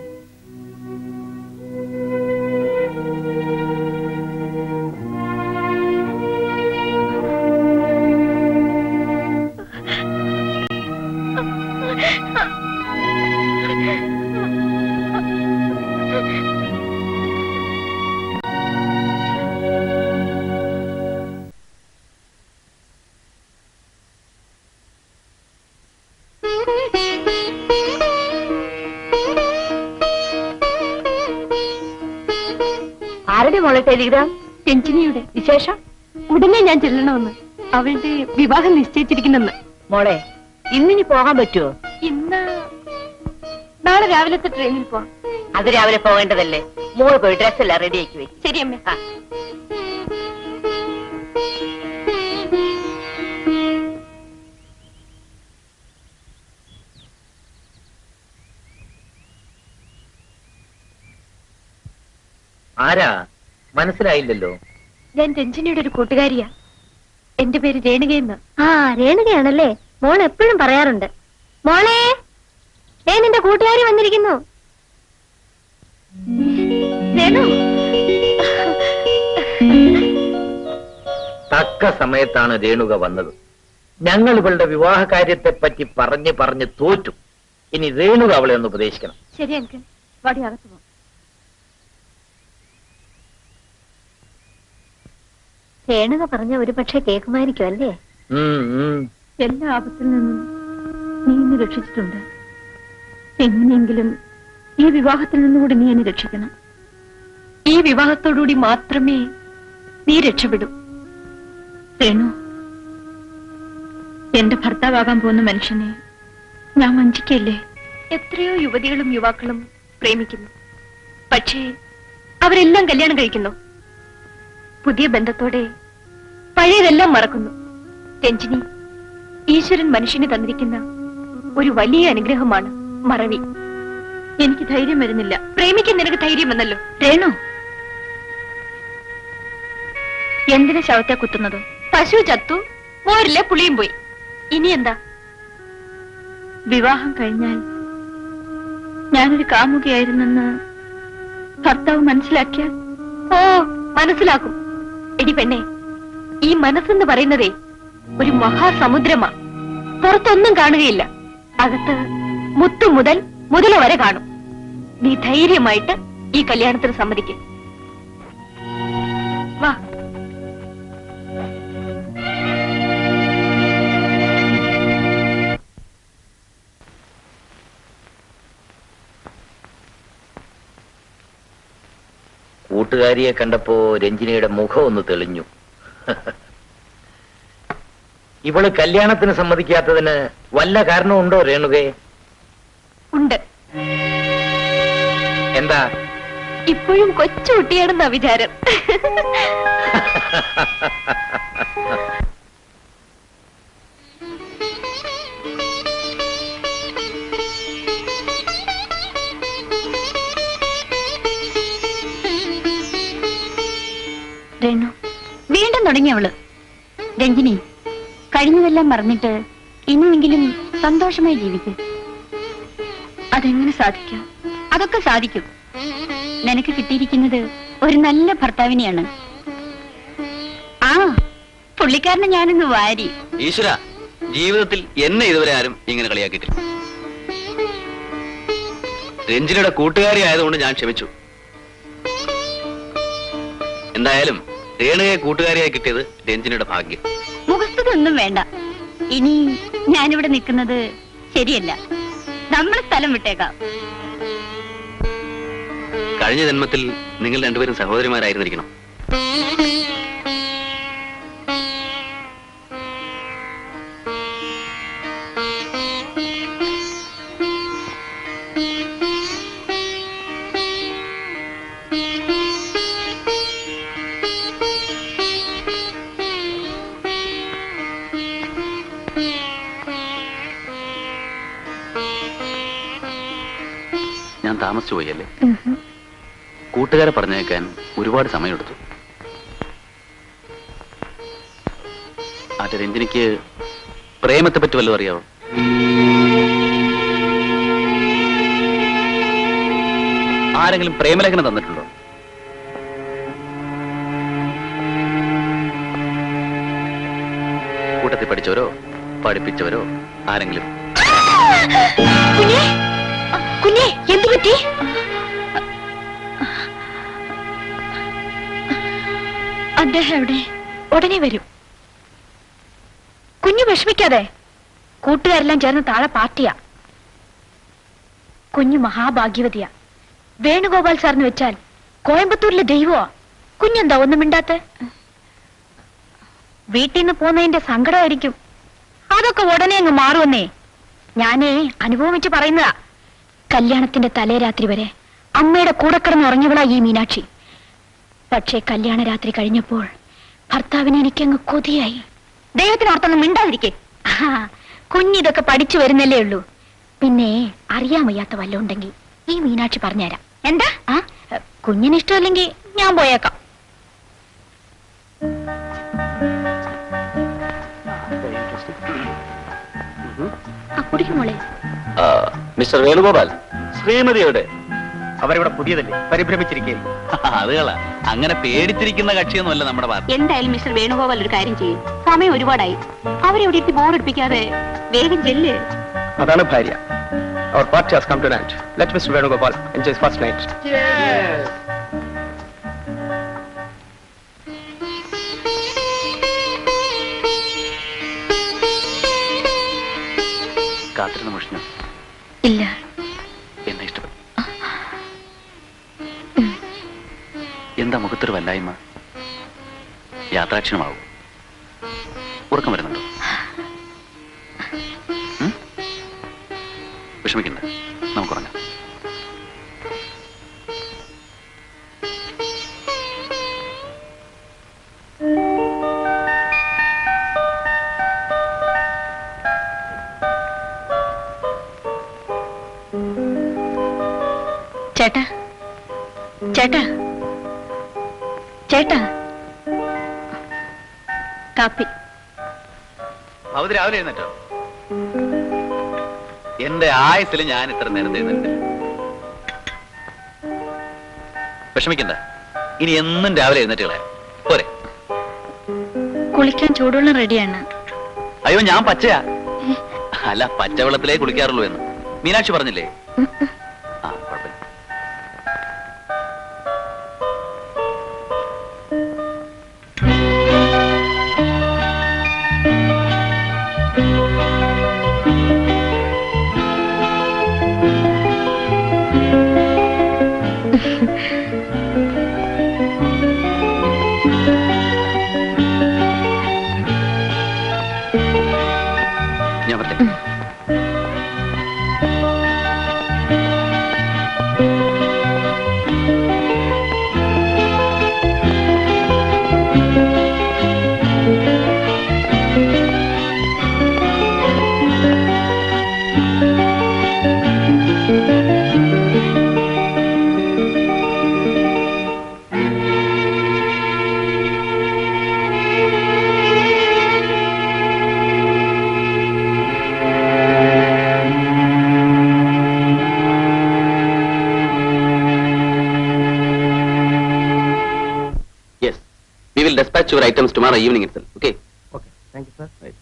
ആരുടെ മോളെ ടെലിഗ്രാം രഞ്ജിനിയുടെ വിശേഷം ഉടനെ ഞാൻ ചെല്ലണമെന്ന് അവളുടെ വിവാഹം നിശ്ചയിച്ചിരിക്കുന്നെന്ന് മോളെ ഇന്നിനി പോകാൻ പറ്റുമോ ഇന്ന് നാളെ രാവിലത്തെ ട്രെയിനിൽ പോവാം അത് രാവിലെ പോകേണ്ടതല്ലേ മോള് പോയി ഡ്രസ് എല്ലാം റെഡി ആക്കി വെക്കും ശരി അമ്മേ ആരാ മനസ്സിലായില്ലല്ലോ ഞാൻ രഞ്ജിനിയുടെ ഒരു കൂട്ടുകാരിയാ എന്റെ പേര് രേണുകയെന്ന് ആ രേണുകയാണല്ലേ മോൾ എപ്പോഴും പറയാറുണ്ട് മോളെ ഏ നിന്റെ കൂട്ടുകാരി വന്നിരിക്കുന്നു രേണു തക്ക സമയത്താണ് രേണുക വന്നത് ഞങ്ങൾ ഇവളുടെ വിവാഹ കാര്യത്തെ പറ്റി പറഞ്ഞ് പറഞ്ഞ് തോറ്റു ഇനി രേണുക അവളെ ഒന്ന് ഉപദേശിക്കണം ശരി അങ്കിൾ വാടി അകത്ത് പോ രേണുക പറഞ്ഞ ഒരു പക്ഷേ കേൾക്കുമായിരിക്കും അല്ലേ ഉം, ഉം. എല്ലാ ആപത്തിൽ നിന്നും നീ എന്നെ രക്ഷിച്ചിട്ടുണ്ട് എങ്ങനെയെങ്കിലും ഈ വിവാഹത്തിൽ നിന്നുകൂടി നീ എന്നെ രക്ഷിക്കണം ഈ വിവാഹത്തോടുകൂടി മാത്രമേ നീ രക്ഷപ്പെടൂ രേണു എന്റെ ഭർത്താവാകാൻ പോകുന്ന മനുഷ്യനെ ഞാൻ വഞ്ചിക്കല്ലേ എത്രയോ യുവതികളും യുവാക്കളും പ്രേമിക്കുന്നു പക്ഷേ അവരെല്ലാം കല്യാണം കഴിക്കുന്നു പുതിയ ബന്ധത്തോടെ പഴയതെല്ലാം മറക്കുന്നു രഞ്ജിനി ഈശ്വരൻ മനുഷ്യന് തന്നിരിക്കുന്ന ഒരു വലിയ അനുഗ്രഹമാണ് മറവി എനിക്ക് ധൈര്യം വരുന്നില്ല പ്രേമിക്കാൻ നിനക്ക് ധൈര്യം വന്നല്ലോ രേണു എന്തിനു ശവത്തെ കുത്തുന്നത് പശു ചത്തു മോരിലെ പുളിയും പോയി ഇനി എന്താ വിവാഹം കഴിഞ്ഞാൽ ഞാനൊരു കാമുകയായിരുന്നെന്ന് ഭർത്താവ് മനസ്സിലാക്കിയാൽ ഓ മനസ്സിലാക്കും എടി പെണ്ണെ ഈ മനസ്സെന്ന് പറയുന്നതേ ഒരു മഹാസമുദ്രമാ പുറത്തൊന്നും കാണുകയില്ല അകത്ത് മുത്തു മുതൽ മുതല വരെ കാണും നീ ധൈര്യമായിട്ട് ഈ കല്യാണത്തിന് സമ്മതിക്കും വാ കൂട്ടുകാരിയെ കണ്ടപ്പോ രഞ്ജിനിയുടെ മുഖം ഒന്ന് തെളിഞ്ഞു ഇവള് കല്യാണത്തിന് സമ്മതിക്കാത്തതിന് വല്ല കാരണമുണ്ടോ രേണുകയെ ഉണ്ട് എന്താ ഇപ്പോഴും കൊച്ചുകുട്ടിയാണെന്നാ വിചാരം രേണു വീണ്ടും തുടങ്ങി അവള് രഞ്ജിനി കഴിഞ്ഞതെല്ലാം മറന്നിട്ട് ഇനിയെങ്കിലും സന്തോഷമായി ജീവിക്കും അതെങ്ങനെ സാധിക്കും അതൊക്കെ സാധിക്കും നിനക്ക് കിട്ടിയിരിക്കുന്നത് ഒരു നല്ല ഭർത്താവിനെയാണ് ആ പുള്ളിക്കാരനെ ഞാനൊന്ന് വാരി ഈശ്വര ജീവിതത്തിൽ എന്നെ ഇതുവരെ ആരും ഇങ്ങനെ കളിയാക്കിയിട്ടില്ല രഞ്ജിനിയുടെ കൂട്ടുകാരി ആയതുകൊണ്ട് ഞാൻ ക്ഷമിച്ചു എന്തായാലും രേണുകയെ കൂട്ടുകാരിയായി കിട്ടിയത് രഞ്ജിനിയുടെ ഭാഗ്യം മുഖസ്തുതി ഒന്നും വേണ്ട ഇനി ഞാനിവിടെ നിൽക്കുന്നത് ശരിയല്ല നമ്മൾ സ്ഥലം വിട്ടേക്കാം കഴിഞ്ഞ ജന്മത്തിൽ നിങ്ങൾ രണ്ടുപേരും സഹോദരിമാരായിരുന്നിരിക്കണം ഞാൻ താമസിച്ചു പോയി അല്ലേ കൂട്ടുകാരെ പറഞ്ഞേക്കാൻ ഒരുപാട് സമയമെടുത്തു ആട്ടെ രഞ്ജിനിക്ക് പ്രേമത്തെ പറ്റി വല്ലതും അറിയാവോ ആരെങ്കിലും പ്രേമലേഖനം തന്നിട്ടുണ്ടോ കൂട്ടത്തിൽ പഠിച്ചവരോ പഠിപ്പിച്ചവരോ ആരെങ്കിലും കുഞ്ഞേ കുഞ്ഞേ എന്തു പറ്റി അദ്ദേഹം എവിടെ ഉടനെ വരും കുഞ്ഞു വിഷമിക്കാതെ കൂട്ടുകാരെല്ലാം ചേർന്ന് താഴെ പാർട്ടിയാ കുഞ്ഞു മഹാഭാഗ്യവതിയാ വേണുഗോപാൽ സാറിന് വെച്ചാൽ കോയമ്പത്തൂരിലെ ദൈവമാ കുഞ്ഞെന്താ ഒന്നും മിണ്ടാത്ത വീട്ടിൽ നിന്ന് പോന്നതിന്റെ സങ്കടമായിരിക്കും അതൊക്കെ ഉടനെ അങ്ങ് മാറുമെന്നേ ഞാനേ അനുഭവം വെച്ച് പറയുന്നതാ കല്യാണത്തിന്റെ തലേ രാത്രി വരെ അമ്മയുടെ കൂടെ കിടന്ന് ഉറങ്ങിയവളാ ഈ മീനാക്ഷി പക്ഷേ കല്യാണ രാത്രി കഴിഞ്ഞപ്പോൾ ഭർത്താവിനെ എനിക്കങ്ങ് കൊതിയായി ദൈവത്തിനോർത്തൊന്നും മിണ്ടാതിരിക്കേ കുഞ്ഞിതൊക്കെ പഠിച്ചു വരുന്നല്ലേ ഉള്ളൂ പിന്നെ അറിയാൻ വയ്യാത്ത വല്ലതും ഉണ്ടെങ്കിൽ ഈ മീനാക്ഷി പറഞ്ഞുതരാം എന്താ ആ കുഞ്ഞിന് ഇഷ്ടമല്ലെങ്കിൽ ഞാൻ പോയേക്കാം ആ കുടിക്കും മോളെ മിസ്റ്റർ വേണുഗോപാൽ ശ്രീമതിയുടെ അവരിവിടെ പുതിയതല്ലേ പരിഭ്രമിച്ചിരിക്കുകയും അത് കള അങ്ങനെ പേടിച്ചിരിക്കുന്ന കക്ഷിയൊന്നുമല്ല നമ്മുടെ പാർട്ടി എന്തായാലും മിസ്റ്റർ വേണുഗോപാൽ ഒരു കാര്യം ചെയ്യും സമയം ഒരുപാടായി അവരെ ഇവിടെ ഇരുത്തി ബോറടിപ്പിക്കാതെ വേഗം ചെല്ല് അതാണ് ഭാര്യ അവർ party has come tonight let mister Venugopal enjoy first night കാത്തിരുന്ന മുഷിഞ്ഞു ഇല്ല എന്നെ ഇഷ്ടപ്പെട്ടു എന്താ മുഖത്തൊരു വല്ലായ്മ യാത്രാക്ഷണമാവും ഉറക്കം വരുന്നുണ്ടോ ഉം? വിഷമിക്കണ്ട നമുക്കുറങ്ങാം ചേട്ടാ ചേട്ടാ ചേട്ടാ കാപ്പി അവധി രാവിലെ എഴുന്നേറ്റോ എന്റെ ആയുസിൽ ഞാൻ ഇത്ര നേരത്തെ എഴുന്നേറ്റില്ല വിഷമിക്കണ്ട ഇനി എന്നും രാവിലെ എഴുന്നേറ്റുകളെ പോരെ കുളിക്കാൻ ചൂടുവെള്ളം റെഡിയാണ് അയ്യോ ഞാൻ പച്ചയാ ഏ, അല്ല പച്ചവെള്ളത്തിലേ കുളിക്കാറുള്ളൂ എന്ന് മീനാക്ഷി പറഞ്ഞില്ലേ ആ കുഴപ്പമില്ല ഞാൻ പറ്റേ Yes. We will dispatch your items tomorrow evening itself. Okay. Okay. Thank you, sir. Right.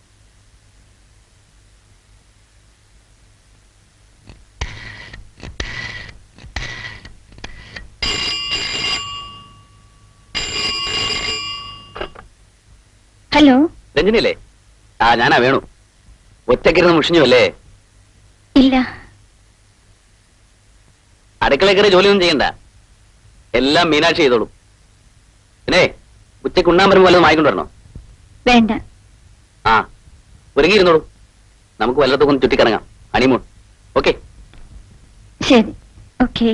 Hello രഞ്ജനിയല്ലേ ആ ഞാനാ വേണു ഒറ്റക്കിരുന്ന് മുഷിഞ്ഞു അല്ലേ ഇല്ല അടുക്കള കയറി ജോലിയൊന്നും ചെയ്യണ്ട എല്ലാം മീനാക്ഷി ചെയ്തോളും പിന്നെ ഉച്ചയ്ക്ക് ഉണ്ണാൻ വരുമ്പോൾ വല്ലതും വാങ്ങിക്കൊണ്ട് വരണോ വേണ്ട ആ ഒരുങ്ങിയിരുന്നോളൂ നമുക്ക് വല്ലതൊക്കെ ഒന്ന് ചുറ്റിക്കറങ്ങാം ഹണിമൂൺ ഓക്കെ ശരി ഓക്കെ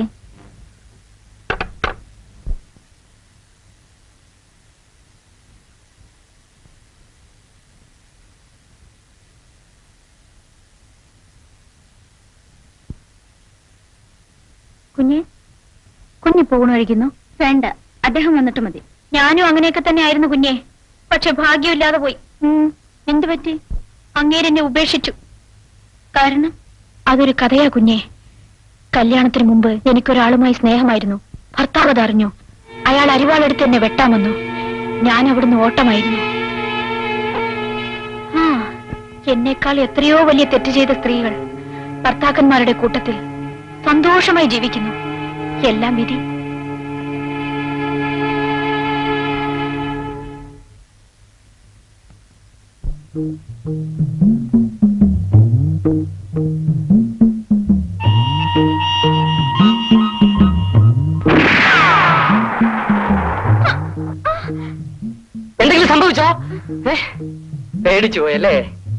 കുഞ്ഞെ കുഞ്ഞ് പോകണ കഴിക്കുന്നു വേണ്ട അദ്ദേഹം വന്നിട്ട് മതി ഞാനും അങ്ങനെയൊക്കെ തന്നെ ആയിരുന്നു കുഞ്ഞെ പക്ഷെ ഭാഗ്യമില്ലാതെ പോയി ഉം, എന്ത് പറ്റി അങ്ങേരെന്നെ ഉപേക്ഷിച്ചു കാരണം അതൊരു കഥയാ കുഞ്ഞെ കല്യാണത്തിന് മുമ്പ് എനിക്കൊരാളുമായി സ്നേഹമായിരുന്നു ഭർത്താവ് അതറിഞ്ഞു അയാൾ അരിവാളെടുത്ത് എന്നെ വെട്ടാമെന്നു ഞാൻ അവിടുന്ന് ഓട്ടമായിരുന്നു ആ എന്നേക്കാൾ എത്രയോ വലിയ തെറ്റ് ചെയ്ത സ്ത്രീകൾ ഭർത്താക്കന്മാരുടെ കൂട്ടത്തിൽ സന്തോഷമായി ജീവിക്കുന്നു എല്ലാം വിധി എന്തെങ്കിലും സംഭവിച്ചോ ഏ? പേടിച്ചു പോയല്ലേ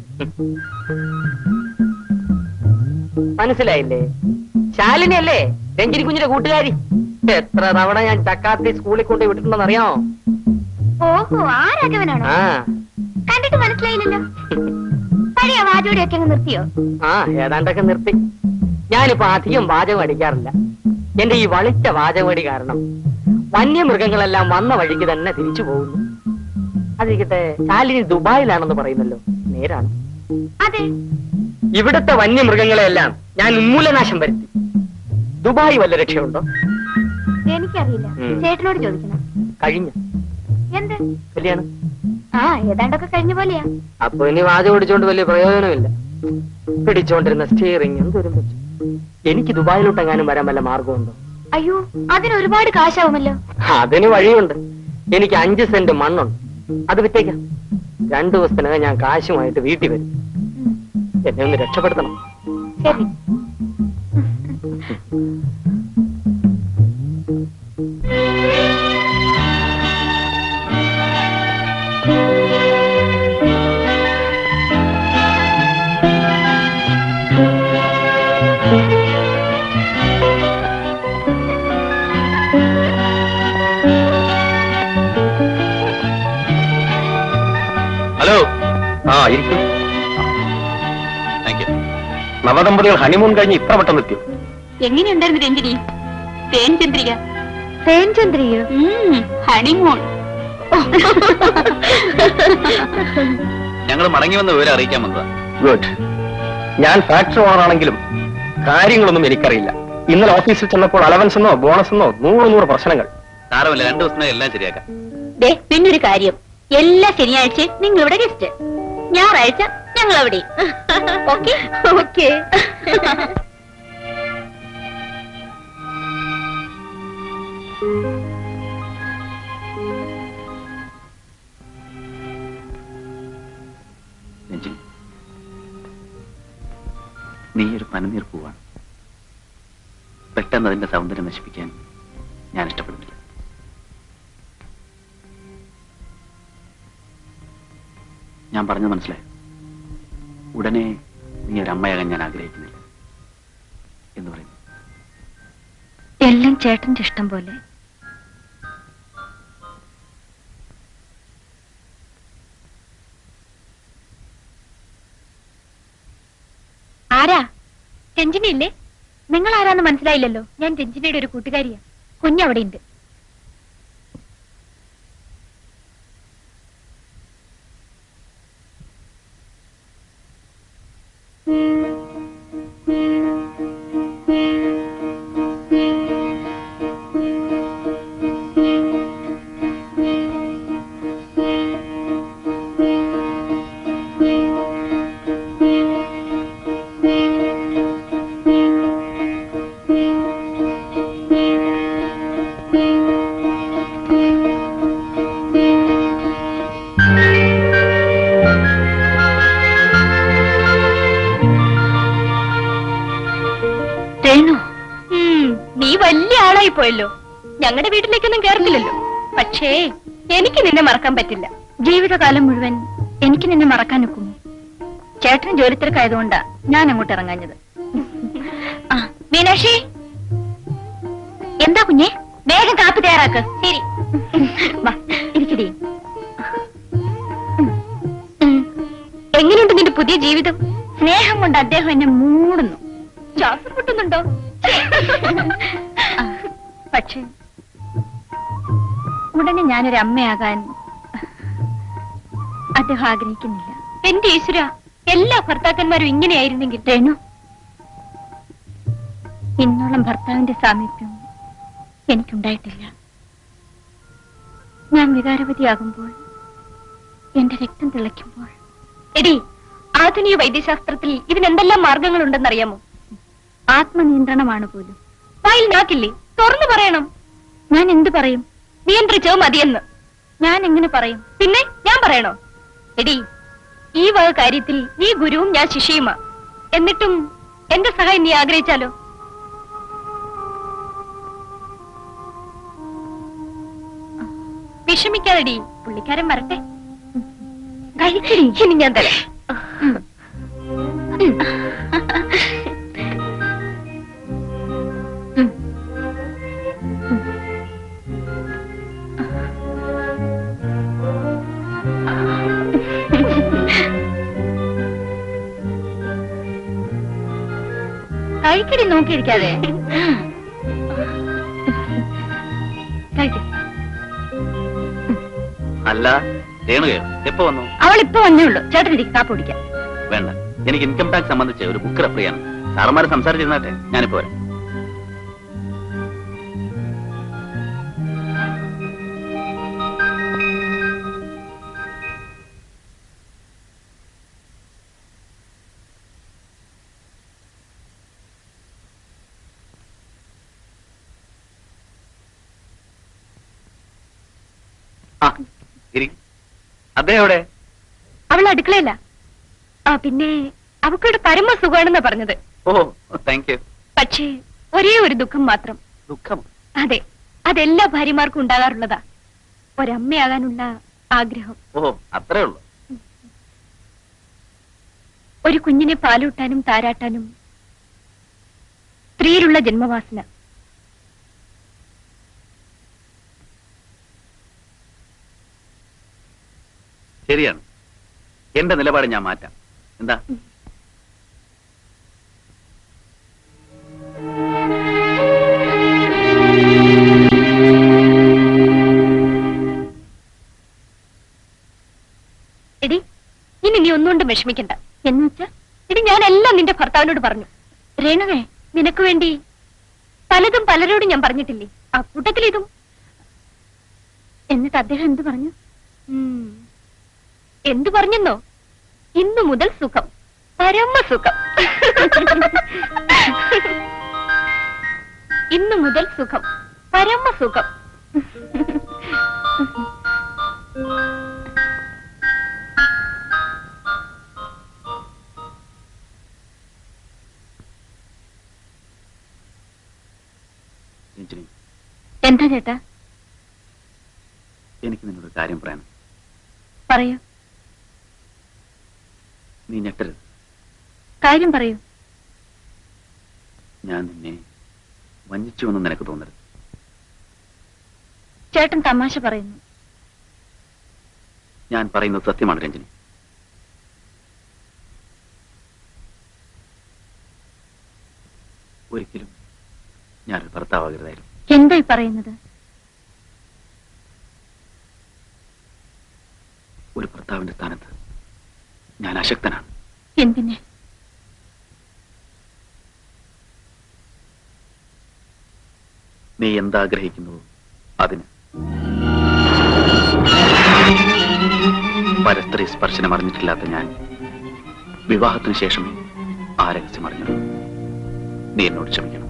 മനസ്സിലായില്ലേ ശാലിനി അല്ലേ രഞ്ജിനി കുഞ്ഞിന്റെ കൂട്ടുകാരി എത്ര തവണ ഞാൻ ചക്കാത്തി സ്കൂളിൽ കൊണ്ട് വിട്ടിട്ടുണ്ടെന്ന് അറിയാമോ ഓഹോ ആ രാഘവനാണോ ആ കണ്ടിട്ട് മനസ്സിലായില്ലല്ലോ പഴയ വാചോടിയൊക്കെ അങ്ങ് നിർത്തിയോ ആ ഏതാണ്ടൊക്കെ നിർത്തി ഞാനിപ്പോ അധികം വാചകം അടിക്കാറില്ല എന്റെ ഈ വളിച്ച വാചകമടി കാരണം വന്യമൃഗങ്ങളെല്ലാം വന്ന വഴിക്ക് തന്നെ തിരിച്ചു പോകുന്നു അതിരിക്കട്ടെ ശാലിനി ദുബായിലാണെന്ന് പറയുന്നല്ലോ നേരാണ് അതെ ഇവിടുത്തെ വന്യമൃഗങ്ങളെയെല്ലാം ഞാൻ ഉന്മൂലനാശം വരുത്തി ദുബായ് വല്ല രക്ഷയുണ്ടോ എനിക്കറിയില്ല ഉം. ചേട്ടനോട് ചോദിക്കണം കഴിഞ്ഞു എന്ത് കല്യാണം ആ ഏതാണ്ടൊക്കെ കഴിഞ്ഞ പോലെയാ അപ്പൊ ഇനി വാചകം ഓടിച്ചോണ്ട് വലിയ പ്രയോജനമില്ല പിടിച്ചോണ്ടിരുന്ന സ്റ്റിയറിംഗ് എന്തോരം വെച്ചു എനിക്ക് ദുബായിലോട്ടെങ്ങാനും വരാൻ വല്ല മാർഗമുണ്ടോ അയ്യോ അതിന് ഒരുപാട് കാശാവുമല്ലോ അതിന് വഴിയുണ്ട് എനിക്ക് അഞ്ച് സെന്റ് മണ്ണുണ്ട് അത് വിറ്റേക്കാം രണ്ടു ദിവസത്തിനകം ഞാൻ കാശുമായിട്ട് വീട്ടിൽ വരും എന്നെ ഒന്ന് രക്ഷപ്പെടുത്തണം ശരി ഹലോ ആ ഇരിക്കും താങ്ക് യു നവദമ്പതികൾ ഹണിമൂൺ കഴിഞ്ഞ് ഇത്ര പെട്ടെന്ന് എത്തിയോ എങ്ങനെയുണ്ടായിരുന്നു രഞ്ജിനി തേൻ ചന്ദ്രിക തേൻചന്ദ്രിയോ ഹണിമൂൺ ഞങ്ങൾ മടങ്ങി വന്ന വിവരം അറിയിക്കാൻ വന്നതാ ഗുഡ് ഞാൻ ഫാക്ടറി ഓണറാണെങ്കിലും കാര്യങ്ങളൊന്നും എനിക്കറിയില്ല ഇന്നലെ ഓഫീസിൽ ചെന്നപ്പോൾ അലവൻസ് എന്നോ ബോണസ് എന്നോ നൂറ് നൂറ് പ്രശ്നങ്ങൾ സാരമില്ല രണ്ടു ദിവസത്തിനകം എല്ലാം ശരിയാക്കാം ദേ പിന്നൊരു കാര്യം എല്ലാ ശനിയാഴ്ചയും നിങ്ങൾ ഇവിടെ ഗസ്റ്റ് ഞായറാഴ്ച ഞങ്ങൾ അവിടെ ഓക്കെ ഓക്കെ രഞ്ജിനി നീ ഒരു പനനീർ പൂവാണ് പെട്ടെന്ന് അതിന്റെ സൗന്ദര്യം നശിപ്പിക്കാൻ ഞാൻ ഇഷ്ടപ്പെടുന്നില്ല ഞാൻ പറഞ്ഞത് മനസ്സിലായി ഉടനെ നീ ഒരു അമ്മയാകാൻ ഞാൻ ആഗ്രഹിക്കുന്നില്ല എന്ന് പറയുന്നു എല്ലാം ചേട്ടന്റെ ഇഷ്ടം പോലെ ആരാ രഞ്ജിനിയില്ലേ നിങ്ങൾ ആരാന്ന് മനസ്സിലായില്ലല്ലോ ഞാൻ രഞ്ജിനിയുടെ ഒരു കൂട്ടുകാരിയാ കുഞ്ഞവിടെ ഉണ്ട് രേണു ഉം, നീ വലിയ ആളായി പോയല്ലോ ഞങ്ങളുടെ വീട്ടിലേക്കൊന്നും കേറത്തില്ലല്ലോ പക്ഷേ എനിക്ക് നിന്നെ മറക്കാൻ പറ്റില്ല ജീവിതകാലം മുഴുവൻ എനിക്ക് നിന്നെ മറക്കാൻ ഒക്കുമോ ചേട്ടൻ ജോലി തിരക്കായതുകൊണ്ടാ ഞാൻ അങ്ങോട്ട് ഇറങ്ങാഞ്ഞത് ആ മീനാക്ഷി എന്താ കുഞ്ഞെ വേഗം കാപ്പി തയ്യാറാക്ക് ശരി വാ ഇരിക്കടി എങ്ങനെയുണ്ട് നിന്റെ പുതിയ ജീവിതം സ്നേഹം കൊണ്ട് അദ്ദേഹം എന്നെ മൂടുന്നു ശ്വാസം പൊട്ടുന്നുണ്ടോ ആ, പക്ഷേ ഉടനെ ഞാനൊരു അമ്മയാകാൻ അദ്ദേഹം ആഗ്രഹിക്കുന്നില്ല എന്റെ ഈശ്വര എല്ലാ ഭർത്താക്കന്മാരും ഇങ്ങനെയായിരുന്നെങ്കിൽ രേണു ഇന്നോളം ഭർത്താവിന്റെ സാമീപ്യം എനിക്കുണ്ടായിട്ടില്ല ഞാൻ വികാരവതിയാകുമ്പോൾ എന്റെ രക്തം തിളയ്ക്കുമ്പോൾ എടി ആധുനിക വൈദ്യശാസ്ത്രത്തിൽ ഇതിനെന്തെല്ലാം മാർഗങ്ങളുണ്ടെന്നറിയാമോ ആത്മനിയന്ത്രണമാണ് പോലും വായിൽ നാക്കില്ലേ തുറന്നു പറയണം ഞാൻ എന്തു പറയും നിയന്ത്രിച്ചോ മതിയെന്ന് ഞാൻ എങ്ങനെ പറയും പിന്നെ ഞാൻ പറയണോ എടി ഈ വക കാര്യത്തിൽ നീ ഗുരുവും ഞാൻ ശിഷ്യയുമാ എന്നിട്ടും എന്റെ സഹായം നീ ആഗ്രഹിച്ചാലോ വിഷമിക്കാതെടി പുള്ളിക്കാരൻ വരട്ടെ കഴിക്കടി ഇനി ഞാൻ തരാം കഴിക്കടി നോക്കിയിരിക്കാതെ കഴിക്കും അല്ല രേണുകയോ എപ്പോ വന്നു അവൾ ഇപ്പൊ വന്നേ ഉള്ളൂ ചേട്ടൻ ഇരിക്കും കാപ്പ് കുടിക്കാം വേണ്ട എനിക്ക് ഇൻകം ടാക്സ് സംബന്ധിച്ച് ഒരു ബുക്ക് റെഫർ ചെയ്യണം സാറന്മാരെ സംസാരിച്ചിരുന്നാട്ടെ ഞാനിപ്പോ വരാം ആ ഇരിക്ക്. അദ്ദേഹം എവിടെ അവൾ അടുക്കളയല്ല ആ പിന്നെ അവക്കോട് പരമ സുഖമാണെന്നാ പറഞ്ഞത് ഓ താങ്ക് യു പക്ഷേ ഒരേ ഒരു ദുഃഖം മാത്രം ദുഃഖം അതെ അതെല്ലാ ഭാര്യമാർക്കും ഉണ്ടാകാറുള്ളതാ ഒരമ്മയാകാനുള്ള ആഗ്രഹം ഓ അത്രേ ഉള്ളൂ ഒരു കുഞ്ഞിനെ പാലൂട്ടാനും താരാട്ടാനും സ്ത്രീയിലുള്ള ജന്മവാസന ശരിയാണ് എന്റെ നിലപാട് ഞാൻ മാറ്റാം എന്താ എടി ഇനി നീ ഒന്നുകൊണ്ടും വിഷമിക്കണ്ട എന്ന് വെച്ചാ എടി ഞാൻ എല്ലാം നിന്റെ ഭർത്താവിനോട് പറഞ്ഞു രേണുവേ നിനക്ക് വേണ്ടി പലതും പലരോടും ഞാൻ പറഞ്ഞിട്ടില്ലേ ആ കൂട്ടത്തിൽ ഇതും എന്നിട്ട് അദ്ദേഹം എന്ത് പറഞ്ഞു ഉം. എന്തു പറഞ്ഞെന്നോ ഇന്നു മുതൽ സുഖം പരമസുഖം ഇന്നു മുതൽ സുഖം പരമസുഖം രഞ്ജിനി എന്താ ചേട്ടാ എനിക്ക് നിന്നോട് കാര്യം പറയണം പറയൂ നീ ഞെട്ടരുത് കാര്യം പറയൂ ഞാൻ നിന്നെ വഞ്ചിച്ചുവെന്ന് നിനക്ക് തോന്നരുത് ചേട്ടൻ തമാശ പറയുന്നു ഞാൻ പറയുന്നത് സത്യമാണ് രഞ്ജിനി ഒരിക്കലും ഞാനൊരു ഭർത്താവാകരുതായിരുന്നു എന്തായി പറയുന്നത് ഒരു ഭർത്താവിന്റെ സ്ഥാനത്ത് ഞാൻ അശക്തനാണ് എന്തിനെ നീ എന്താഗ്രഹിക്കുന്നു അതിന് പരസ്ത്രീ സ്പർശനം അറിഞ്ഞിട്ടില്ലാത്ത ഞാൻ വിവാഹത്തിന് ശേഷമേ ആ രഹസ്യം അറിഞ്ഞുള്ളൂ നീ എന്നോട് ക്ഷമിക്കണം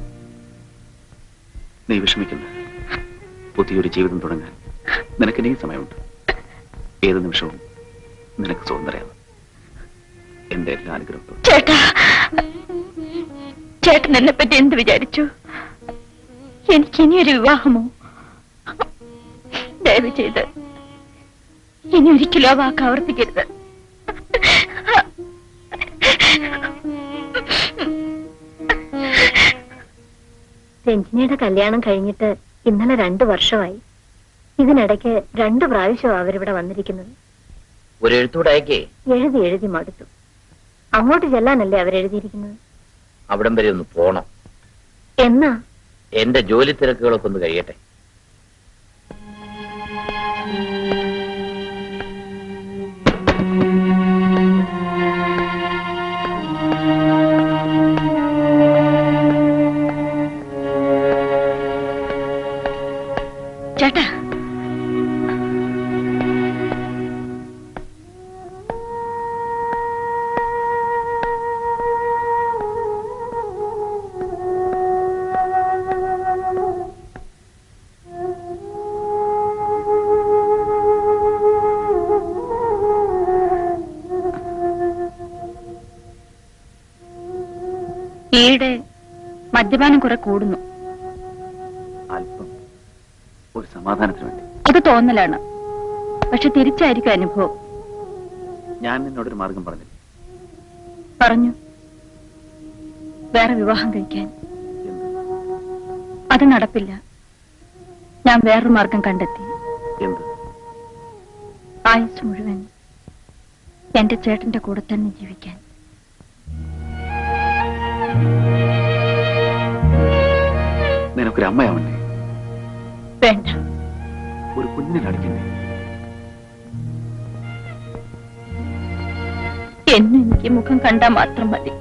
നീ വിഷമിക്കുന്ന പുതിയൊരു ജീവിതം തുടങ്ങാൻ നിനക്ക് ഇനിയും സമയമുണ്ട് ഏത് നിമിഷവും നിനക്ക് സ്വതന്ത്രയാവും എന്റെ എല്ലാ അനുഗ്രഹത്തോടും ചേട്ടാ ചേട്ടൻ എന്നെ പറ്റി എന്ത് വിചാരിച്ചു എനിക്ക് ഇനിയൊരു വിവാഹമോ ദയവ് ചെയ്ത് ഇനി ഒരിക്കലും ആ വാക്ക് ആവർത്തിക്കരുത് രഞ്ജിനിയുടെ കല്യാണം കഴിഞ്ഞിട്ട് ഇന്നലെ രണ്ടു വർഷമായി ഇതിനിടയ്ക്ക് രണ്ടു പ്രാവശ്യം അവരിവിടെ വന്നിരിക്കുന്നത് ഒരു എഴുത്തൂടെ അയക്കേ എഴുതി എഴുതി മടുത്തു അങ്ങോട്ട് ചെല്ലാനല്ലേ അവരെഴുതിയിരിക്കുന്നത് അവിടം വരെ ഒന്ന് പോണം എന്നാ എന്റെ ജോലി തിരക്കുകളൊക്കെ ഒന്ന് കഴിയട്ടെ ചേട്ടാ ഈയിടെ മദ്യപാനം കുറെ കൂടുന്നു അല്പം ഒരു സമാധാനത്തിന് വേണ്ടി അത് തോന്നലാണ് പക്ഷെ തിരിച്ചായിരിക്കും അനുഭവം ഞാൻ നിന്നോടൊരു മാർഗം പറഞ്ഞില്ല പറഞ്ഞു വേറെ വിവാഹം കഴിക്കാൻ എന്ത് അത് നടപ്പില്ല ഞാൻ വേറൊരു മാർഗം കണ്ടെത്തി എന്ത് ആയുസ് മുഴുവൻ എന്റെ ചേട്ടന്റെ കൂടെ തന്നെ ജീവിക്കാൻ നിനക്കൊരു അമ്മയാവണ്ടേ വേണ്ട ഒരു കുഞ്ഞിനെ അടിക്കണ്ടേ എന്നും എനിക്ക് മുഖം കണ്ടാൽ മാത്രം മതി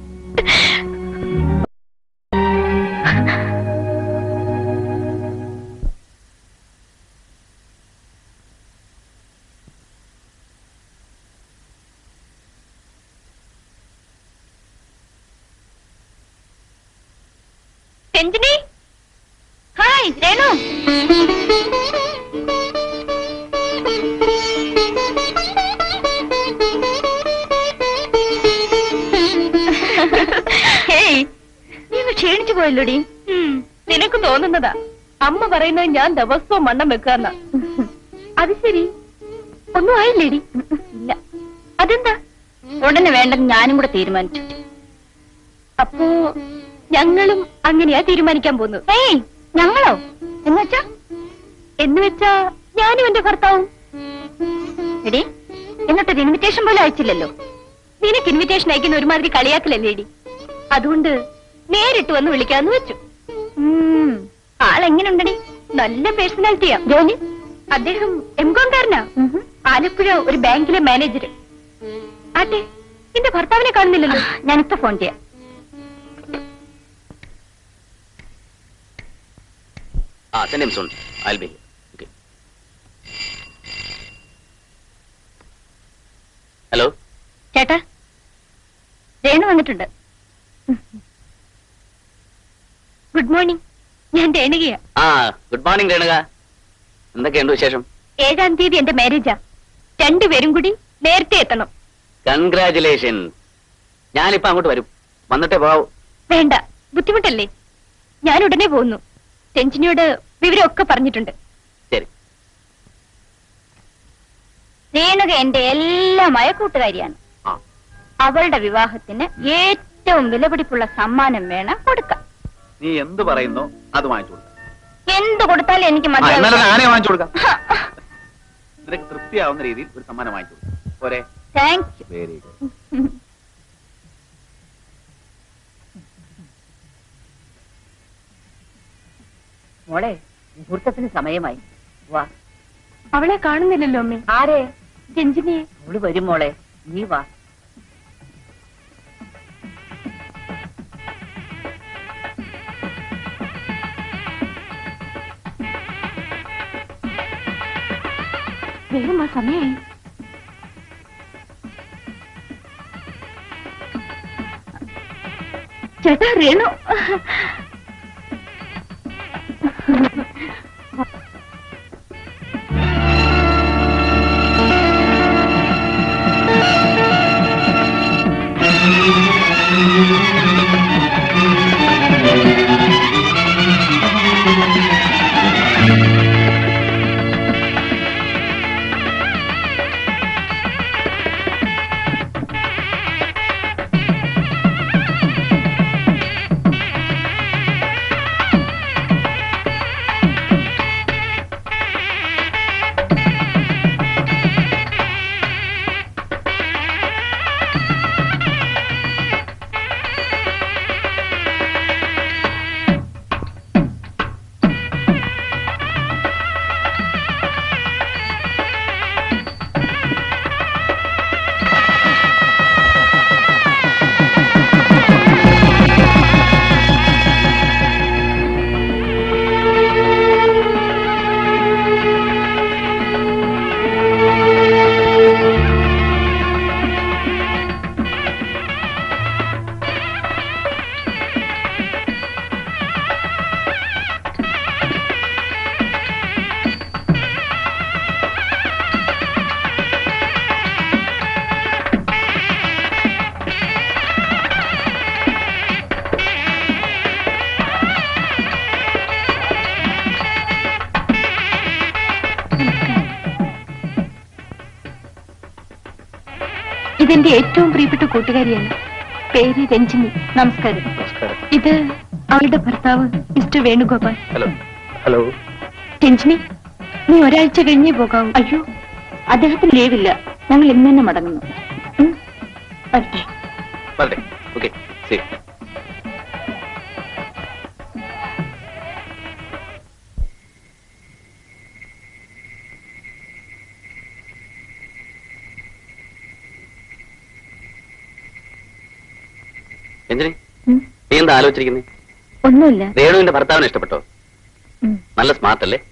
രഞ്ജിനി ഹായ് രേണു ഹേയ് നീ ഒന്ന് ക്ഷീണിച്ചു പോയല്ലോടി നിനക്ക് തോന്നുന്നതാ അമ്മ പറയുന്നത് ഞാൻ ദിവസവും മണ്ണം വെക്കാന്ന അത് ശരി ഒന്നും ആയില്ലേടി ഇല്ല അതെന്താ ഉടനെ വേണ്ടെന്ന് ഞാനും കൂടെ തീരുമാനിച്ചു അപ്പോ ഞങ്ങളും അങ്ങനെയാ തീരുമാനിക്കാൻ പോകുന്നത് ഏയ് ഞങ്ങളോ എന്നുവെച്ചാ എന്ന് വെച്ചാ ഞാനും എന്റെ ഭർത്താവും എടി എന്നിട്ടൊരു ഇൻവിറ്റേഷൻ പോലും അയച്ചില്ലല്ലോ നിനക്ക് ഇൻവിറ്റേഷൻ അയക്കുന്ന ഒരുമാതിരി കളിയാക്കലല്ലേടി അതുകൊണ്ട് നേരിട്ട് വന്ന് വിളിക്കാന്ന് വെച്ചു ഉം, ആളെങ്ങനുണ്ടടി നല്ല പേഴ്സണാലിറ്റിയാ ജോലി അദ്ദേഹം എം കോംകാരനാ ആലപ്പുഴ ഒരു ബാങ്കിലെ മാനേജർ ആട്ടെ നിന്റെ ഭർത്താവിനെ കാണുന്നില്ലല്ലോ ഞാനിപ്പോ ഫോൺ ചെയ്യാം ആ തന്നെ zone I B okay hello ചേട്ടാ രേണു വന്നിട്ടുണ്ട് ഗുഡ് മോർണിംഗ് ഞാൻ രേണുകയാ ആ ഗുഡ് മോർണിംഗ് രേണുക എന്തൊക്കെയുണ്ട് വിശേഷം ഏഴാം തീയതി എന്റെ മാരേജാ രണ്ടുപേരും കൂടി നേരത്തെ എത്തണം കൺഗ്രാചുലേഷൻ ഞാനിപ്പോ അങ്ങോട്ട് വരും വന്നിട്ടേ പോവാവൂ വേണ്ട ബുദ്ധിമുട്ടല്ലേ ഞാൻ ഉടനെ പോകുന്നു രഞ്ജിനിയോട് വിവരമൊക്കെ പറഞ്ഞിട്ടുണ്ട് ശരി രേണുക എന്റെ എല്ലാമായ കൂട്ടുകാരിയാണ് ആ. അവളുടെ വിവാഹത്തിന് ഏറ്റവും വിലപിടിപ്പുള്ള സമ്മാനം വേണം കൊടുക്കാം നീ എന്ത് പറയുന്നോ അത് വാങ്ങിച്ചു കൊടുക്കാം എന്ത് കൊടുത്താലും എനിക്ക് ആ, എന്നാലും മതി ആനയെ വാങ്ങിച്ചു കൊടുക്കാം നിനക്ക് തൃപ്തിയാവുന്ന രീതിയിൽ ഒരു സമ്മാനം വാങ്ങിച്ചു കൊടുക്കാം പോരെ താങ്ക് യു വെരി ഗുഡ് മോളെ മുഹൂർത്തത്തിന് സമയമായി വാ അവളെ കാണുന്നില്ലല്ലോ അമ്മേ ആരെ രഞ്ജിനിയെ അവള് വരും മോളെ നീ വാ വേഗം ആ സമയായി ചേട്ടാ രേണു ഇതെന്റെ ഏറ്റവും പ്രിയപ്പെട്ട കൂട്ടുകാരിയാണ് പേര് രഞ്ജിനി നമസ്കാരം നമസ്കാരം ഇത് അവളുടെ ഭർത്താവ് mister Venugopal hello hello Ranjini നീ ഒരാഴ്ച കഴിഞ്ഞേ പോകാവൂ അയ്യോ അദ്ദേഹത്തിന് ലീവില്ല ഞങ്ങൾ ഇന്ന് തന്നെ മടങ്ങുന്നു ഉം, വരട്ടെ വരട്ടെ ഓക്കെ ശരി രഞ്ജനി ഉം, നീ എന്താ ആലോചിച്ചിരിക്കുന്നേ ഒന്നുമില്ല രേണുവിന്റെ ഭർത്താവിനെ ഇഷ്ടപ്പെട്ടോ ഉം. നല്ല സ്മാർട്ട് അല്ലേ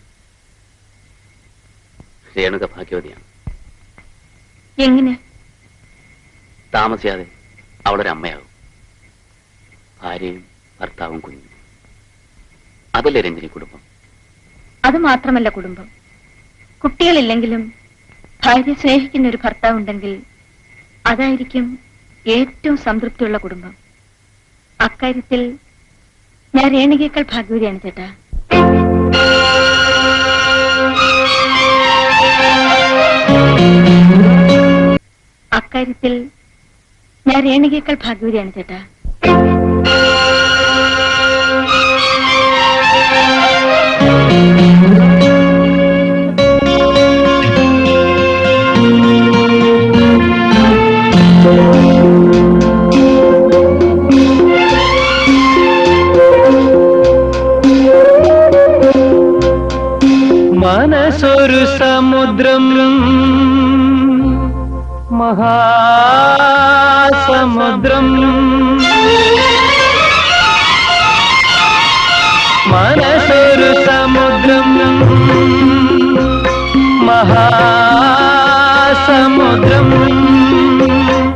രേണുക ഭാഗ്യവതിയാണ് എങ്ങനെ താമസിയാതെ അവളൊരു അമ്മയാകും ഭാര്യയും ഭർത്താവും കുഞ്ഞും അതല്ലേ രഞ്ജനി കുടുംബം അത് മാത്രമല്ല കുടുംബം കുട്ടികളില്ലെങ്കിലും ഭാര്യ സ്നേഹിക്കുന്ന ഒരു ഭർത്താവ് ഉണ്ടെങ്കിൽ അതായിരിക്കും ഏറ്റവും സംതൃപ്തിയുള്ള കുടുംബം അക്കാര്യത്തിൽ ഞാൻ രേണുകയേക്കാൾ ഭാഗ്യവതിയാണ് ചേട്ടാ അക്കാര്യത്തിൽ ഞാൻ രേണുകയേക്കാൾ ഭാഗ്യവതിയാണ് ചേട്ടാ മനസ്സൊരു സമുദ്രം മഹാസമുദ്രം മനസ്സൊരു സമുദ്രം മഹാസമുദ്രം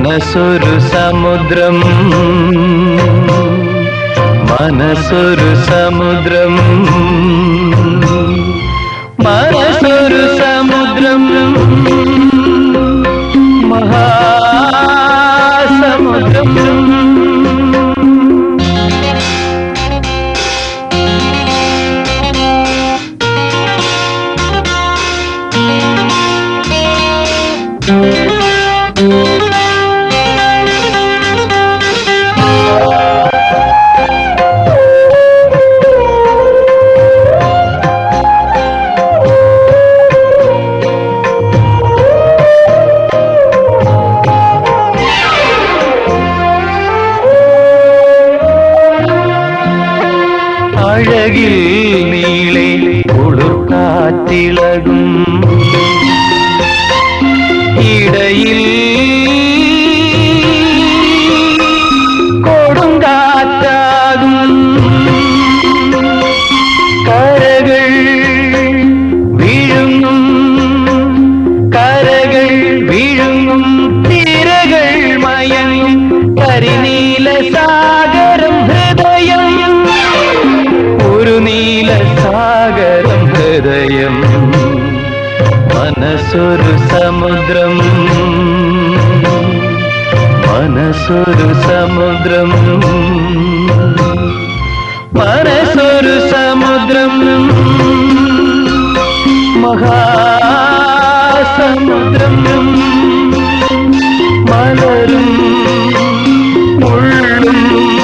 മനസ്സൊരു സമുദ്രം മനസ്സൊരു സമുദ്രം മനസ്സൊരു സമുദ്രം മഹാസമുദ്രം അഴകിൽ നീളെ കുളിർക്കാറ്റിളകും ഇടയിൽ കൊടുങ്കാറ്റാകും കരകൾ വീഴുങ്ങും കരകൾ വീഴുങ്ങും തിരകൾ മയങ്ങും കരിനീല സാഗരം ഹൃദയം ഒരു നീല സാഗരം ഹൃദയം മനസ്സൊരു സമുദ്രം മനസ്സൊരു സമുദ്രം മനസ്സൊരു സമുദ്രം മഹാസമുദ്രം മലരും മുള്ളും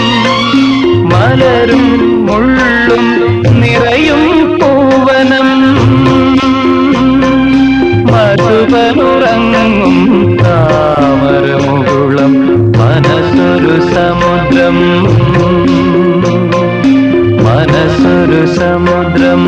മലരും മുള്ളും നിറയും പൂവനം മധുപനുറങ്ങും താമരമുകുളം മനസ്സൊരു സമുദ്രം മനസ്സൊരു സമുദ്രം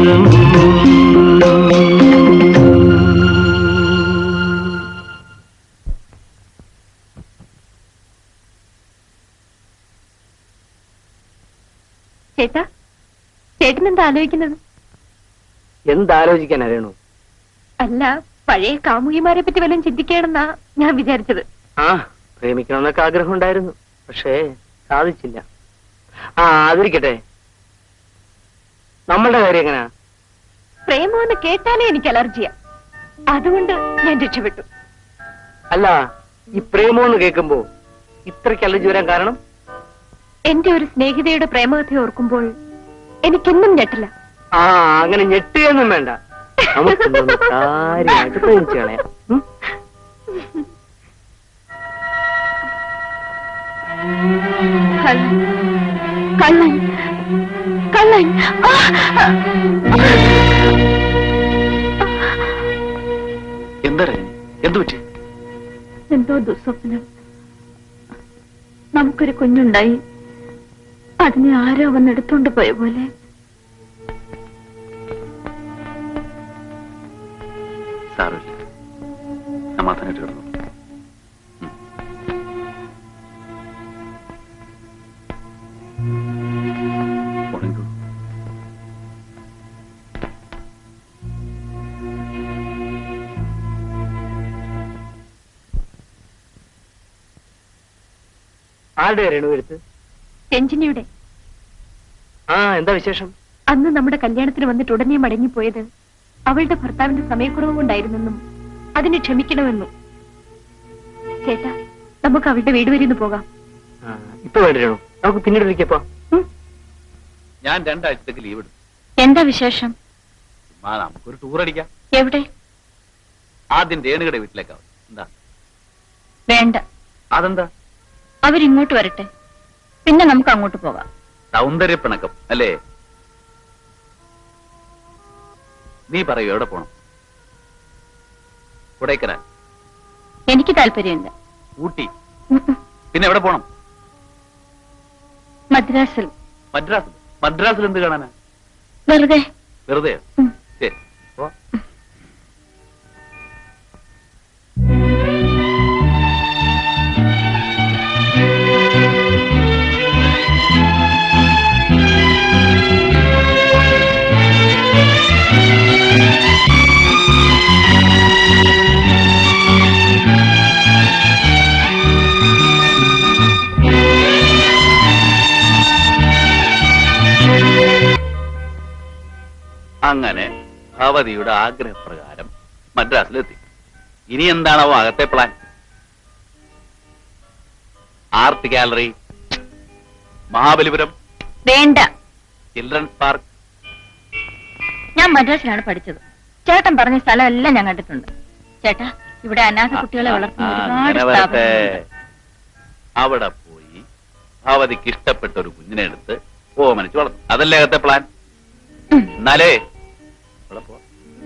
ചേട്ടാ ചേട്ടൻ എന്താ ആലോചിക്കുന്നത് എന്താലോചിക്കാനാ രേണു അല്ല പഴയ കാമുകിമാരെ പറ്റി വല്ലതും ചിന്തിക്കണമെന്നാ ഞാൻ വിചാരിച്ചത് ആ പ്രേമിക്കണമെന്നൊക്കെ ആഗ്രഹം ഉണ്ടായിരുന്നു പക്ഷേ സാധിച്ചില്ല ആ അതിരിക്കട്ടെ നമ്മളുടെ കാര്യം എങ്ങനെയാ പ്രേമമെന്ന് കേട്ടാലേ എനിക്ക് അലർജിയാ അതുകൊണ്ട് ഞാൻ രക്ഷപ്പെട്ടു അല്ല ഈ പ്രേമമെന്ന് കേൾക്കുമ്പോ ഇത്രയ്ക്ക് അലർജി വരാൻ കാരണം എന്റെ ഒരു സ്നേഹിതയുടെ പ്രേമകഥ ഓർക്കുമ്പോൾ എനിക്കെന്നും ഞെട്ടില്ല ആ അങ്ങനെ ഞെട്ടുകയൊന്നും വേണ്ട നമുക്കൊന്നും കാര്യമായിട്ട് പ്രേമിച്ചു കളയാം ഉം? കള്ളൻ കള്ളൻ കള്ളൻ ആ! എന്താ രജനി എന്തു പറ്റി എന്തോ ദുസ്വപ്നം നമുക്കൊരു കുഞ്ഞുണ്ടായി അതിനെ ആരോ വന്ന് എടുത്തോണ്ട് പോയ പോലെ സാരമില്ല സമാധാനമായിട്ട് കിടന്നു ഉം. ഉണങ്ങൂ. ആരുടെ രേണു എടുത്ത് രഞ്ജിനിയുടെ ആ എന്താ വിശേഷം അന്ന് നമ്മുടെ കല്യാണത്തിന് വന്നിട്ട് ഉടനെ മടങ്ങിപ്പോയത് അവളുടെ ഭർത്താവിന്റെ സമയക്കുറവ് കൊണ്ടായിരുന്നെന്നും അതിനെ ക്ഷമിക്കണമെന്നും ചേട്ടാ നമുക്ക് അവളുടെ വീട് വരെ ഒന്ന് പോകാം ആ, ഇപ്പൊ വേണ്ട രേണു നമുക്ക് പിന്നീട് ഒരിക്കപ്പോ ഞാൻ രണ്ടാഴ്ചത്തേക്ക് ലീവ് എടുത്തു എന്താ വിശേഷം ചുമ്മാ നമുക്കൊരു ടൂർ അടിക്കാം എവിടെ ആദ്യം രേണുകയുടെ വീട്ടിലേക്കാവും എന്താ വേണ്ട അതെന്താ അവരിങ്ങോട്ട് വരട്ടെ പിന്നെ നമുക്ക് അങ്ങോട്ട് പോകാം സൗന്ദര്യ പിണക്കം അല്ലേ നീ പറയൂ എവിടെ പോണം കൊടൈക്കനാൽ എനിക്ക് താല്പര്യമില്ല ഊട്ടി ഉം ഉം. പിന്നെ എവിടെ പോണം മദ്രാസിൽ മദ്രാസ് മദ്രാസിൽ എന്ത് കാണാനാ വെറുതെ വെറുതെ ഉം. ശരി പോ. ആ അങ്ങനെ ഭവതിയുടെ ആഗ്രഹപ്രകാരം മദ്രാസിലെത്തി ഇനി എന്താണാവോ അകത്തെ പ്ലാൻ ആർട്ട് ഗാലറി മഹാബലിപുരം വേണ്ട ചിൽഡ്രൻസ് പാർക്ക് ഞാൻ മദ്രാസിലാണ് പഠിച്ചത് ചേട്ടൻ പറഞ്ഞ സ്ഥലമെല്ലാം ഞാൻ കണ്ടിട്ടുണ്ട് ചേട്ടാ ഇവിടെ അനാഥ കുട്ടികളെ വളർത്തുന്ന ആ, ഒരുപാട് അങ്ങനെ വരട്ടെ സ്ഥാപനങ്ങളുണ്ട് അവിടെ പോയി ഭവതിക്ക് ഇഷ്ടപ്പെട്ട ഒരു കുഞ്ഞിനെ എടുത്ത് ഓമനിച്ച് വളർത്തും അതല്ലേ അകത്തെ പ്ലാൻ എന്നാലേ ഇവിടെ പോ.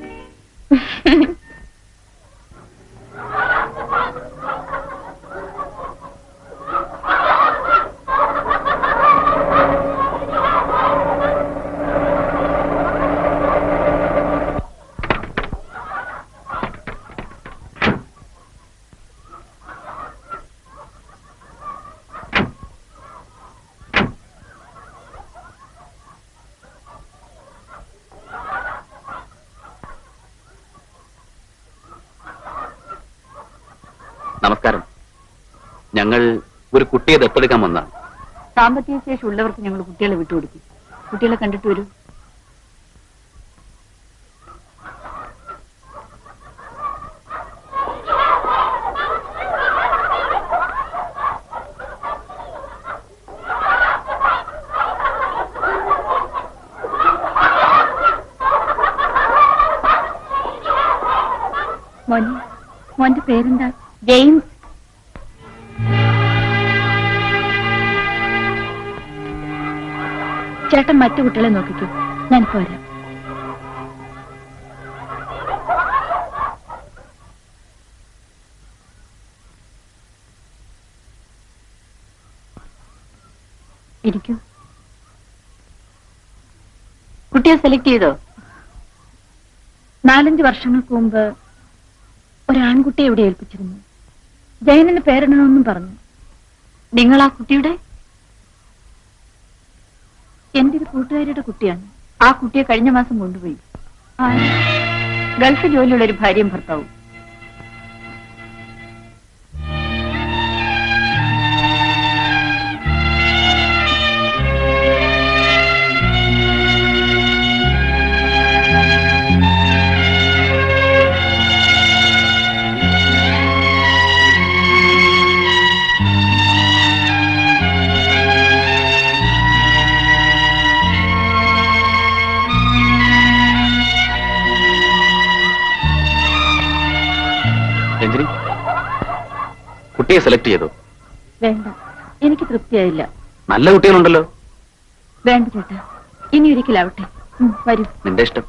നമസ്കാരം ഞങ്ങൾ ഒരു കുട്ടിയെ ദത്തെടുക്കാൻ വന്നതാണ് സാമ്പത്തിക ശേഷി ഉള്ളവർക്ക് ഞങ്ങൾ കുട്ടികളെ വിട്ടുകൊടുക്കും കുട്ടികളെ കണ്ടിട്ട് വരൂ മോനെ മോന്റെ പേരെന്താ ജെയിംസ് ചേട്ടൻ മറ്റു കുട്ടികളെ നോക്കിക്കോ ഞാൻ പോരാ ഇരിക്കൂ കുട്ടിയെ സെലക്ട് ചെയ്തോ നാലഞ്ച് വർഷങ്ങൾക്ക് മുമ്പ് ഒരാൺകുട്ടിയെ ഇവിടെ ഏൽപ്പിച്ചിരുന്നു ജയനിന് പേരിടണമെന്നും പറഞ്ഞു നിങ്ങൾ ആ കുട്ടിയുടെ എന്റെ ഒരു കൂട്ടുകാരിയുടെ കുട്ടിയാണ് ആ കുട്ടിയെ കഴിഞ്ഞ മാസം കൊണ്ടുപോയി ആ, ഗൾഫ് ജോലിയുള്ള ഒരു ഭാര്യയും ഭർത്താവും രഞ്ജിനി കുട്ടിയെ സെലക്ട് ചെയ്തു വേണ്ട എനിക്ക് തൃപ്തിയായില്ല നല്ല കുട്ടികളുണ്ടല്ലോ വേണ്ട ചേട്ടാ ഇനി ഒരിക്കലാവട്ടെ ഉം, വരൂ നിന്റെ ഇഷ്ടം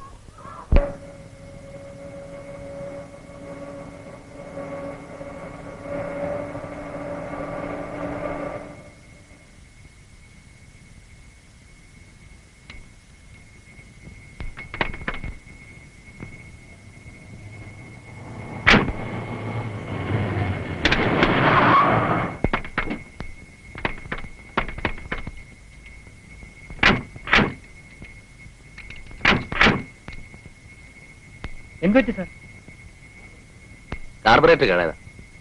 എന്തുപറ്റി സാർ കാർബറേറ്റർ കേടായതാ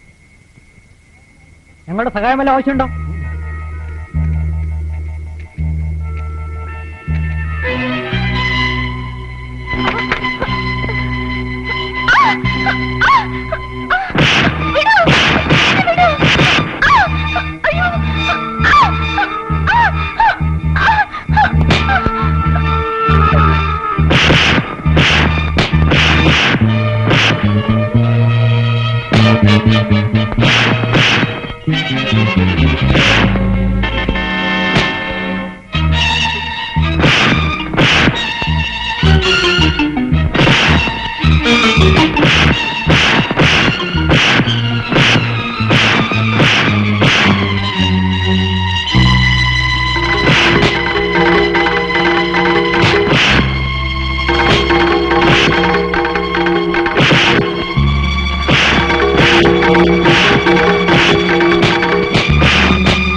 ഞങ്ങളുടെ സഹായം വല്ല ആവശ്യമുണ്ടോ Thank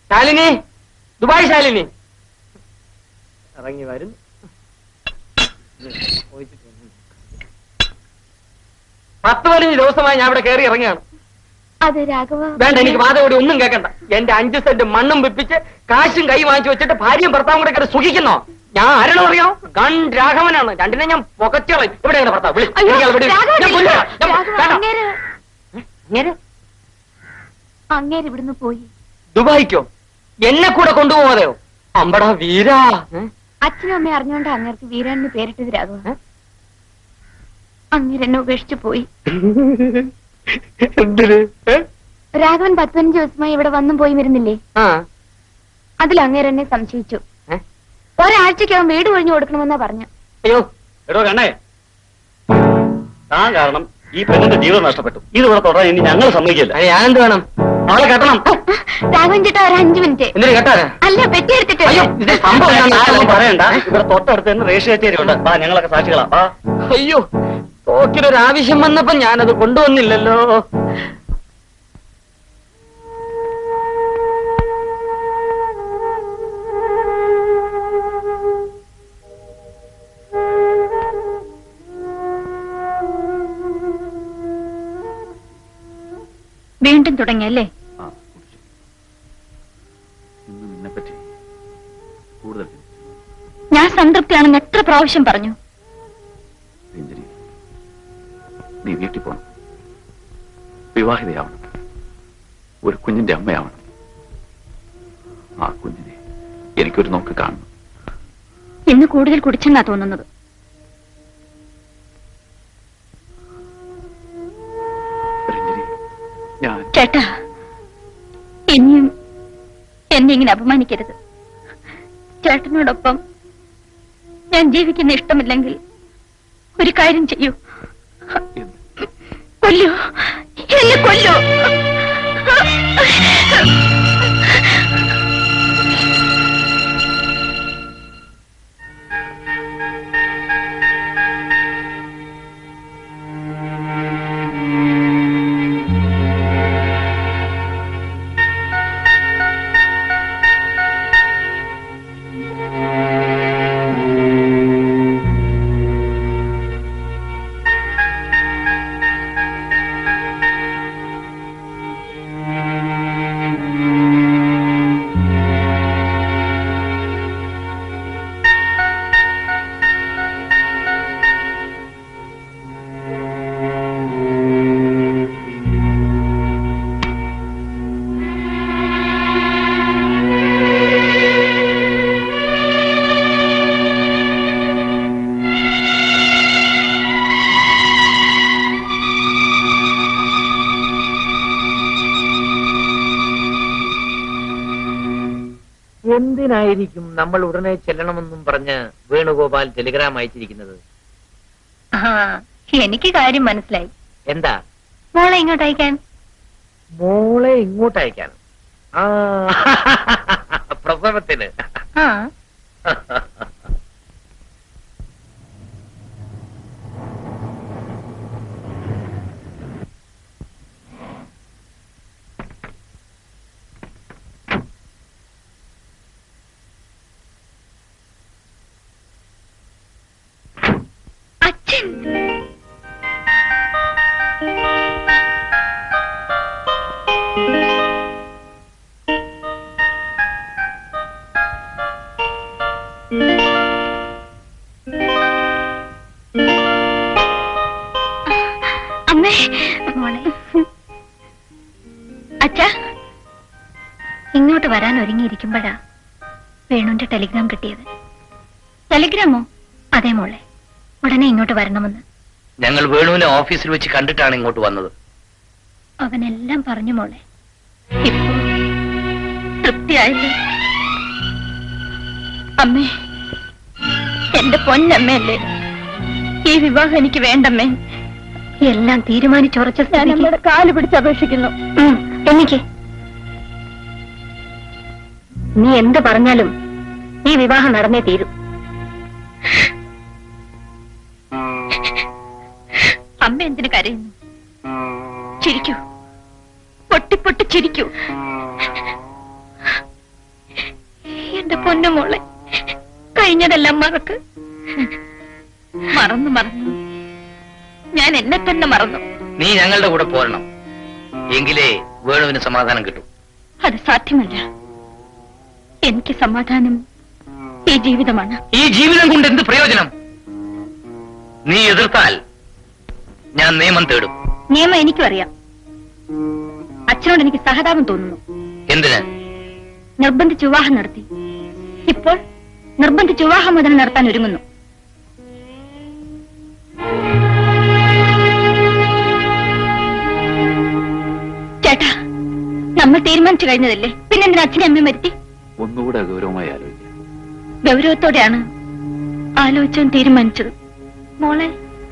ശാലിനി ദുബായ് ശാലിനി ഇറങ്ങി വരും പത്ത് പതിനഞ്ച് ദിവസമായി ഞാൻ ഇവിടെ കയറി ഇറങ്ങിയാണ് അത് രാഘവ വേണ്ട എനിക്ക് വാദയോടെ ഒന്നും കേൾക്കണ്ട എന്റെ അഞ്ച് സെന്റ് മണ്ണും വിപ്പിച്ച് കാശും കൈ വാങ്ങിച്ചു വെച്ചിട്ട് ഭാര്യയും ഭർത്താവും കൂടെ കിടന്ന് സുഖിക്കുന്നോ ഞാൻ ആരാണോ അറിയാം ഗൺ രാഘവനാണ് രണ്ടിനെ ഞാൻ പൊക്കച്ചോളെ ഇവിടെ ഭർത്താവ് വിളി. അയ്യോ, ഇയാൾ ഇവിടെ ഇരി. രാഘവൻ ഞാൻ കൊല്ലുവാ. ഞാൻ- രാഘവൻ, വേണ്ട. അങ്ങേര് അങ്ങേര് അങ്ങേര് ഇവിടുന്ന് പോയി ദുബായിക്കോ എന്നെ കൂടെ കൊണ്ടുപോകാതെയോ അമ്പടാ വീരാ ഏ? അച്ഛനും അമ്മയും അറിഞ്ഞോണ്ട് അങ്ങേർക്ക് വീരാനെന്ന് പേരിട്ടത് രാഘവ അങ്ങേര് എന്നെ ഉപേക്ഷിച്ചു പോയി എന്തിന് ഏ? രാഘവൻ പത്ത് പതിനഞ്ച് ദിവസമായി ഇവിടെ വന്നും പോയി വരുന്നില്ലേ ആ അതിൽ അങ്ങേര് എന്നെ സംശയിച്ചു ഏ? ഒരാഴ്ചക്കകം വീട് ഒഴിഞ്ഞു കൊടുക്കണമെന്നാ പറഞ്ഞു അയ്യോ എടോ കണ്ണേ താൻ കാരണം ഈ പെണ്ണിന്റെ ജീവൻ നഷ്ടപ്പെട്ടു ഇത് ഇവിടെ തുടരാൻ ഇനി ഞങ്ങൾ സമ്മതിക്കില്ല അതിന് ഞാനെന്ത് വേണം അവളെ കെട്ടണം രാഘവൻ ചേട്ടാ ഒരു അഞ്ചു മിനിറ്റ് എന്തിനു കെട്ടാനാ അല്ല പെട്ടി എടുത്തിട്ട് അയ്യോ ഇത് സംഭവം എന്താണെന്ന് ആരൊന്നും പറയണ്ട ഇവിടെ തൊട്ടടുത്ത് തന്നെ റേഷ്യ കച്ചേരി ഉണ്ട് ആ ഞങ്ങളൊക്കെ സാക്ഷികളാ ആ അയ്യോ തോക്കിനൊരു ആവശ്യം വന്നപ്പോ ഞാനത് കൊണ്ടുവന്നില്ലല്ലോ വീണ്ടും തുടങ്ങിയല്ലേ ആ കുടിച്ചു. ഇന്ന് നിന്നെപ്പറ്റി കൂടുതൽ ചിന്തിച്ചു. ഞാൻ സംതൃപ്തിയാണെന്ന് എത്ര പ്രാവശ്യം പറഞ്ഞു രഞ്ജനി നീ വീട്ടിൽ പോണം വിവാഹിതയാവണം ഒരു കുഞ്ഞിന്റെ അമ്മയാവണം ആ കുഞ്ഞിനെ എനിക്കൊരു നോക്ക് കാണണം ഇന്ന് കൂടുതൽ കുടിച്ചെന്നാ തോന്നുന്നത് രഞ്ജനി ഞാൻ ചേട്ടാ ഇനിയും എന്നെ ഇങ്ങനെ അപമാനിക്കരുത് ചേട്ടനോടൊപ്പം ഞാൻ ജീവിക്കുന്ന ഇഷ്ടമില്ലെങ്കിൽ ഒരു കാര്യം ചെയ്യൂ കൊല്ലൂ എന്നെ കൊല്ലൂ എന്തിനായിരിക്കും നമ്മൾ ഉടനെ ചെല്ലണമെന്നും പറഞ്ഞ് വേണുഗോപാൽ ടെലിഗ്രാം അയച്ചിരിക്കുന്നത് ആ എനിക്ക് കാര്യം മനസ്സിലായി എന്താ മോളെ ഇങ്ങോട്ട് അയക്കാൻ മോളെ ഇങ്ങോട്ട് അയക്കാൻ ആ പ്രസവത്തിന് ആ അച്ഛൻ അമ്മേ മോളെ അച്ഛ ഇങ്ങോട്ട് വരാൻ ഒരുങ്ങിയിരിക്കുമ്പോഴാ വേണുന്റെ ടെലിഗ്രാം കിട്ടിയത് ടെലിഗ്രാമോ അതെ മോളെ ഉടനെ ഇങ്ങോട്ട് വരണമെന്ന് ഞങ്ങൾ വേണുവിനെ ഓഫീസിൽ വെച്ച് കണ്ടിട്ടാണ് ഇങ്ങോട്ട് വന്നത് അവനെല്ലാം പറഞ്ഞു മോളെ ഇപ്പോ തൃപ്തിയായില്ലേ അമ്മേ എന്റെ പൊന്നമ്മയല്ലേ ഈ വിവാഹം എനിക്ക് വേണ്ടമ്മേ എല്ലാം തീരുമാനിച്ചുറച്ച ഞാൻ അമ്മയുടെ കാല് പിടിച്ച് അപേക്ഷിക്കുന്നു എനിക്ക് നീ എന്ത് പറഞ്ഞാലും ഈ വിവാഹം നടന്നേ തീരും അമ്മ എന്തിനു കരയുന്നു ചിരിക്കൂ പൊട്ടി പൊട്ടി ചിരിക്കൂ എന്റെ പൊന്നുമോളെ കഴിഞ്ഞതെല്ലാം മറക്ക് മറന്നു മറന്നു ഞാൻ എന്നെ തന്നെ മറന്നു നീ ഞങ്ങളുടെ കൂടെ പോരണം എങ്കിലേ വേണുവിന് സമാധാനം കിട്ടും അത് സാധ്യമല്ല എനിക്ക് സമാധാനം ഈ ജീവിതമാണ് ഈ ജീവിതം കൊണ്ട് എന്ത് പ്രയോജനം നീ എതിർത്താൽ ഞാൻ നിയമം തേടും നിയമം എനിക്കും അറിയാം അച്ഛനോട് എനിക്ക് സഹതാപം തോന്നുന്നു എന്തിന് നിർബന്ധിച്ച് വിവാഹം നടത്തി ഇപ്പോൾ നിർബന്ധിച്ച് വിവാഹം മുതൽ നടത്താൻ ഒരുങ്ങുന്നു ചേട്ടാ നമ്മൾ തീരുമാനിച്ചു കഴിഞ്ഞതല്ലേ പിന്നെന്തിനാ അച്ഛനെ അമ്മയും വരുത്തി ഒന്നുകൂടെ ഗൗരവമായി ആലോചിക്കാം ഗൗരവത്തോടെയാണ് ആലോചിച്ചും തീരുമാനിച്ചത് മോളെ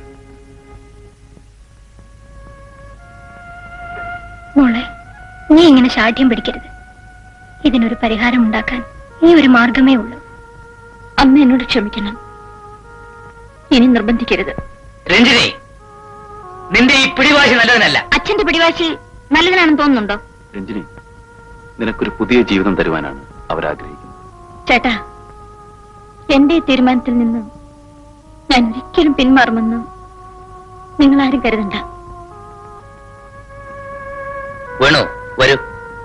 മോളെ നീ ഇങ്ങനെ ശാഠ്യം പിടിക്കരുത് ഇതിനൊരു പരിഹാരം ഉണ്ടാക്കാൻ ഈ ഒരു മാർഗമേ ഉള്ളൂ അമ്മ എന്നോട് ക്ഷമിക്കണം ഇനി നിർബന്ധിക്കരുത് രഞ്ജിനി നിന്റെ ഈ പിടിവാശി നല്ലതിനല്ല അച്ഛന്റെ പിടിവാശി നല്ലതിനാണെന്ന് തോന്നുന്നുണ്ടോ രഞ്ജിനി നിനക്കൊരു പുതിയ ജീവിതം തരുവാനാണ് അവരാഗ്രഹിക്കുന്നത് ചേട്ടാ എന്റെ ഈ തീരുമാനത്തിൽ നിന്ന് ഞാൻ ഒരിക്കലും പിന്മാറുമെന്ന് നിങ്ങളാരും കരുതണ്ട വേണു വരൂ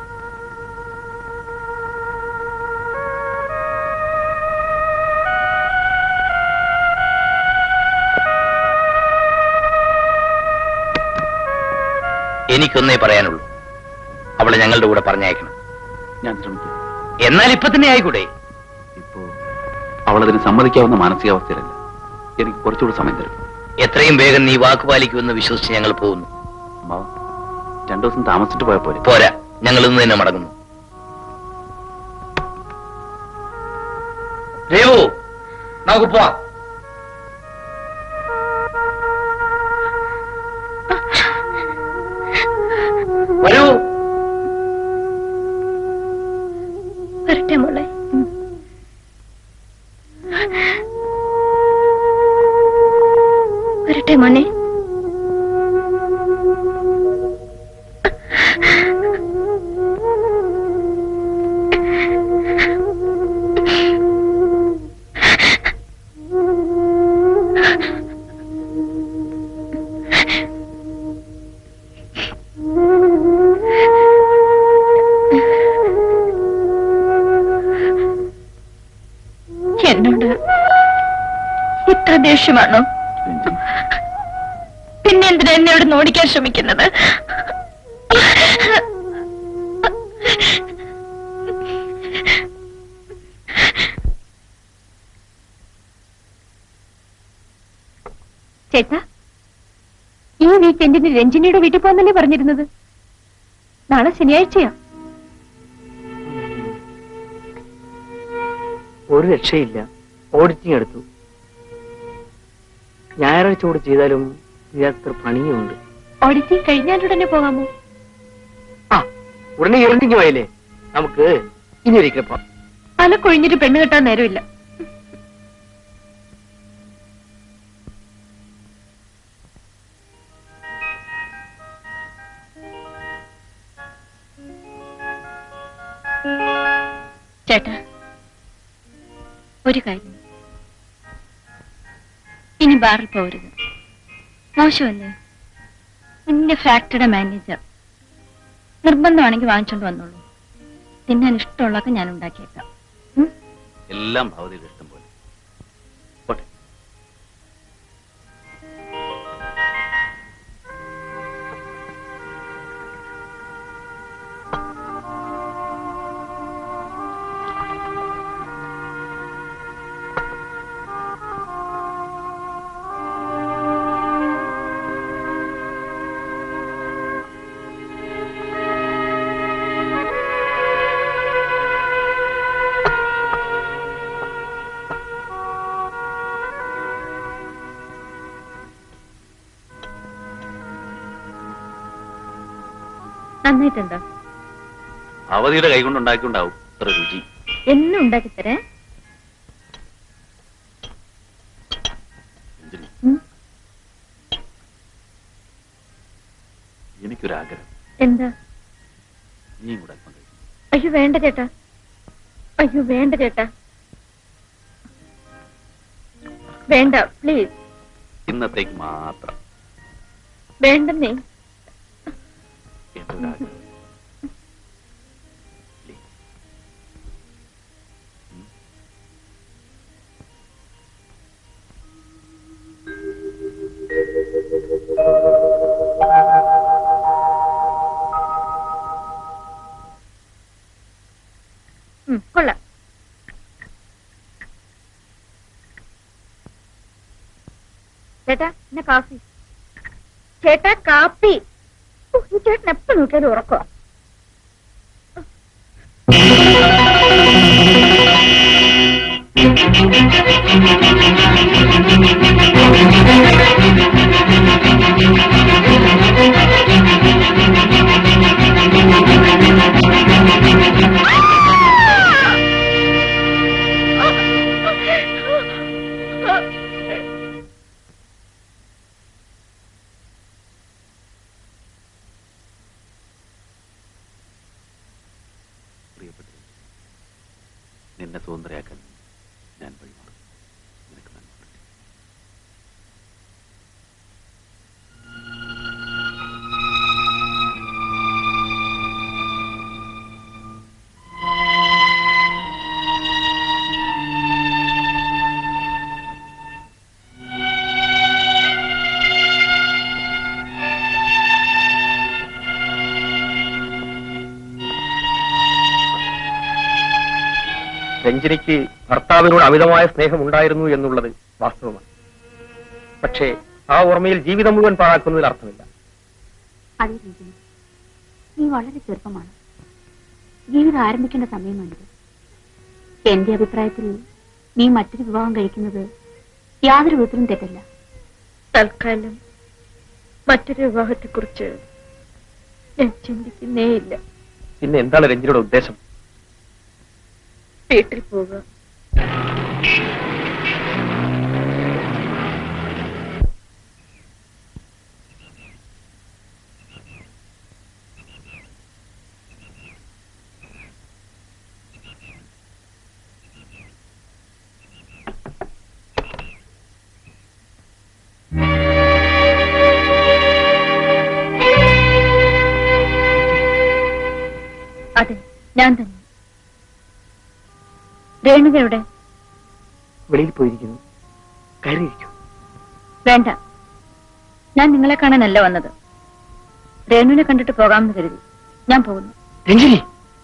എനിക്കൊന്നേ പറയാനുള്ളൂ അവളെ ഞങ്ങളുടെ കൂടെ പറഞ്ഞയക്കണം ഞാൻ ശ്രമിക്കാം എന്നാൽ ഇപ്പൊ തന്നെ ആയിക്കൂടെ ഇപ്പോ അവളതിന് സമ്മതിക്കാവുന്ന മാനസികാവസ്ഥയിലല്ല എനിക്ക് കുറച്ചുകൂടെ സമയം തരും എത്രയും വേഗം നീ വാക്ക് പാലിക്കുമെന്ന് വിശ്വസിച്ച് ഞങ്ങൾ പോകുന്നു അമ്മാവ രണ്ടു ദിവസം താമസിച്ചിട്ട് പോയാൽ പോലെ പോരാ ഞങ്ങൾ ഇന്ന് തന്നെ മടങ്ങുന്നു രേവു നമുക്ക് പോവാം വരൂ വരട്ടെ മോളെ വരട്ടെ മോനെ എന്നോട് ഇത്ര ദേഷ്യമാണോ പിന്നെ എന്തിനാ എന്നെ ഇവിടെ ഓടിക്കാൻ ശ്രമിക്കുന്നത് ചേട്ടാ ഈ വീക്കെൻഡിന് രഞ്ജിനിയുടെ വീട്ടിൽ പോകാന്നല്ലേ പറഞ്ഞിരുന്നത് നാളെ ശനിയാഴ്ചയാ ഒരു രക്ഷയില്ല ഓഡിറ്റിംഗ് എടുത്തു ഞായറാഴ്ച കൂടെ ചെയ്താലും ഇതിനകത്ത് പണിയുണ്ട് ഓഡിറ്റിംഗ് കഴിഞ്ഞാലുടനെ പോകാമോ ആ ഉടനെ ഇറണ്ടിങ് പോയല്ലേ നമുക്ക് ഇനി ഒരിക്കൽ പോവാം അലക്കൊഴിഞ്ഞിട്ട് പെണ്ണ് കെട്ടാൻ നേരമില്ല ചേട്ടാ ഒരു കാര്യം ഇനി ബാറിൽ പോകരുത് മോശമല്ലേ എന്റെ ഫാക്ടറിയുടെ മാനേജർ നിർബന്ധമാണെങ്കിൽ വാങ്ങിച്ചോണ്ട് വന്നോളൂ തിന്നാൻ ഇഷ്ടമുള്ളതൊക്കെ ഞാൻ ഉണ്ടാക്കിയേക്കാം എല്ലാം ഭഗവതിയുടെ ഇഷ്ടം പോലെ പോട്ടെ നന്നായിട്ടുണ്ടോ ഭഗവതിയുടെ കൈ കൊണ്ട് ഉണ്ടാക്കിക്കൊണ്ടാവും ഇത്ര രുചി എന്നും ഉണ്ടാക്കിത്തരേ രഞ്ജിനി ഉം. എനിക്കൊരാഗ്രഹം എന്താ നീയും കൂടെ അല്പം കഴിക്കും അയ്യോ വേണ്ട ചേട്ടാ അയ്യോ വേണ്ട ചേട്ടാ വേണ്ട പ്ലീസ് ഇന്നത്തേക്ക് മാത്രം വേണ്ടെന്നേ എന്റെ ഒരു ആഗ്രഹം. ഉം, കൊള്ളാം ചേട്ടാ എന്നെ കാപ്പി ചേട്ടാ കാപ്പി ഓ, ഈ ചേട്ടൻ എപ്പോ നോക്കിയാലും ഉറക്കോ പ്രിയപ്പെട്ട നിന്നെ സ്വതന്ത്രയാക്കാൻ ഞാൻ വഴിമാറും നിനക്ക് നന്മ വരട്ടെ. രഞ്ജനിക്ക് ഭർത്താവിനോട് അമിതമായ സ്നേഹമുണ്ടായിരുന്നു എന്നുള്ളത് വാസ്തവമാണ് പക്ഷേ ആ ഓർമ്മയിൽ ജീവിതം മുഴുവൻ പാഴാക്കുന്നതിൽ അർത്ഥമില്ല അതെ രഞ്ജനി നീ വളരെ ചെറുപ്പമാണ് ജീവിതം ആരംഭിക്കേണ്ട സമയമാണിത് എന്റെ അഭിപ്രായത്തിൽ നീ മറ്റൊരു വിവാഹം കഴിക്കുന്നത് യാതൊരു വിധത്തിലും തെറ്റല്ല തൽക്കാലം മറ്റൊരു വിവാഹത്തെ കുറിച്ച് ഞാൻ ചിന്തിക്കുന്നേയില്ല പിന്നെ എന്താണ് രഞ്ജനിയുടെ ഉദ്ദേശം വീട്ടിൽ പോവുക അതെ ഞാൻ തന്നെ രേണുക എവിടെ വെളിയിൽ പോയിരിക്കുന്നു കയറിയിരിക്കും വേണ്ട ഞാൻ നിങ്ങളെ കാണാനല്ല വന്നത് രേണുവിനെ കണ്ടിട്ട് പോകാമെന്ന് കരുതി ഞാൻ പോകുന്നു രഞ്ജനി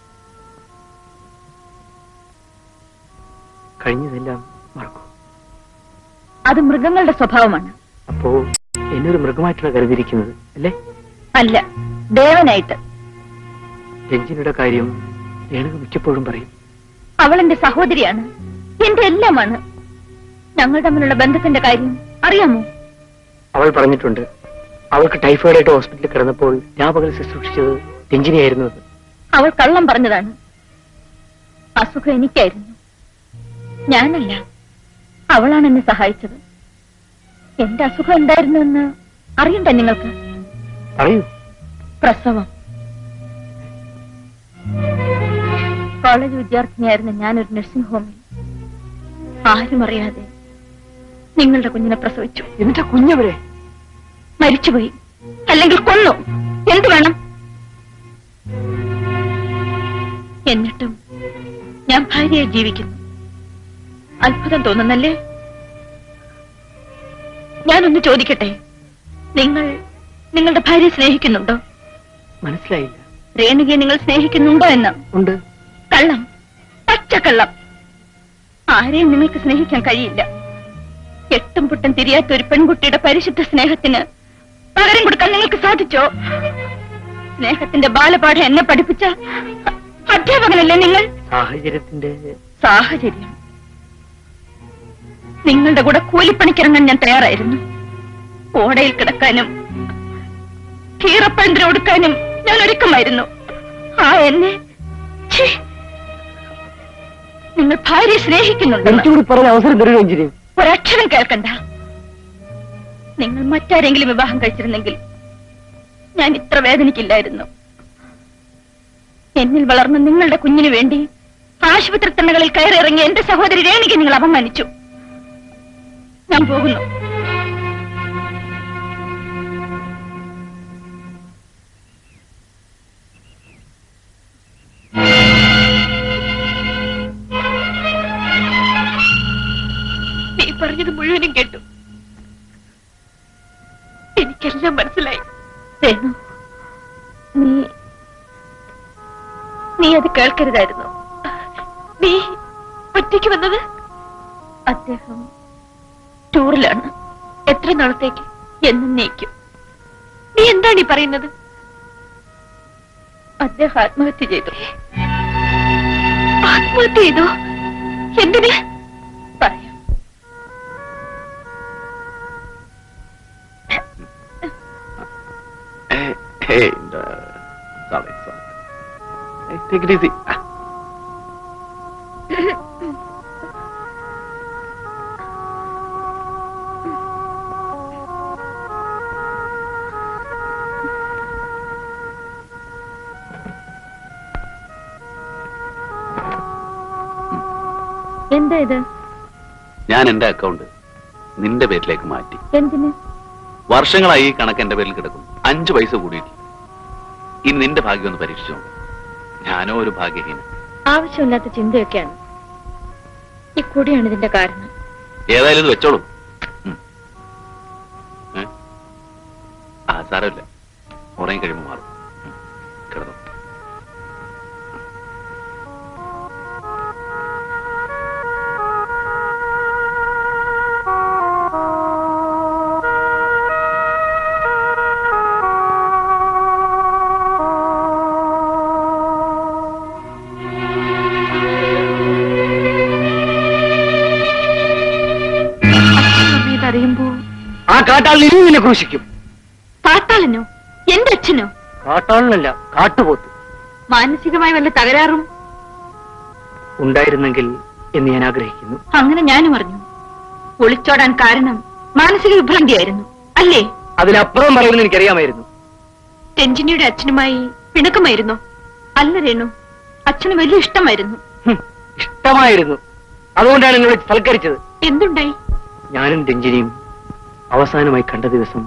കഴിഞ്ഞതെല്ലാം മറക്കൂ അത് മൃഗങ്ങളുടെ സ്വഭാവമാണ് അപ്പോ എന്നൊരു മൃഗമായിട്ടാണ് കരുതിയിരിക്കുന്നത് അല്ലേ അല്ല ദേവനായിട്ട് രഞ്ജനിയുടെ കാര്യം രേണുക മിക്കപ്പോഴും പറയും അവൾ എന്റെ സഹോദരിയാണ് എന്റെ എല്ലാമാണ് ഞങ്ങൾ തമ്മിലുള്ള ബന്ധത്തിന്റെ കാര്യം അറിയാമോ അവൾ പറഞ്ഞിട്ടുണ്ട് അവൾക്ക് ടൈഫോയിഡ് ആയിട്ട് ഹോസ്പിറ്റലിൽ കിടന്നപ്പോൾ രാപകൽ ശുശ്രൂഷിച്ചത് രഞ്ജിനിയായിരുന്നു എന്ന്. അവൾ കള്ളം പറഞ്ഞതാണ് അസുഖം എനിക്കായിരുന്നു ഞാനല്ല അവളാണ് എന്നെ സഹായിച്ചത് എന്റെ അസുഖം എന്തായിരുന്നുവെന്ന് അറിയണ്ടേ നിങ്ങൾക്ക് പറയൂ പ്രസവം കോളേജ് വിദ്യാർത്ഥിനിയായിരുന്ന ഞാനൊരു നഴ്സിംഗ് ഹോമിൽ ആരും അറിയാതെ നിങ്ങളുടെ കുഞ്ഞിനെ പ്രസവിച്ചു എന്നിട്ട് കുഞ്ഞവരെ മരിച്ചുപോയി അല്ലെങ്കിൽ കൊന്നു എന്ത് വേണം എന്നിട്ടും ഞാൻ ഭാര്യയായി ജീവിക്കുന്നു അത്ഭുതം തോന്നുന്നല്ലേ ഞാനൊന്ന് ചോദിക്കട്ടെ നിങ്ങൾ നിങ്ങളുടെ ഭാര്യയെ സ്നേഹിക്കുന്നുണ്ടോ മനസ്സിലായില്ല രേണുകയെ നിങ്ങൾ സ്നേഹിക്കുന്നുണ്ടോ എന്ന് ഉണ്ട് കള്ളം പച്ചക്കള്ളം ആരെയും നിങ്ങൾക്ക് സ്നേഹിക്കാൻ കഴിയില്ല എട്ടും പുട്ടും തിരിയാത്ത ഒരു പെൺകുട്ടിയുടെ പരിശുദ്ധ സ്നേഹത്തിന് പകരം കൊടുക്കാൻ നിങ്ങൾക്ക് സാധിച്ചോ സ്നേഹത്തിന്റെ ബാലപാഠം എന്നെ പഠിപ്പിച്ച അധ്യാപകനല്ലേ നിങ്ങൾ സാഹചര്യത്തിന്റെ സാഹചര്യം നിങ്ങളുടെ കൂടെ കൂലിപ്പണിക്കിറങ്ങാൻ ഞാൻ തയ്യാറായിരുന്നു ഓടയിൽ കിടക്കാനും കീറപ്പഴന്തിന് കൊടുക്കാനും ഞാൻ ഒരുക്കമായിരുന്നു ആ എന്നെ ഛീ, നിങ്ങൾ ഭാര്യയെ സ്നേഹിക്കുന്നുണ്ട് എനിക്കൂടി പറഞ്ഞ അവസരം തരൂ രഞ്ജിനി ഒരക്ഷരം കേൾക്കണ്ട നിങ്ങൾ മറ്റാരെങ്കിലും വിവാഹം കഴിച്ചിരുന്നെങ്കിൽ ഞാൻ ഇത്ര വേദനിക്കില്ലായിരുന്നു എന്നിൽ വളർന്ന നിങ്ങളുടെ കുഞ്ഞിനു വേണ്ടി ആശുപത്രി തണ്ണകളിൽ കയറിയിറങ്ങി എന്റെ സഹോദരി രേണിക്ക് നിങ്ങൾ അപമാനിച്ചു ഞാൻ പോകുന്നു നീ പറഞ്ഞത് മുഴുവനും കേട്ടു എനിക്കെല്ലാം മനസ്സിലായി രേണു നീ നീ അത് കേൾക്കരുതായിരുന്നു നീ ഒറ്റയ്ക്ക് വന്നത് അദ്ദേഹം ടൂറിലാണ് എത്ര നാളത്തേക്ക് എന്നേക്കും നീ എന്താണ് ഈ പറയുന്നത് അദ്ദേഹം ആത്മഹത്യ ചെയ്തു ആത്മഹത്യ ചെയ്തു എന്തിന് പറയാം Hey, hey, uh, sorry, sorry. Hey, take it easy. Ah. എന്താ ഇത് ഞാൻ എന്റെ അക്കൗണ്ട് നിന്റെ പേരിലേക്ക് മാറ്റി എന്തിന് വർഷങ്ങളായി ഈ കണക്ക് എന്റെ പേരിൽ കിടക്കുന്നു അഞ്ചു പൈസ കൂടിയിട്ടില്ല ഇനി നിന്റെ ഭാഗ്യം ഒന്ന് പരീക്ഷിച്ചു നോക്ക്. ഞാനോ ഒരു ഭാഗ്യഹീന ആവശ്യമില്ലാത്ത ചിന്തയൊക്കെയാണ് ഈ കൂടിയാണ് ഇതിന്റെ കാരണം ഏതായാലും ഇത് വെച്ചോളൂ ഉം. ഏ? ആ സാരമില്ല ഉറങ്ങി കഴിയുമ്പോൾ മാറും ഉം. കിടന്നു ഇതറിയുമ്പോ ആ കാട്ടാളിൽ ഇനി നിന്നെ ക്രൂശിക്കും പാട്ടാളനോ എന്റെ അച്ഛനോ കാട്ടാളിനല്ല കാട്ടുപോത്ത് മാനസികമായി വല്ല തകരാറും ഉണ്ടായിരുന്നെങ്കിൽ എന്ന് ഞാൻ ആഗ്രഹിക്കുന്നു അങ്ങനെ ഞാനും അറിഞ്ഞു ഒളിച്ചോടാൻ കാരണം മാനസിക വിഭ്രാന്തിയായിരുന്നു അല്ലേ അതിനപ്പുറം പറയുമെന്ന് എനിക്കറിയാമായിരുന്നു രഞ്ജിനിയുടെ അച്ഛനുമായി പിണക്കമായിരുന്നു അല്ല രേണു അച്ഛന് വലിയ ഇഷ്ടമായിരുന്നു ഹും, ഇഷ്ടമായിരുന്നു അതുകൊണ്ടാണ് എന്നോട് സൽക്കരിച്ചത് എന്തുണ്ടായി ഞാനും രഞ്ജിനിയും അവസാനമായി കണ്ട ദിവസം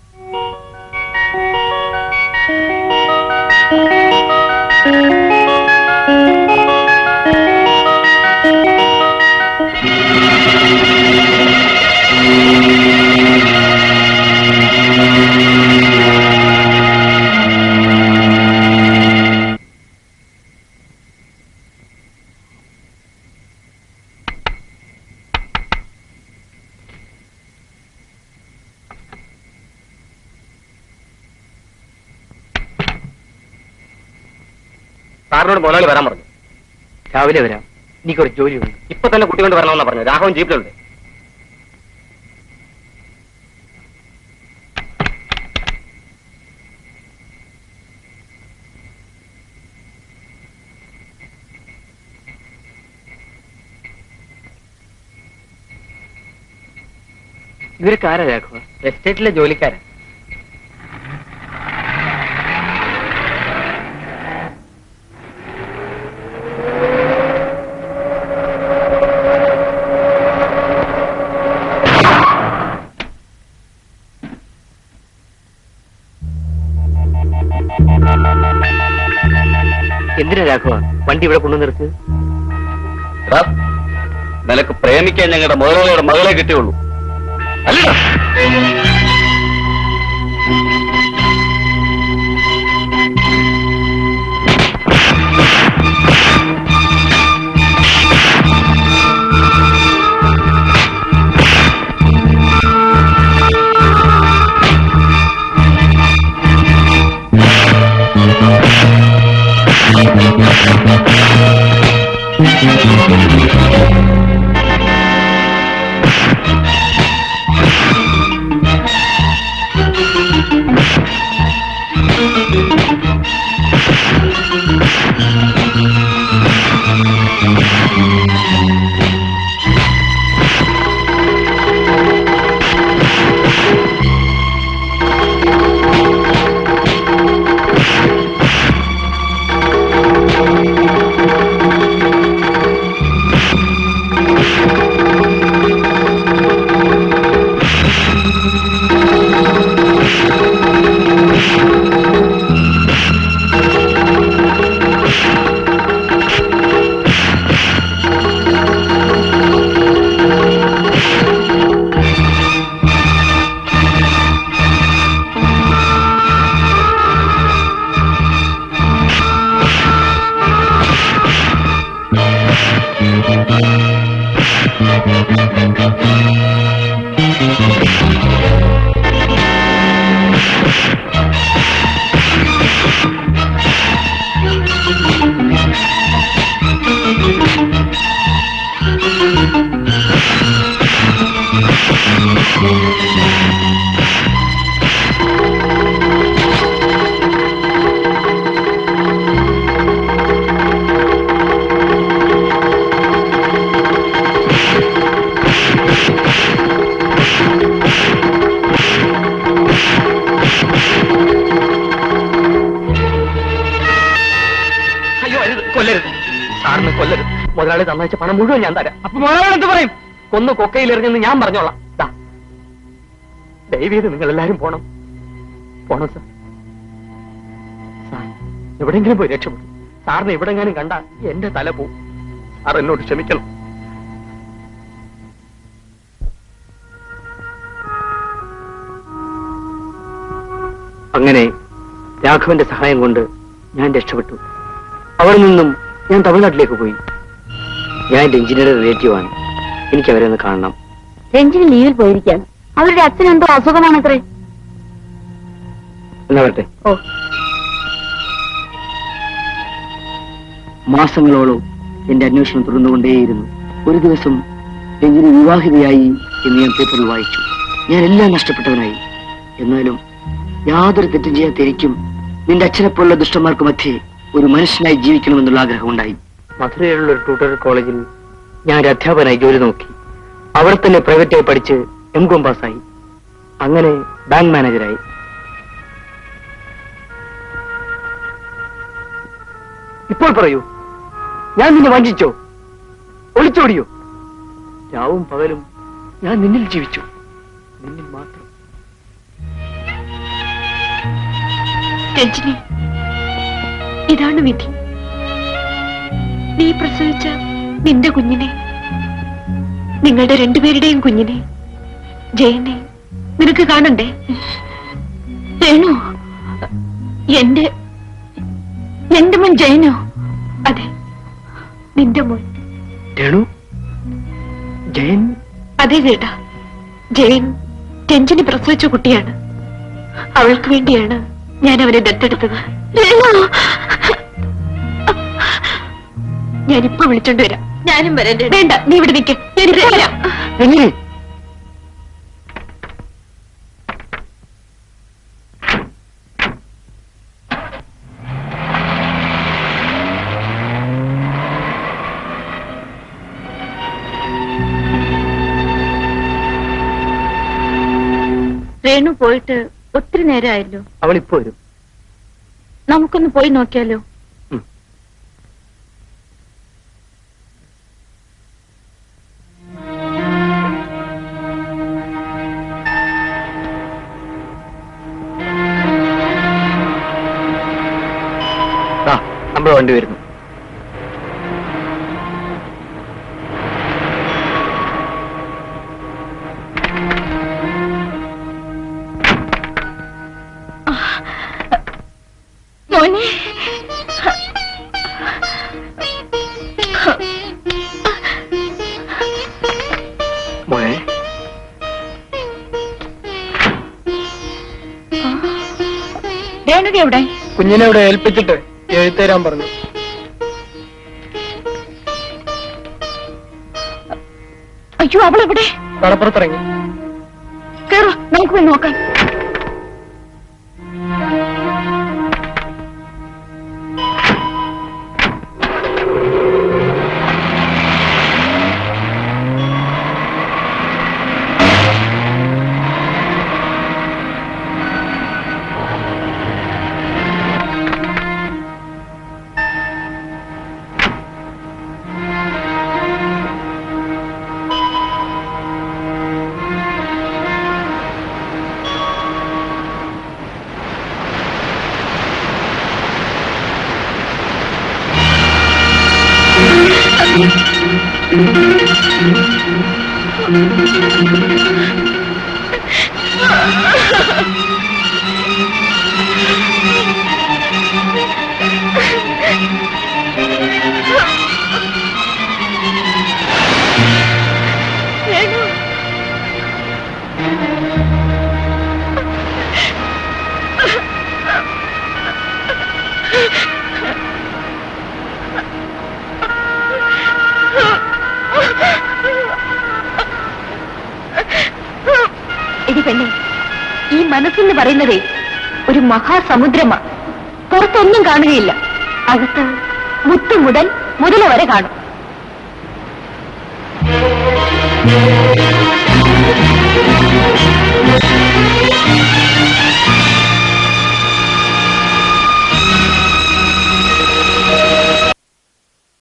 സാറിനോട് മുതലാളി വരാൻ പറഞ്ഞു രാവിലെ വരാം എനിക്കൊരു ജോലിയുണ്ട് ഇപ്പൊ തന്നെ കുട്ടി കൊണ്ട് വരണമെന്നാ പറഞ്ഞു രാഘവൻ ജീപ്പിലുണ്ട് ഇവരൊക്കെ ആരാ രാഘവ എസ്റ്റേറ്റിലെ ജോലിക്കാരൻ എന്തിനാ രാഘവ വണ്ടി ഇവിടെ കൊണ്ടു നിർത്ത് എടാ, നിനക്ക് പ്രേമിക്കാൻ ഞങ്ങളുടെ മുതലാളിയുടെ മകളെ കിട്ടിയുള്ളൂ അല്ലടാ അയ്യോ അരുത് കൊല്ലരുത് സാറിന് കൊല്ലരുത് മുതലാളി തന്നയച്ച പണം മുഴുവൻ ഞാൻ തരാം അപ്പൊ മുതലാളി എന്ത് പറയും കൊന്നു കൊക്കയിലെറിഞ്ഞെന്ന് ഞാൻ പറഞ്ഞോളാം ദാ ദയവീത് നിങ്ങൾ എല്ലാരും പോണം പോണം സാർ സാർ എവിടെങ്കിലും പോയി രക്ഷപ്പെടും സാറിന് എവിടെങ്ങാനും കണ്ട എന്റെ തല പോവും സാർ എന്നോട് ക്ഷമിക്കണം അങ്ങനെ രാഘവന്റെ സഹായം കൊണ്ട് ഞാൻ രക്ഷപ്പെട്ടു അവിടെ നിന്നും ഞാൻ തമിഴ്നാട്ടിലേക്ക് പോയി ഞാൻ എന്റെ എഞ്ചിനീയർ റിലേറ്റീവ് ആണ് എനിക്ക് അവരെ ഒന്ന് കാണണം രഞ്ജിന് ലീവിൽ പോയിരിക്കുകയാണ് അവരുടെ അച്ഛൻ എന്തോ അസുഖമാണത്രേ എന്നാ വരട്ടെ ഓ മാസങ്ങളോളം എന്റെ അന്വേഷണം തുടർന്നുകൊണ്ടേയിരുന്നു ഒരു ദിവസം രഞ്ജിനി വിവാഹിതയായി എന്ന് ഞാൻ പേപ്പറിൽ വായിച്ചു ഞാൻ എല്ലാം നഷ്ടപ്പെട്ടവനായി എന്നാലും യാതൊരു തെറ്റും ചെയ്യാത്ത എനിക്കും നിന്റെ അച്ഛനെ പോലുള്ള ദുഷ്ടന്മാർക്ക് മധ്യേ ഒരു മനുഷ്യനായി ജീവിക്കണമെന്നുള്ള ആഗ്രഹമുണ്ടായി മധുരയിലുള്ള ഒരു ട്യൂട്ടോറിയൽ കോളേജിൽ ഞാൻ ഒരു അധ്യാപകനായി ജോലി നോക്കി അവിടെ തന്നെ പ്രൈവറ്റായി പഠിച്ച് എം കോം പാസ്സായി അങ്ങനെ ബാങ്ക് മാനേജരായി ഇപ്പോൾ പറയൂ ഞാൻ നിന്നെ വഞ്ചിച്ചോ ഒളിച്ചോടിയോ രാവും പകലും ഞാൻ നിന്നിൽ ജീവിച്ചു നിന്നിൽ മാത്രം രഞ്ജിനി ഇതാണ് വിധി നീ പ്രസവിച്ച നിന്റെ കുഞ്ഞിനെ നിങ്ങളുടെ രണ്ടുപേരുടെയും കുഞ്ഞിനെ ജയനെ നിനക്ക് കാണണ്ടേ രേണു എന്റെ എന്റെ മോൻ ജയനോ അതെ നിന്റെ മോൻ രേണു ജയൻ അതെ ചേട്ടാ ജയൻ രഞ്ജിനി പ്രസവിച്ച കുട്ടിയാണ് അവൾക്ക് വേണ്ടിയാണ് ഞാൻ അവനെ ദത്തെടുത്തത് ഞാനിപ്പോ വിളിച്ചോണ്ട് വരാം ഞാനും വരാം വേണ്ട നീ ഇവിടെ നിൽക്ക് ഞാനിപ്പോ വരാം രഞ്ജിനി രേണു പോയിട്ട് ഒത്തിരി നേരമായല്ലോ അവൾ ഇപ്പോ വരും നമുക്കൊന്ന് പോയി നോക്കിയാലോ ആ നമ്മുടെ വണ്ടി വരുന്നു മോനെ മോനെ രേണുക എവിടെ കുഞ്ഞിനെ ഇവിടെ ഏൽപ്പിച്ചിട്ട് എഴുത്തേരാൻ പറഞ്ഞു അയ്യോ അവൾ എവിടെ കടപ്പുറത്തിറങ്ങി കേറോ നമുക്ക് പോയി നോക്കാം പെണ്ണെ ഈ മനസ്സെന്ന് പറയുന്നതേ ഒരു മഹാസമുദ്രമാ പുറത്തൊന്നും കാണുകയില്ല അകത്ത് മുത്തു മുതൽ മുതല വരെ കാണും ആ